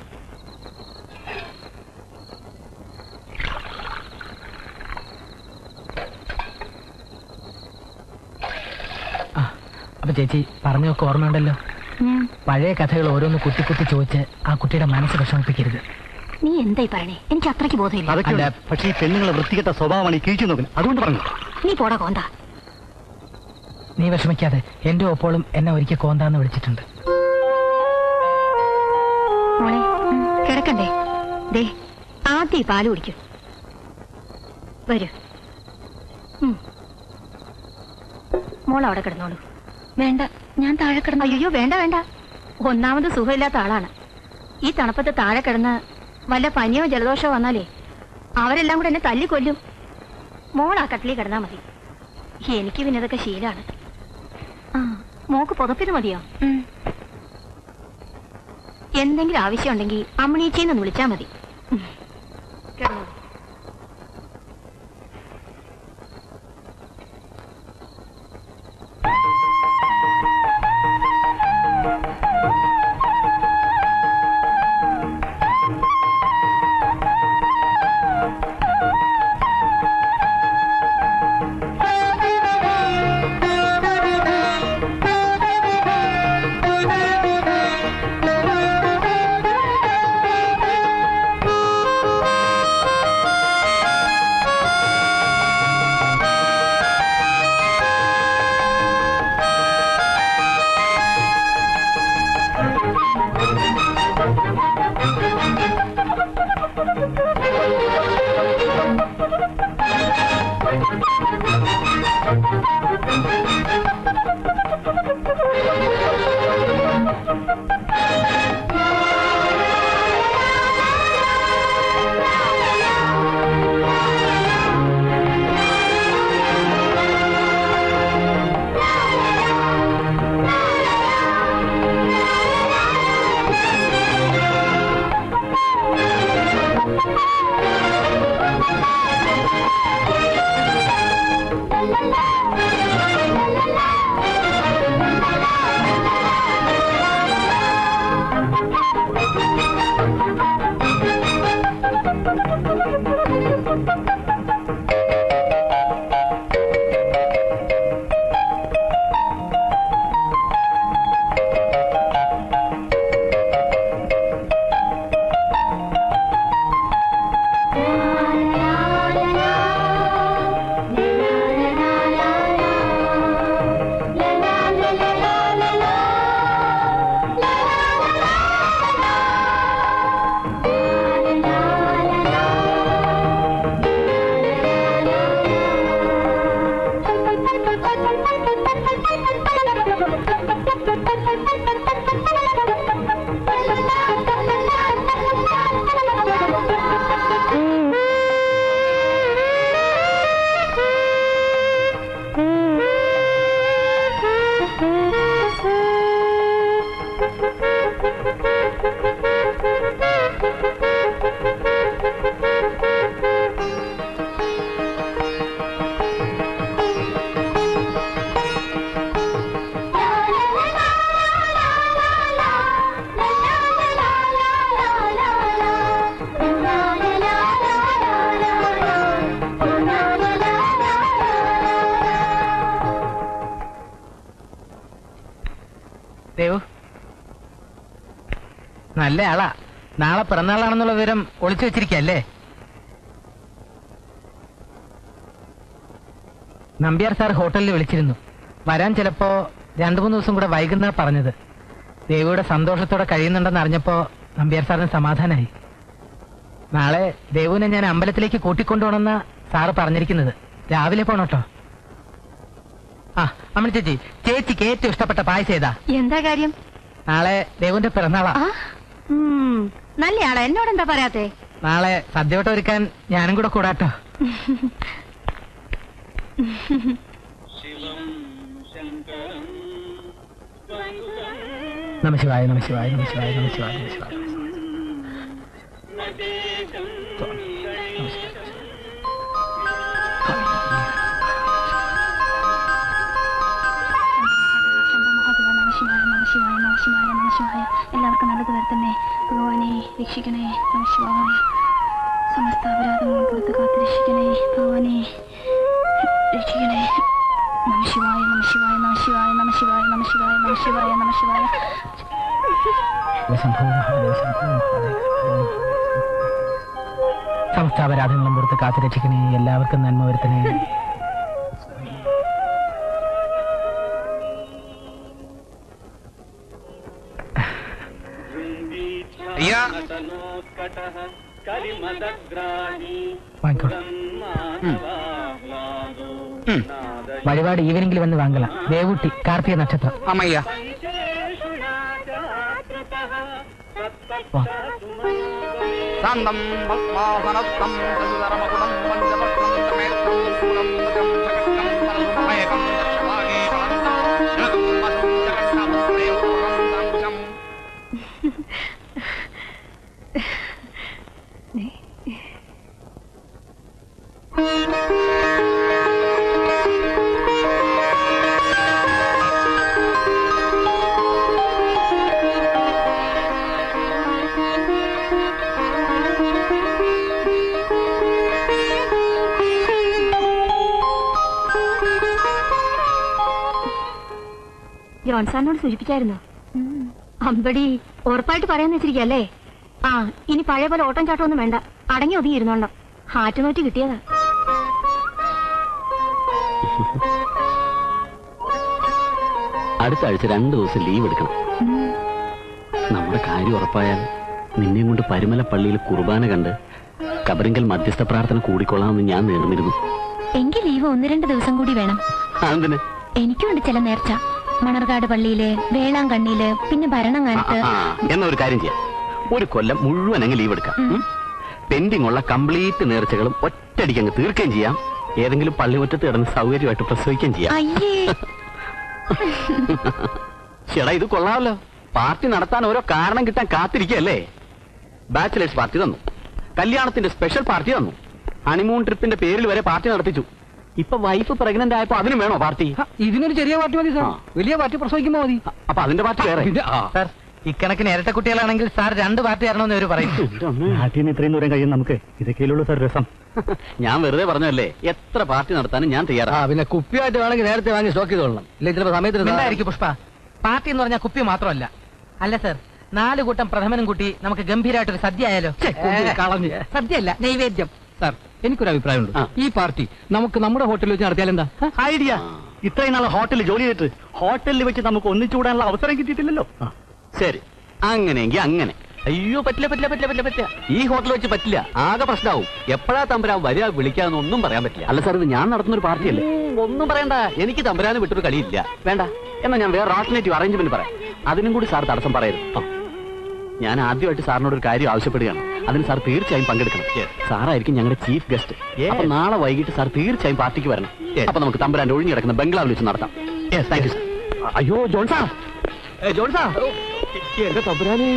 അപ്പൊ ചേച്ചി പറഞ്ഞൊക്കെ ഓർമ്മയുണ്ടല്ലോ പഴയ കഥകൾ ഓരോന്ന് കുത്തി കുത്തി ചോദിച്ച് ആ കുട്ടിയുടെ മനസ്സ് വിഷമിപ്പിക്കരുത് നീ എന്തായി പറയണേ എനിക്ക് അത്രയ്ക്ക് ബോധമില്ല അതൊക്കെ ഉണ്ട്. പക്ഷേ ഈ പെണ്ണുങ്ങളെ വൃത്തികെട്ട സ്വഭാവമാണ് ഈ കീഴ്ച്ചു നോക്കുന്നത് അതുകൊണ്ട് പറഞ്ഞു നീ പോടാ കോന്താ നീ വിഷമിക്കാതെ എന്റെ ഒപ്പോളും എന്നെ ഒരിക്കൽ കോന്താന്ന് വിളിച്ചിട്ടുണ്ട് മോളെ കിടക്കണ്ടേ ദേ ആദ്യം ഈ പാല് കുടിക്കൂ വരൂ ഉം. മോൾ അവിടെ കിടന്നോളൂ വേണ്ട ഞാൻ താഴെ കിടന്നു അയ്യോ വേണ്ട വേണ്ട ഒന്നാമത് സുഖമില്ലാത്ത ആളാണ് ഈ തണുപ്പത്ത് താഴെ കിടന്ന് വല്ല പനിയോ ജലദോഷമോ വന്നാലേ അവരെല്ലാം കൂടെ എന്നെ തല്ലിക്കൊല്ലും മോൾ ആ കട്ടിലിൽ കിടന്നാ മതി എനിക്ക് പിന്നെ ഇതൊക്കെ ശീലാണ് ആ മോക്ക് പുതപ്പിത് മതിയോ എന്തെങ്കിലും ആവശ്യമുണ്ടെങ്കിൽ അമ്മണീച്ചേന്ന് വിളിച്ചാ മതി ഉം. കിടന്നോളൂ. ദേവു നല്ല ആളാ നാളെ പിറന്നാളാണെന്നുള്ള വിവരം ഒളിച്ചു വെച്ചിരിക്കല്ലേ നമ്പ്യാർ സാർ ഹോട്ടലിൽ വിളിച്ചിരുന്നു വരാൻ ചിലപ്പോ രണ്ടു മൂന്ന് ദിവസം കൂടെ വൈകുന്നാ പറഞ്ഞത് ദേവിയുടെ സന്തോഷത്തോടെ കഴിയുന്നുണ്ടെന്ന് അറിഞ്ഞപ്പോ നമ്പ്യാർ സാറിന് സമാധാനായി നാളെ ദേവുവിനെ ഞാൻ അമ്പലത്തിലേക്ക് കൂട്ടിക്കൊണ്ടുപോകണമെന്ന സാറ് പറഞ്ഞിരിക്കുന്നത് രാവിലെ പോണോട്ടോ ആ അമ്മ ചേച്ചി ചേച്ചിക്ക് ഏറ്റവും ഇഷ്ടപ്പെട്ട പായസം ഏതാ എന്താ കാര്യം നാളെ ദേവുവിന്റെ പിറന്നാളാ ഉം, നല്ലയാളാ എന്നോട് എന്താ പറയാത്തെ നാളെ സദ്യവട്ട ഒരുക്കാൻ ഞാനും കൂടെ കൂടാട്ടോ നമശിവായ നമശിവായ നമശിവായ നമശിവായ നമശിവായ എല്ലാവർക്കും നല്ലത് വരുത്തന്നെ ഭഗവാനെ രക്ഷിക്കണേ നമശിവായ സമസ്ത അപരാധങ്ങളും പുറത്ത് കാത്ത് രക്ഷിക്കണേ ഭഗവാനെ രക്ഷിക്കണേ നമശിവായ നമശിവായ നമശിവായ നമശിവായ നമശിവായ നമശിവായ നമശിവായ ശംഭോ മഹാദേവ ശംഭോ മഹാദേവ സമസ്ത അപരാധങ്ങളും പുറത്ത് കാത്തു രക്ഷിക്കണേ എല്ലാവർക്കും നന്മ വരുത്തണേ അയ്യാ വാങ്ങിക്കോളൂ വഴിപാട് ഈവനിംഗിൽ വന്ന് വാങ്ങലാം ദേവൂട്ടി കാർത്തിക നക്ഷത്രം അമ്മയ്യ വാ. ശാന്തം പത്മാസനസ്ഥം സസുധർമ്മകുണം പഞ്ചപത്രം സമേത്രം കുലം മകം ജഗത്കം പരസുമേകം ദർശവാഗേ പരന്തം ജഗം വസം ജഗന്നം പ്രയോഗം സംശം ജോൺസാനോട് സൂചിപ്പിച്ചായിരുന്നു അമ്പടി ഉറപ്പായിട്ട് പറയാന്ന് വെച്ചിരിക്കല്ലേ ആ ഇനി പഴയ പോലെ ഓട്ടം ചാട്ടമൊന്നും വേണ്ട അടങ്ങി ഒതുങ്ങി ഇരുന്നോണ്ടാം ഹാറ്റ് നോറ്റ് കിട്ടിയതാ അടുത്ത ആഴ്ച രണ്ടു ദിവസം ലീവ് എടുക്കണം നമ്മുടെ കാര്യം ഉറപ്പായാൽ നിന്നെയും കൊണ്ട് പരുമല പള്ളിയിൽ കുർബാന കണ്ട് കബറിങ്കൽ മധ്യസ്ഥ പ്രാർത്ഥന കൂടിക്കൊള്ളാമെന്ന് ഞാൻ നേർന്നിരുന്നു എങ്കിൽ ലീവ് ഒന്ന് രണ്ട് ദിവസം കൂടി വേണം എന്തിന് എനിക്കുണ്ട് ചില നേർച്ച മണർകാട് പള്ളിയില് വേളാങ്കണ്ണിയില് പിന്നെ ഭരണങ്ങാനത്ത് ആ എന്നാ ഒരു കാര്യം ചെയ്യാം ഒരു കൊല്ലം മുഴുവൻ അങ്ങ് ലീവ് എടുക്കാം പെൻഡിങ് ഉള്ള കംപ്ലീറ്റ് നേർച്ചകളും ഒറ്റയടിക്ക് അങ്ങ് തീർക്കുകയും ചെയ്യാം ഏതെങ്കിലും പള്ളിമുറ്റത്ത് കിടന്ന് സൗകര്യമായിട്ട് പ്രസവിക്കുകയും ചെയ്യാം അയ്യേ ചേടാ ഇത് കൊള്ളാമല്ലോ പാർട്ടി നടത്താൻ ഓരോ കാരണം കിട്ടാൻ കാത്തിരിക്കല്ലേ ബാച്ചിലേഴ്സ് പാർട്ടി തന്നു കല്യാണത്തിന്റെ സ്പെഷ്യൽ പാർട്ടി തന്നു ഹണിമൂൺ ട്രിപ്പിന്റെ പേരിൽ വരെ പാർട്ടി നടത്തിച്ചു ഇപ്പൊ വൈഫ് പ്രഗ്നന്റ് ആയപ്പോ അതിനും വേണോ പാർട്ടി ഇതിനൊരു ചെറിയ പാർട്ടി മതി സാർ വലിയ പാർട്ടി പ്രസവിക്കുമ്പോ മതി അപ്പൊ അതിന്റെ പാർട്ടി വേറെ സാർ ഇക്കണക്കിന് ഇരട്ട കുട്ടികളാണെങ്കിൽ സാർ രണ്ട് പാർട്ടി തരണമെന്ന് ഇവര് പറയും നാട്ടിൽ നിന്ന് ഇത്രയും ദൂരം കഴിയും നമുക്ക് ഇതൊക്കെയുള്ളൂ സാർ രസം ഞാൻ വെറുതെ പറഞ്ഞല്ലേ എത്ര പാർട്ടി നടത്താനും ഞാൻ തയ്യാറാണ് പിന്നെ കുപ്പിയായിട്ട് വേണമെങ്കിൽ നേരത്തെ വാങ്ങി സ്റ്റോക്ക് ചെയ്തോളണം ഇല്ല ചിലപ്പോ സമയത്തിന് മിണ്ടായിരിക്കും പുഷ്പ പാർട്ടി എന്ന് പറഞ്ഞാൽ കുപ്പി മാത്രമല്ല അല്ല സർ നാല് കൂട്ടം പ്രഥമനും കൂട്ടി നമുക്ക് ഗംഭീരമായിട്ടൊരു സദ്യ ആയാലോ കളഞ്ഞ് സദ്യ അല്ല നൈവേദ്യം സാർ എനിക്കൊരു അഭിപ്രായമുണ്ട് ഈ പാർട്ടി നമുക്ക് നമ്മുടെ ഹോട്ടലിൽ വെച്ച് നടത്തിയാൽ എന്താ ഐഡിയ ഇത്രയും നാൾ ഹോട്ടലിൽ ജോലി ചെയ്തിട്ട് ഹോട്ടലിൽ വെച്ച് നമുക്ക് ഒന്നിച്ചുകൂടാനുള്ള അവസരം കിട്ടിയിട്ടില്ലല്ലോ ശരി അങ്ങനെയെങ്കിൽ അങ്ങനെ അയ്യോ പറ്റില്ല പറ്റില്ല പറ്റില്ല പറ്റില്ല പറ്റില്ല ഈ ഹോട്ടൽ വെച്ച് പറ്റില്ല ആകെ പ്രശ്നമാവും എപ്പോഴാ തമ്പുരാൻ വരിക വിളിക്കാന്ന് ഒന്നും പറയാൻ പറ്റില്ല അല്ല സാർ ഇത് ഞാൻ നടത്തുന്ന ഒരു പാർട്ടിയല്ലേ ഒന്നും പറയണ്ട എനിക്ക് തമ്പുരാന് വിട്ടൊരു കളിയില്ല വേണ്ട എന്നാ ഞാൻ വേറെ ആൾട്ടർനേറ്റീവ് അറേഞ്ച്മെന്റ് പറയാം അതിനും കൂടി സാർ തടസ്സം പറയരുത് ആ. ഞാൻ ആദ്യമായിട്ട് സാറിനോട് ഒരു കാര്യം ആവശ്യപ്പെടുകയാണ് അതിന് സാർ തീർച്ചയായും പങ്കെടുക്കണം സാറായിരിക്കും ഞങ്ങളുടെ ചീഫ് ഗസ്റ്റ് അപ്പൊ നാളെ വൈകിട്ട് സാർ തീർച്ചയായും പാർട്ടിക്ക് വരണം അപ്പൊ നമുക്ക് തമ്പുരാന്റെ ഒഴിഞ്ഞു കിടക്കുന്ന ബംഗ്ലാവിൽ വെച്ച് നടത്താം താങ്ക് യു സാർ അയ്യോ ജോൺ സാർ ഏ, ജോൺ സാർ എന്റെ തമ്പുരാനെ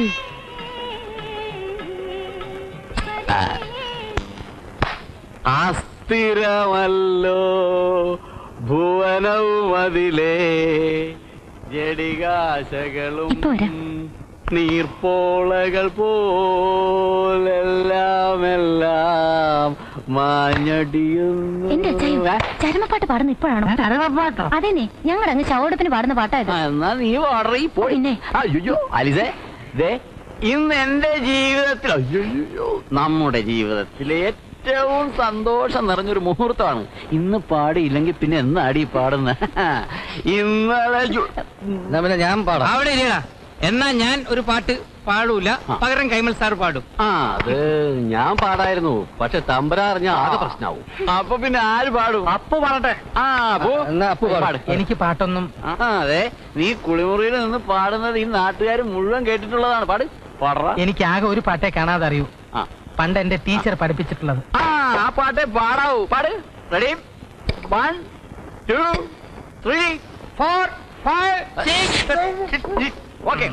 അസ്ഥിരമല്ലോ ഭുവനവും അതിലേ ജടികാശകളും നീർപ്പോളകൾ പോലെല്ലാം എല്ലാം മാഞ്ഞടിയുന്നു എന്റെ അച്ഛയും ചരമപ്പാട്ട് പാടുന്ന ഇപ്പോഴാണോ ചരമപ്പാട്ടോ അതെന്നെ ഞങ്ങൾ അങ്ങ് ശവോടപ്പിന് പാടുന്ന പാട്ടായത് എന്നാ നീ പാടറി പിന്നെ അയ്യോ അലിസേ ദേ ഇന്ന് എന്റെ ജീവിതത്തിൽ അയ്യോ നമ്മുടെ ജീവിതത്തിലെ ഏറ്റവും സന്തോഷം നിറഞ്ഞൊരു മുഹൂർത്തമാണ് ഇന്ന് പാടിയില്ലെങ്കിൽ പിന്നെ എന്നാടി പാടുന്ന ഇന്നലെ ജു- പിന്നെ ഞാൻ പാടാം അവിടെ ഇല്ലടാ എന്നാ ഞാൻ ഒരു പാട്ട് പാടൂല പകരം കൈമൽ സാർ പാടും ആ അത് ഞാൻ പാടായിരുന്നു പക്ഷെ തമ്പര അറിഞ്ഞ ആകെ പ്രശ്നാവും അപ്പൊ പിന്നെ ആര് പാടും അപ്പൊ പാടട്ടെ ആ അപ്പോ പാട്. എനിക്ക് പാട്ടൊന്നും ആ അതെ നീ കുളിമുറിയിൽ നിന്ന് പാടുന്നത് ഈ നാട്ടുകാർ മുഴുവൻ കേട്ടിട്ടുള്ളതാണ് പാട് പാടറ എനിക്ക് ആകെ ഒരു പാട്ടേ കാണാതെ അറിയൂ പണ്ട് എന്റെ ടീച്ചർ പഠിപ്പിച്ചിട്ടുള്ളത് ആ ആ പാട്ടേ പാടാവൂ പാട് ready one two three four five six okay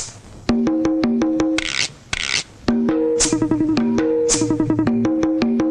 Mm-hmm.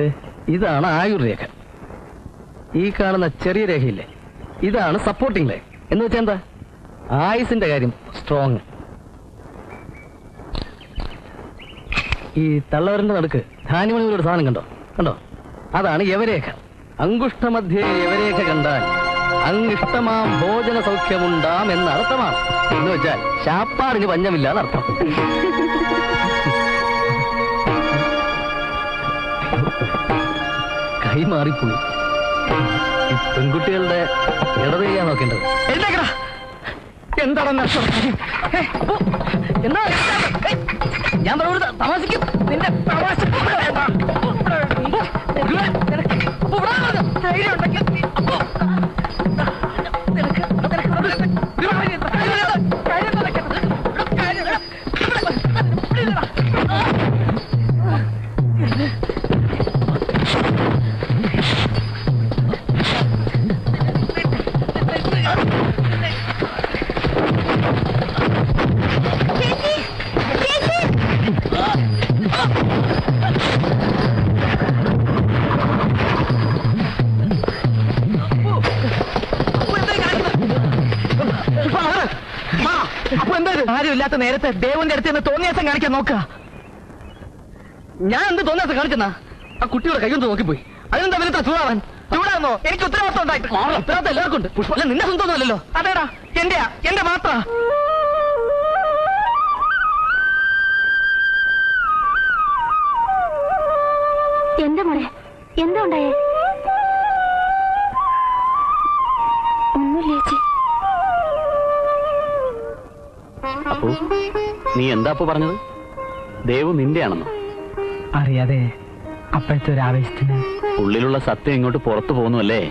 ദേ, ഇതാണ് ആയുർ രേഖ ഈ കാണുന്ന ചെറിയ രേഖയില്ലേ ഇതാണ് സപ്പോർട്ടിംഗ് ലൈൻ എന്ന് വെച്ചാൽ എന്താ ആയുസിന്റെ കാര്യം സ്ട്രോങ് ഈ തള്ളവരന്റെ നടുക്ക് ധാന്യമണി ഒരു സാധനം കണ്ടോ കണ്ടോ അതാണ് യവരേഖ അങ്കുഷ്ടമധ്യേ യവരേഖ കണ്ടാൽ അങ്ങിഷ്ടമാം ഭോജന സൗഖ്യമുണ്ടാം എന്ന അർത്ഥമാണ് എന്ന് വെച്ചാൽ ശാപ്പാടിന് പഞ്ഞമില്ല എന്നർത്ഥം കൈ മാറിപ്പോയി ഈ പെൺകുട്ടികളുടെ ഇടത് ചെയ്യാൻ നോക്കേണ്ടത് എഴുന്നേക്കടാ എന്താണ് നഷ്ടം ഏ, ഓ, എന്താ ഏ, ഞാൻ പറഞ്ഞത് തമാശക്കും നിന്റെ തമാശ വേണ്ട. ഓ, ഇവിടെ നിനക്ക് അപ്പോ ഇവിടെ വന്ന് ധൈര്യം ഉണ്ടെങ്കിൽ നീ- അപ്പോ, നിനക്ക് നിനക്ക് ഇവിടെ വന്ന് ഇവിടെ വന്ന് കാര്യം കാര്യം നടക്കട്ടെ. ഇവിടെ കാര്യം ഇവിടെ ഇവിടെ ഇല്ലടാ. അപ്പൊ എന്താ ആരുമില്ലാത്ത നേരത്തെ ദേവന്റെ അടുത്ത് നിന്ന് തോന്നിയാസം കാണിക്കാൻ നോക്ക ഞാൻ എന്ത് തോന്നാത്ത കാണിച്ചെന്നാ ആ കുട്ടിയുടെ കൈകൊണ്ട് നോക്കിപ്പോയി അതിനെന്താ വലുത്ത ചൂടാവാൻ ചൂടാന്നോ എനിക്ക് ഉത്തരവാദിത്വം ഉണ്ടായിട്ട് ഉത്തരവാദിത്തം എല്ലാവർക്കും ഉണ്ട് പുഷ്പ അല്ല നിന്നെ സ്വന്തമൊന്നുമല്ലല്ലോ അതേടാ എന്റെയാ എന്റെ മാത്ര എന്താ മോളെ എന്താ ഉണ്ടായേ ഒന്നുമില്ല ചേച്ചി അപ്പോ നീ എന്താ അപ്പൊ പറഞ്ഞത് ദേവു നിന്റെയാണെന്നോ അറിയാതെ അപ്പോഴത്തെ ഒരു ആവേശത്തിന് ഉള്ളിലുള്ള സത്യം ഇങ്ങോട്ട് പുറത്തു പോകുന്നു അല്ലേ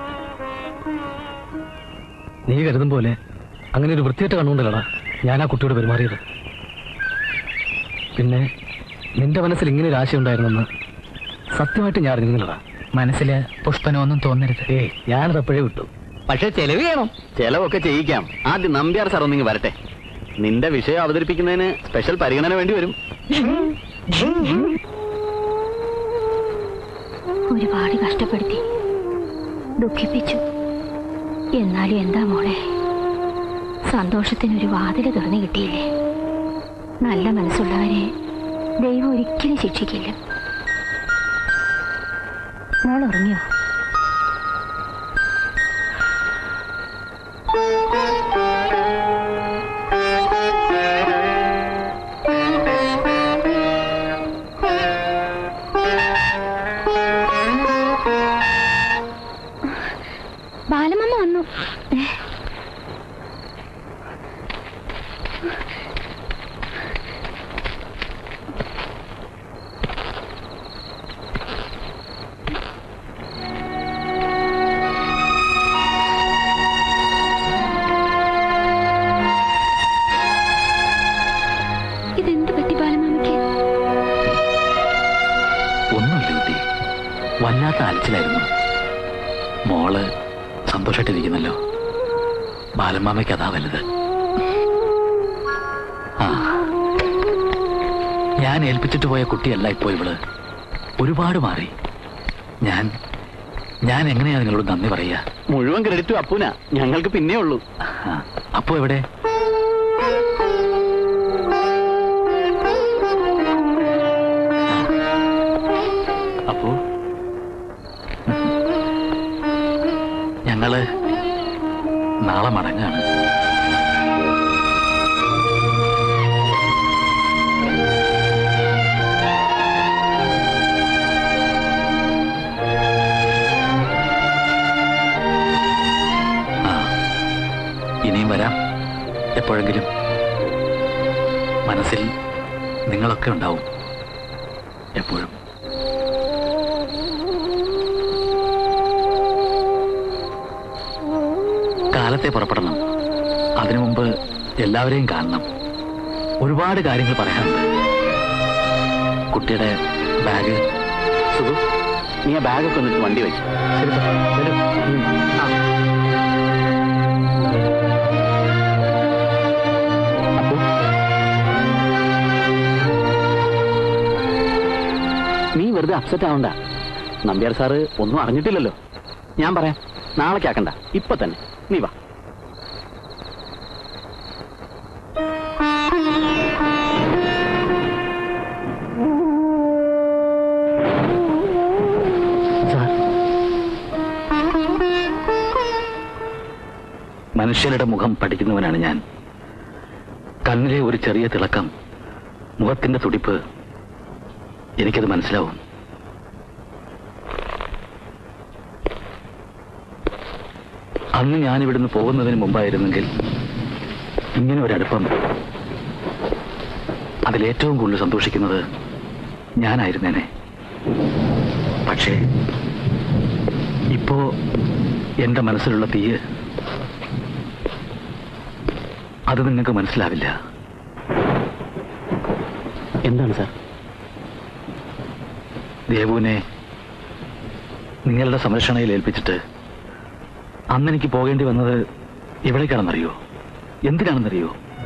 നീ കരുതും പോലെ അങ്ങനെ ഒരു വൃത്തിയായിട്ട് കണ്ടുകൊണ്ടല്ലടാ ഞാൻ ആ കുട്ടിയോട് പെരുമാറിയത് പിന്നെ നിന്റെ മനസ്സിൽ ഇങ്ങനെ ഒരു ആശയം ഉണ്ടായിരുന്നെന്ന് സത്യമായിട്ട് ഞാൻ അറിഞ്ഞില്ലടാ മനസ്സില് പുഷ്പനൊന്നും തോന്നരുത് ഏയ് ഞാനത് അപ്പോഴേ വിട്ടു പക്ഷെ ചെലവ് ചെയ്യണം ചെലവൊക്കെ ചെയ്യിക്കാം ആദ്യം നമ്പ്യാർ സാർ ഒന്നിങ്ങ് വരട്ടെ നിന്റെ വിഷയം അവതരിപ്പിക്കുന്നതിന് സ്പെഷ്യൽ പരിഗണന വേണ്ടി വരും ഒരുപാട് കഷ്ടപ്പെടുത്തി ദുഃഖിപ്പിച്ചു എന്നാലും എന്താ മോളെ സന്തോഷത്തിനൊരു വാതില് തുറന്നു കിട്ടിയില്ലേ നല്ല മനസ്സുള്ളവരെ ദൈവം ഒരിക്കലും ശിക്ഷിക്കില്ല മോൾ ഉറങ്ങിയോ ബാലമമ്മ വന്നു ഇതെന്ത് പറ്റി ബാലമാമയ്ക്ക് ഒന്നുമില്ല കുട്ടി വല്ലാത്ത അലച്ചിലായിരുന്നു മോള് സന്തോഷമായിട്ടിരിക്കുന്നല്ലോ ബാലമാമയ്ക്ക് അതാ വലുത് ആ ഞാൻ ഏൽപ്പിച്ചിട്ട് പോയ കുട്ടിയല്ല ഇപ്പോ ഇവള് ഒരുപാട് മാറി ഞാൻ ഞാൻ എങ്ങനെയാ നിങ്ങളോട് നന്ദി പറയാ മുഴുവൻ ക്രെഡിറ്റും അപ്പൂന ഞങ്ങൾക്ക് പിന്നെ ഉള്ളൂ അപ്പോ എവിടെ അപ്പോ ഞങ്ങള് നാളെ മടങ്ങാണ് ആ ഇനിയും വരാം എപ്പോഴെങ്കിലും മനസ്സിൽ നിങ്ങളൊക്കെ ഉണ്ടാവും എപ്പോഴും കാലത്തെ പുറപ്പെടണം അതിനു മുമ്പ് എല്ലാവരെയും കാണണം ഒരുപാട് കാര്യങ്ങൾ പറയാനുണ്ട് കുട്ടിയുടെ ബാഗ് സുഖു നീ ആ ബാഗൊക്കെ ഒന്നിട്ട് വണ്ടി വെച്ചു ശരി സാർ വരൂ ഉം. ആ. അപ്പു നീ വെറുതെ അപ്സെറ്റ് ആവണ്ട നമ്പ്യാർ സാറ് ഒന്നും അറിഞ്ഞിട്ടില്ലല്ലോ ഞാൻ പറയാം നാളേക്കാക്കണ്ട ഇപ്പൊ തന്നെ നീ വാ മനുഷ്യരുടെ മുഖം പഠിക്കുന്നവനാണ് ഞാൻ കണ്ണിലെ ഒരു ചെറിയ തിളക്കം മുഖത്തിന്റെ തുടിപ്പ് എനിക്കത് മനസ്സിലാവും അന്ന് ഞാൻ ഇവിടുന്ന് പോകുന്നതിന് മുമ്പായിരുന്നെങ്കിൽ ഇങ്ങനെ ഒരടുപ്പം അതിലേറ്റവും കൂടുതൽ സന്തോഷിക്കുന്നത് ഞാനായിരുന്നേനെ പക്ഷേ ഇപ്പോ എന്റെ മനസ്സിലുള്ള തീയ് അത് നിങ്ങൾക്ക് മനസ്സിലാവില്ല എന്താണ് സാർ ദേവുവിനെ നിങ്ങളുടെ സംരക്ഷണയിൽ ഏൽപ്പിച്ചിട്ട് അന്ന് എനിക്ക് പോകേണ്ടി വന്നത് എവിടേക്കാണെന്നറിയോ എന്തിനാണെന്നറിയോ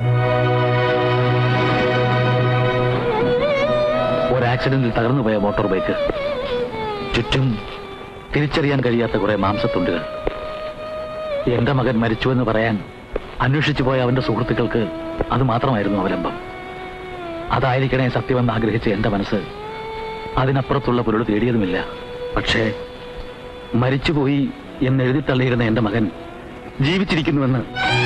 ഒരു ആക്സിഡന്റിൽ തകർന്നു പോയ മോട്ടോർ ബൈക്ക് ചുറ്റും തിരിച്ചറിയാൻ കഴിയാത്ത കുറെ മാംസത്തുണ്ടുകൾ എന്റെ മകൻ മരിച്ചുവെന്ന് പറയാൻ അന്വേഷിച്ചു പോയ അവന്റെ സുഹൃത്തുക്കൾക്ക് അത് മാത്രമായിരുന്നു അവലംബം അതായിരിക്കണേ സത്യമെന്ന് ആഗ്രഹിച്ച എന്റെ മനസ്സ് അതിനപ്പുറത്തുള്ള പൊരുൾ തേടിയതുമില്ല പക്ഷേ മരിച്ചുപോയി എന്ന് എഴുതി തള്ളിയിരുന്ന എന്റെ മകൻ ജീവിച്ചിരിക്കുന്നുവെന്ന്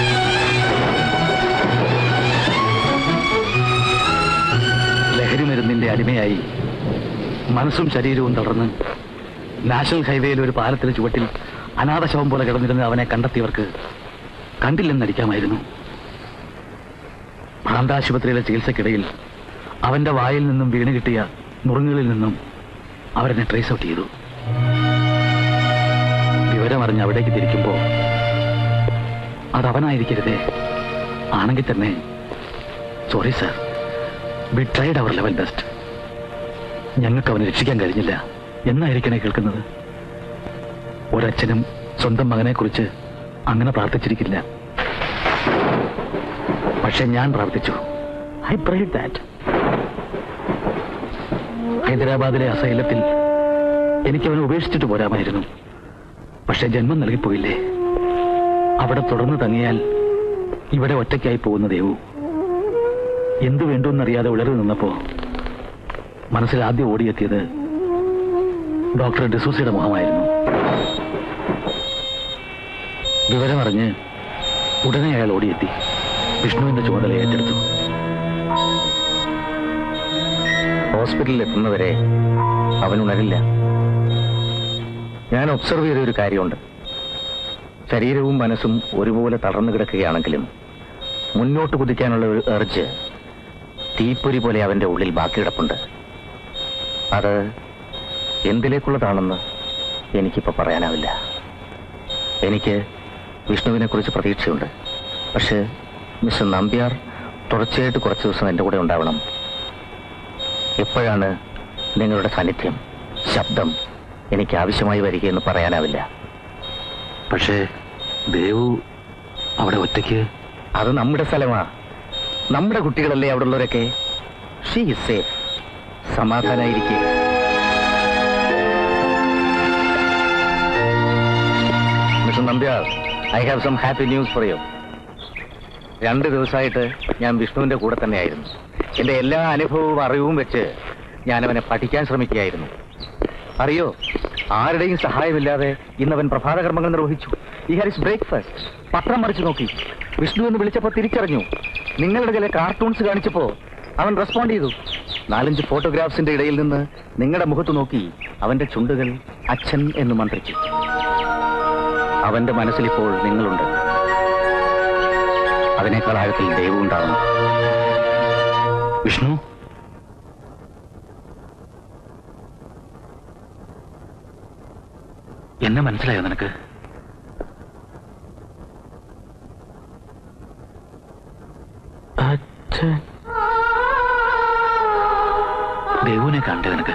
ലഹരി മരുന്നിന്റെ അടിമയായി മനസ്സും ശരീരവും തളർന്ന് നാഷണൽ ഹൈവേയിൽ ഒരു പാലത്തിന് ചുവട്ടിൽ അനാഥശവം പോലെ കിടന്നിരുന്ന അവനെ കണ്ടെത്തിയവർക്ക് കണ്ടില്ലെന്നടിക്കാമായിരുന്നു പ്രാന്താശുപത്രിയിലെ ചികിത്സക്കിടയിൽ അവന്റെ വായിൽ നിന്നും വീണ് കിട്ടിയ നുറുങ്ങുകളിൽ നിന്നും അവരെന്നെ ട്രേസ് ഔട്ട് ചെയ്തു വിവരമറിഞ്ഞ് അവിടേക്ക് തിരിക്കുമ്പോ അത് അവനായിരിക്കരുതേ ആണെങ്കിൽ തന്നെ sorry sir we tried our level best ഞങ്ങൾക്ക് അവനെ രക്ഷിക്കാൻ കഴിഞ്ഞില്ല എന്നായിരിക്കണേ കേൾക്കുന്നത് ഒരച്ഛനും സ്വന്തം മകനെ കുറിച്ച് അങ്ങനെ പ്രാർത്ഥിച്ചിരിക്കില്ല പക്ഷെ ഞാൻ പ്രാർത്ഥിച്ചു ഐ പ്രൈഡ് ദാറ്റ് ഹൈദരാബാദിലെ അസൈലത്തിൽ എനിക്ക് അവനെ ഉപേക്ഷിച്ചിട്ട് പോരാമായിരുന്നു പക്ഷെ ജന്മം നൽകിപ്പോയില്ലേ അവിടെ തുടർന്ന് തങ്ങിയാൽ ഇവിടെ ഒറ്റയ്ക്കായി പോകുന്ന ദേവു എന്തു വേണ്ടുമെന്നറിയാതെ ഉളറി നിന്നപ്പോ മനസ്സിൽ ആദ്യം ഓടിയെത്തിയത് ഡോക്ടർ ഡിസൂസിയുടെ മുഖമായിരുന്നു വിവരമറിഞ്ഞ് ഉടനെ അയാൾ ഓടിയെത്തി വിഷ്ണുവിന്റെ ചുമതല ഏറ്റെടുത്തു ഹോസ്പിറ്റലിൽ എത്തുന്നവരെ അവൻ ഉണരില്ല ഞാൻ ഒബ്സർവ് ചെയ്ത ഒരു കാര്യമുണ്ട് ശരീരവും മനസ്സും ഒരുപോലെ തളർന്നു കിടക്കുകയാണെങ്കിലും മുന്നോട്ട് കുതിക്കാനുള്ള ഒരു എർജ് തീപ്പൊരി പോലെ അവന്റെ ഉള്ളിൽ ബാക്കി കിടപ്പുണ്ട് അത് എന്തിലേക്കുള്ളതാണെന്ന് എനിക്കിപ്പോൾ പറയാനാവില്ല എനിക്ക് വിഷ്ണുവിനെ കുറിച്ച് പ്രതീക്ഷയുണ്ട് പക്ഷേ മിസ്റ്റർ നമ്പ്യാർ തുടർച്ചയായിട്ട് കുറച്ച് ദിവസം എൻ്റെ കൂടെ ഉണ്ടാവണം എപ്പോഴാണ് നിങ്ങളുടെ സാന്നിധ്യം ശബ്ദം എനിക്ക് ആവശ്യമായി വരികയെന്ന് പറയാനാവില്ല പക്ഷേ ദേവു അവിടെ ഒറ്റയ്ക്ക് അത് നമ്മുടെ സ്ഥലമാ നമ്മുടെ കുട്ടികളല്ലേ അവിടെ ഉള്ളവരൊക്കെ ഷീ ഇസ് സേഫ് സമാധാനായിരിക്കുക mister Nambiar I have some happy news for you രണ്ട് ദിവസമായിട്ട് ഞാൻ വിഷ്ണുവിന്റെ കൂടെ തന്നെയായിരുന്നു എന്റെ എല്ലാ അനുഭവവും അറിവും വെച്ച് ഞാൻ അവനെ പഠിക്കാൻ ശ്രമിക്കുകയായിരുന്നു അറിയോ ആരുടെയും സഹായമില്ലാതെ ഇന്നവൻ പ്രഭാതകർമ്മങ്ങൾ നിർവഹിച്ചു ഈ ഹാരിസ് ബ്രേക്ക്ഫാസ്റ്റ് പത്രം മറിച്ചു നോക്കി വിഷ്ണു എന്ന് വിളിച്ചപ്പോൾ തിരിച്ചറിഞ്ഞു നിങ്ങളുടെ ചില കാർട്ടൂൺസ് കാണിച്ചപ്പോ അവൻ റെസ്പോണ്ട് ചെയ്തു നാലഞ്ച് ഫോട്ടോഗ്രാഫ്സിന്റെ ഇടയിൽ നിന്ന് നിങ്ങളുടെ മുഖത്ത് നോക്കി അവന്റെ ചുണ്ടുകൾ അച്ഛൻ എന്ന് മന്ത്രിച്ചു അവന്റെ മനസ്സിലിപ്പോൾ നിങ്ങളുണ്ട് അതിനേക്കാൾ ആഴത്തിൽ ദൈവം ഉണ്ടാവണം വിഷ്ണു എന്നെ മനസ്സിലായോ നിനക്ക് അച്ഛൻ ദേവുവിനെ കണ്ടേ നിനക്ക്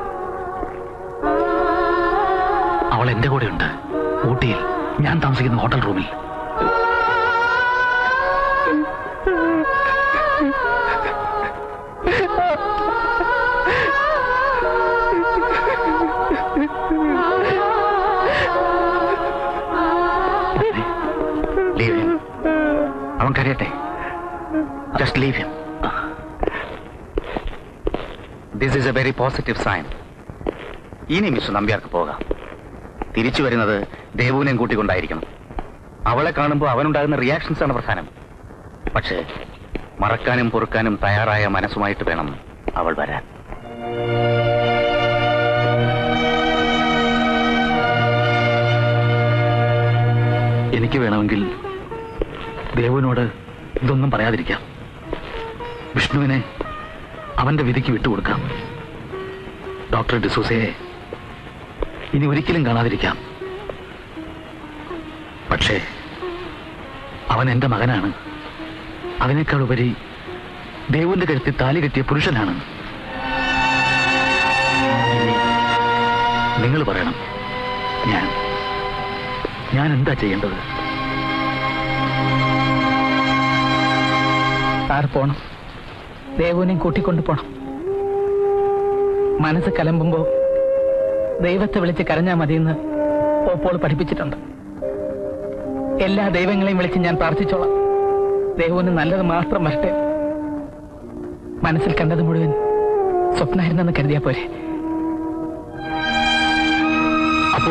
അവൾ എന്റെ കൂടെ ഉണ്ട് ഊട്ടിയിൽ ഞാൻ താമസിക്കുന്ന ഹോട്ടൽ റൂമിൽ Ha just leave him this is a very positive sign ഇനി മിസ്റ്റർ നമ്പ്യാർക്ക് പോകാം തിരിച്ചു വരുന്നത് ദേവുവിനെയും കൂട്ടിക്കൊണ്ടായിരിക്കണം അവളെ കാണുമ്പോൾ അവനുണ്ടാകുന്ന റിയാക്ഷൻസ് ആണ് പ്രധാനം പക്ഷേ മറക്കാനും പൊറുക്കാനും തയ്യാറായ മനസ്സുമായിട്ട് വേണം അവൾ വരാൻ എനിക്ക് വേണമെങ്കിൽ ദേവുവിനോട് ഇതൊന്നും പറയാതിരിക്കാം വിഷ്ണുവിനെ അവന്റെ വിധിക്ക് വിട്ടുകൊടുക്കാം ഡോക്ടർ ഡിസൂസയെ ഇനി ഒരിക്കലും കാണാതിരിക്കാം പക്ഷേ അവൻ എന്റെ മകനാണ് അതിനേക്കാൾ ഉപരി ദേവുവിന്റെ കഴുത്തിൽ താലി കെട്ടിയ പുരുഷനാണ് ഇനി നിങ്ങൾ പറയണം ഞാൻ ഞാൻ എന്താ ചെയ്യേണ്ടത് സാർ പോണം ദേവുവിനെയും കൂട്ടിക്കൊണ്ട് പോണം മനസ്സ് കലമ്പുമ്പോ ദൈവത്തെ വിളിച്ച് കരഞ്ഞാൽ മതിയെന്ന് ഓപ്പോൾ പഠിപ്പിച്ചിട്ടുണ്ട് എല്ലാ ദൈവങ്ങളെയും വിളിച്ച് ഞാൻ പ്രാർത്ഥിച്ചോളാം ദേവുവിന് നല്ലത് മാത്രം വരട്ടെ മനസ്സിൽ കണ്ടത് മുഴുവൻ സ്വപ്നമായിരുന്നെന്ന് കരുതിയാ പോരെ അപ്പോ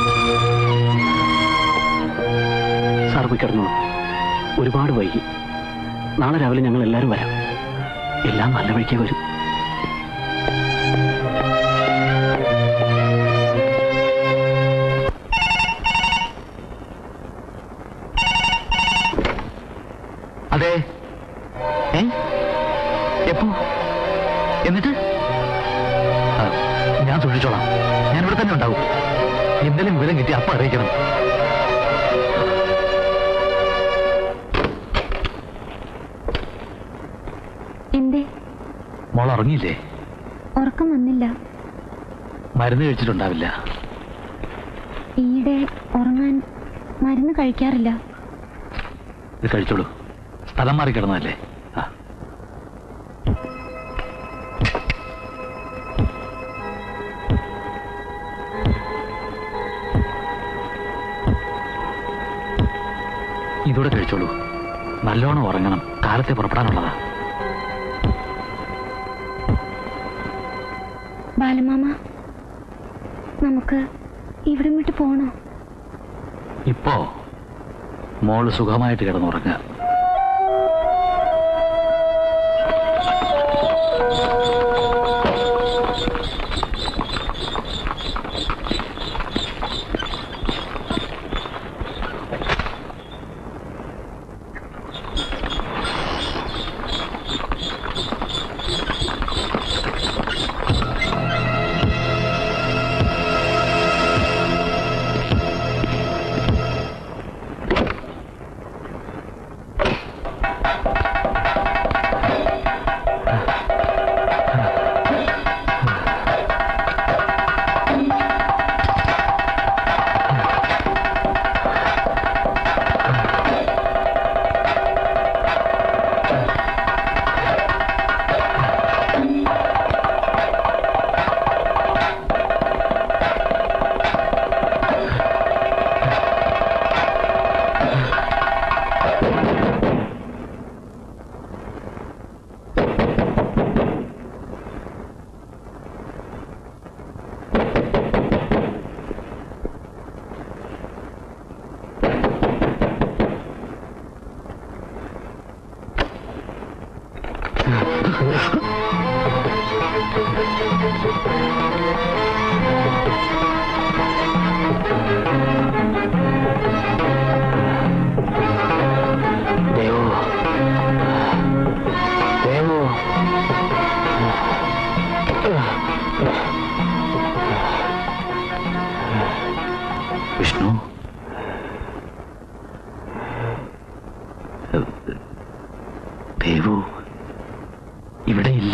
സാർ പോയി കിടന്നോളൂ ഒരുപാട് വൈകി നാളെ രാവിലെ ഞങ്ങൾ എല്ലാവരും വരാം എല്ലാം നല്ല വഴിക്കേ വരും അതെ ഏ എപ്പോ എന്നിട്ട് ആ, ഞാൻ സൂക്ഷിച്ചോളാം ഞാൻ ഇവിടെ തന്നെ ഉണ്ടാവും എന്തെങ്കിലും വിവരം കിട്ടി അപ്പ അറിയിക്കണം എന്തേ മോൾ ഉറങ്ങിയില്ലേ ഉറക്കം വന്നില്ല മരുന്ന് കഴിച്ചിട്ടുണ്ടാവില്ല ഈയിടെ ഉറങ്ങാൻ മരുന്ന് കഴിക്കാറില്ല ഇത് കഴിച്ചോളൂ സ്ഥലം മാറി കിടന്നതല്ലേ ആ ഇതൂടെ കഴിച്ചോളൂ നല്ലോണം ഉറങ്ങണം കാലത്തെ പുറപ്പെടാനുള്ളതാ ബാലമാമ നമുക്ക് ഇവിടം വിട്ട് പോണോ ഇപ്പോ മോള് സുഖമായിട്ട് കിടന്നുറങ്ങുക ദേവു ദേവു വിഷ്ണു ദേവു ഇവിടെ ഇല്ല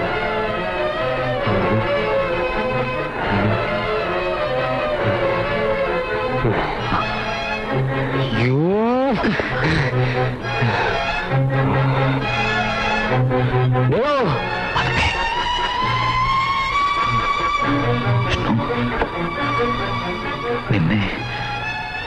വിഷ്ണു നിന്നെ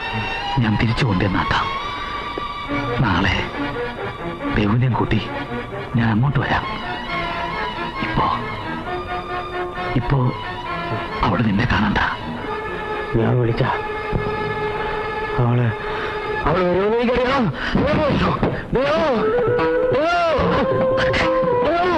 ഞാൻ തിരിച്ചു കൊണ്ടുവന്നാക്കാം നാളെ ദേവുവിനെയും കൂട്ടി ഞാൻ അങ്ങോട്ട് വരാം ഇപ്പോ ഇപ്പോ അവള് നിന്നെ കാണണ്ട ഞാൻ വിളിച്ച അവള് അവള് വരുമെന്ന് എനിക്കറിയാം ദേവോ! ദേവോ! ദേവോ!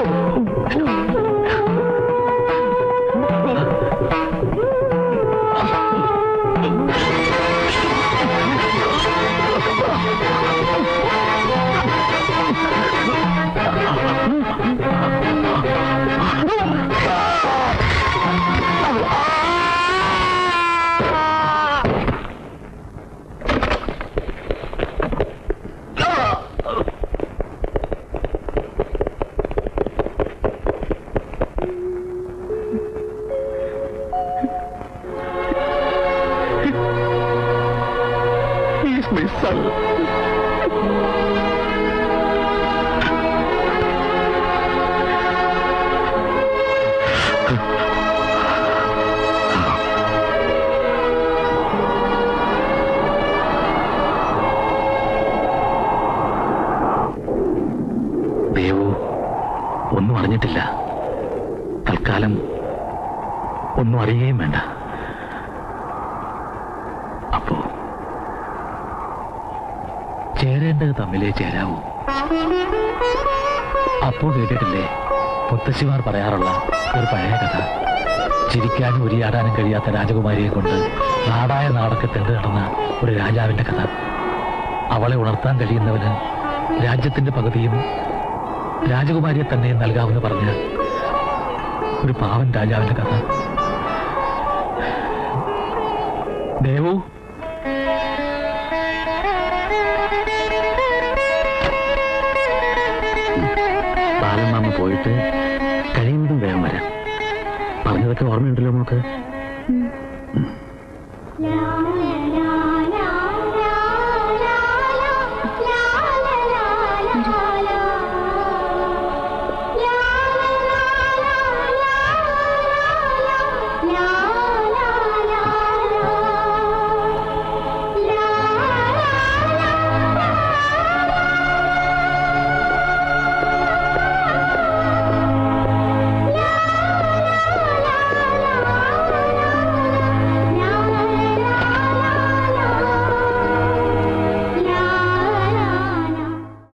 He's my son. ദേവു ഒന്നും അറിഞ്ഞിട്ടില്ല തൽക്കാലം ഒന്നും അറിയുകയും വേണ്ട അപ്പോ ചേരേണ്ടത് തമ്മിലേ ചേരാവൂ അപ്പോൾ കേട്ടിട്ടില്ലേ മുത്തശ്ശിമാർ പറയാറുള്ള ഒരു പഴയ കഥ ചിരിക്കാനും ഉരിയാടാനും കഴിയാത്ത രാജകുമാരിയെ കൊണ്ട് നാടായ നാടൊക്കെ തെണ്ടു നടന്ന ഒരു രാജാവിന്റെ കഥ അവളെ ഉണർത്താൻ കഴിയുന്നവന് രാജ്യത്തിന്റെ പകുതിയും രാജകുമാരിയെ തന്നെ നൽകാമെന്ന് പറഞ്ഞ ഒരു പാവൻ രാജാവിന്റെ കഥ ദേവു ബാലമാമ പോയിട്ട് കഴിയുന്നതും വേഗം വരാം പറഞ്ഞതൊക്കെ ഓർമ്മയുണ്ടല്ലോ നമുക്ക് La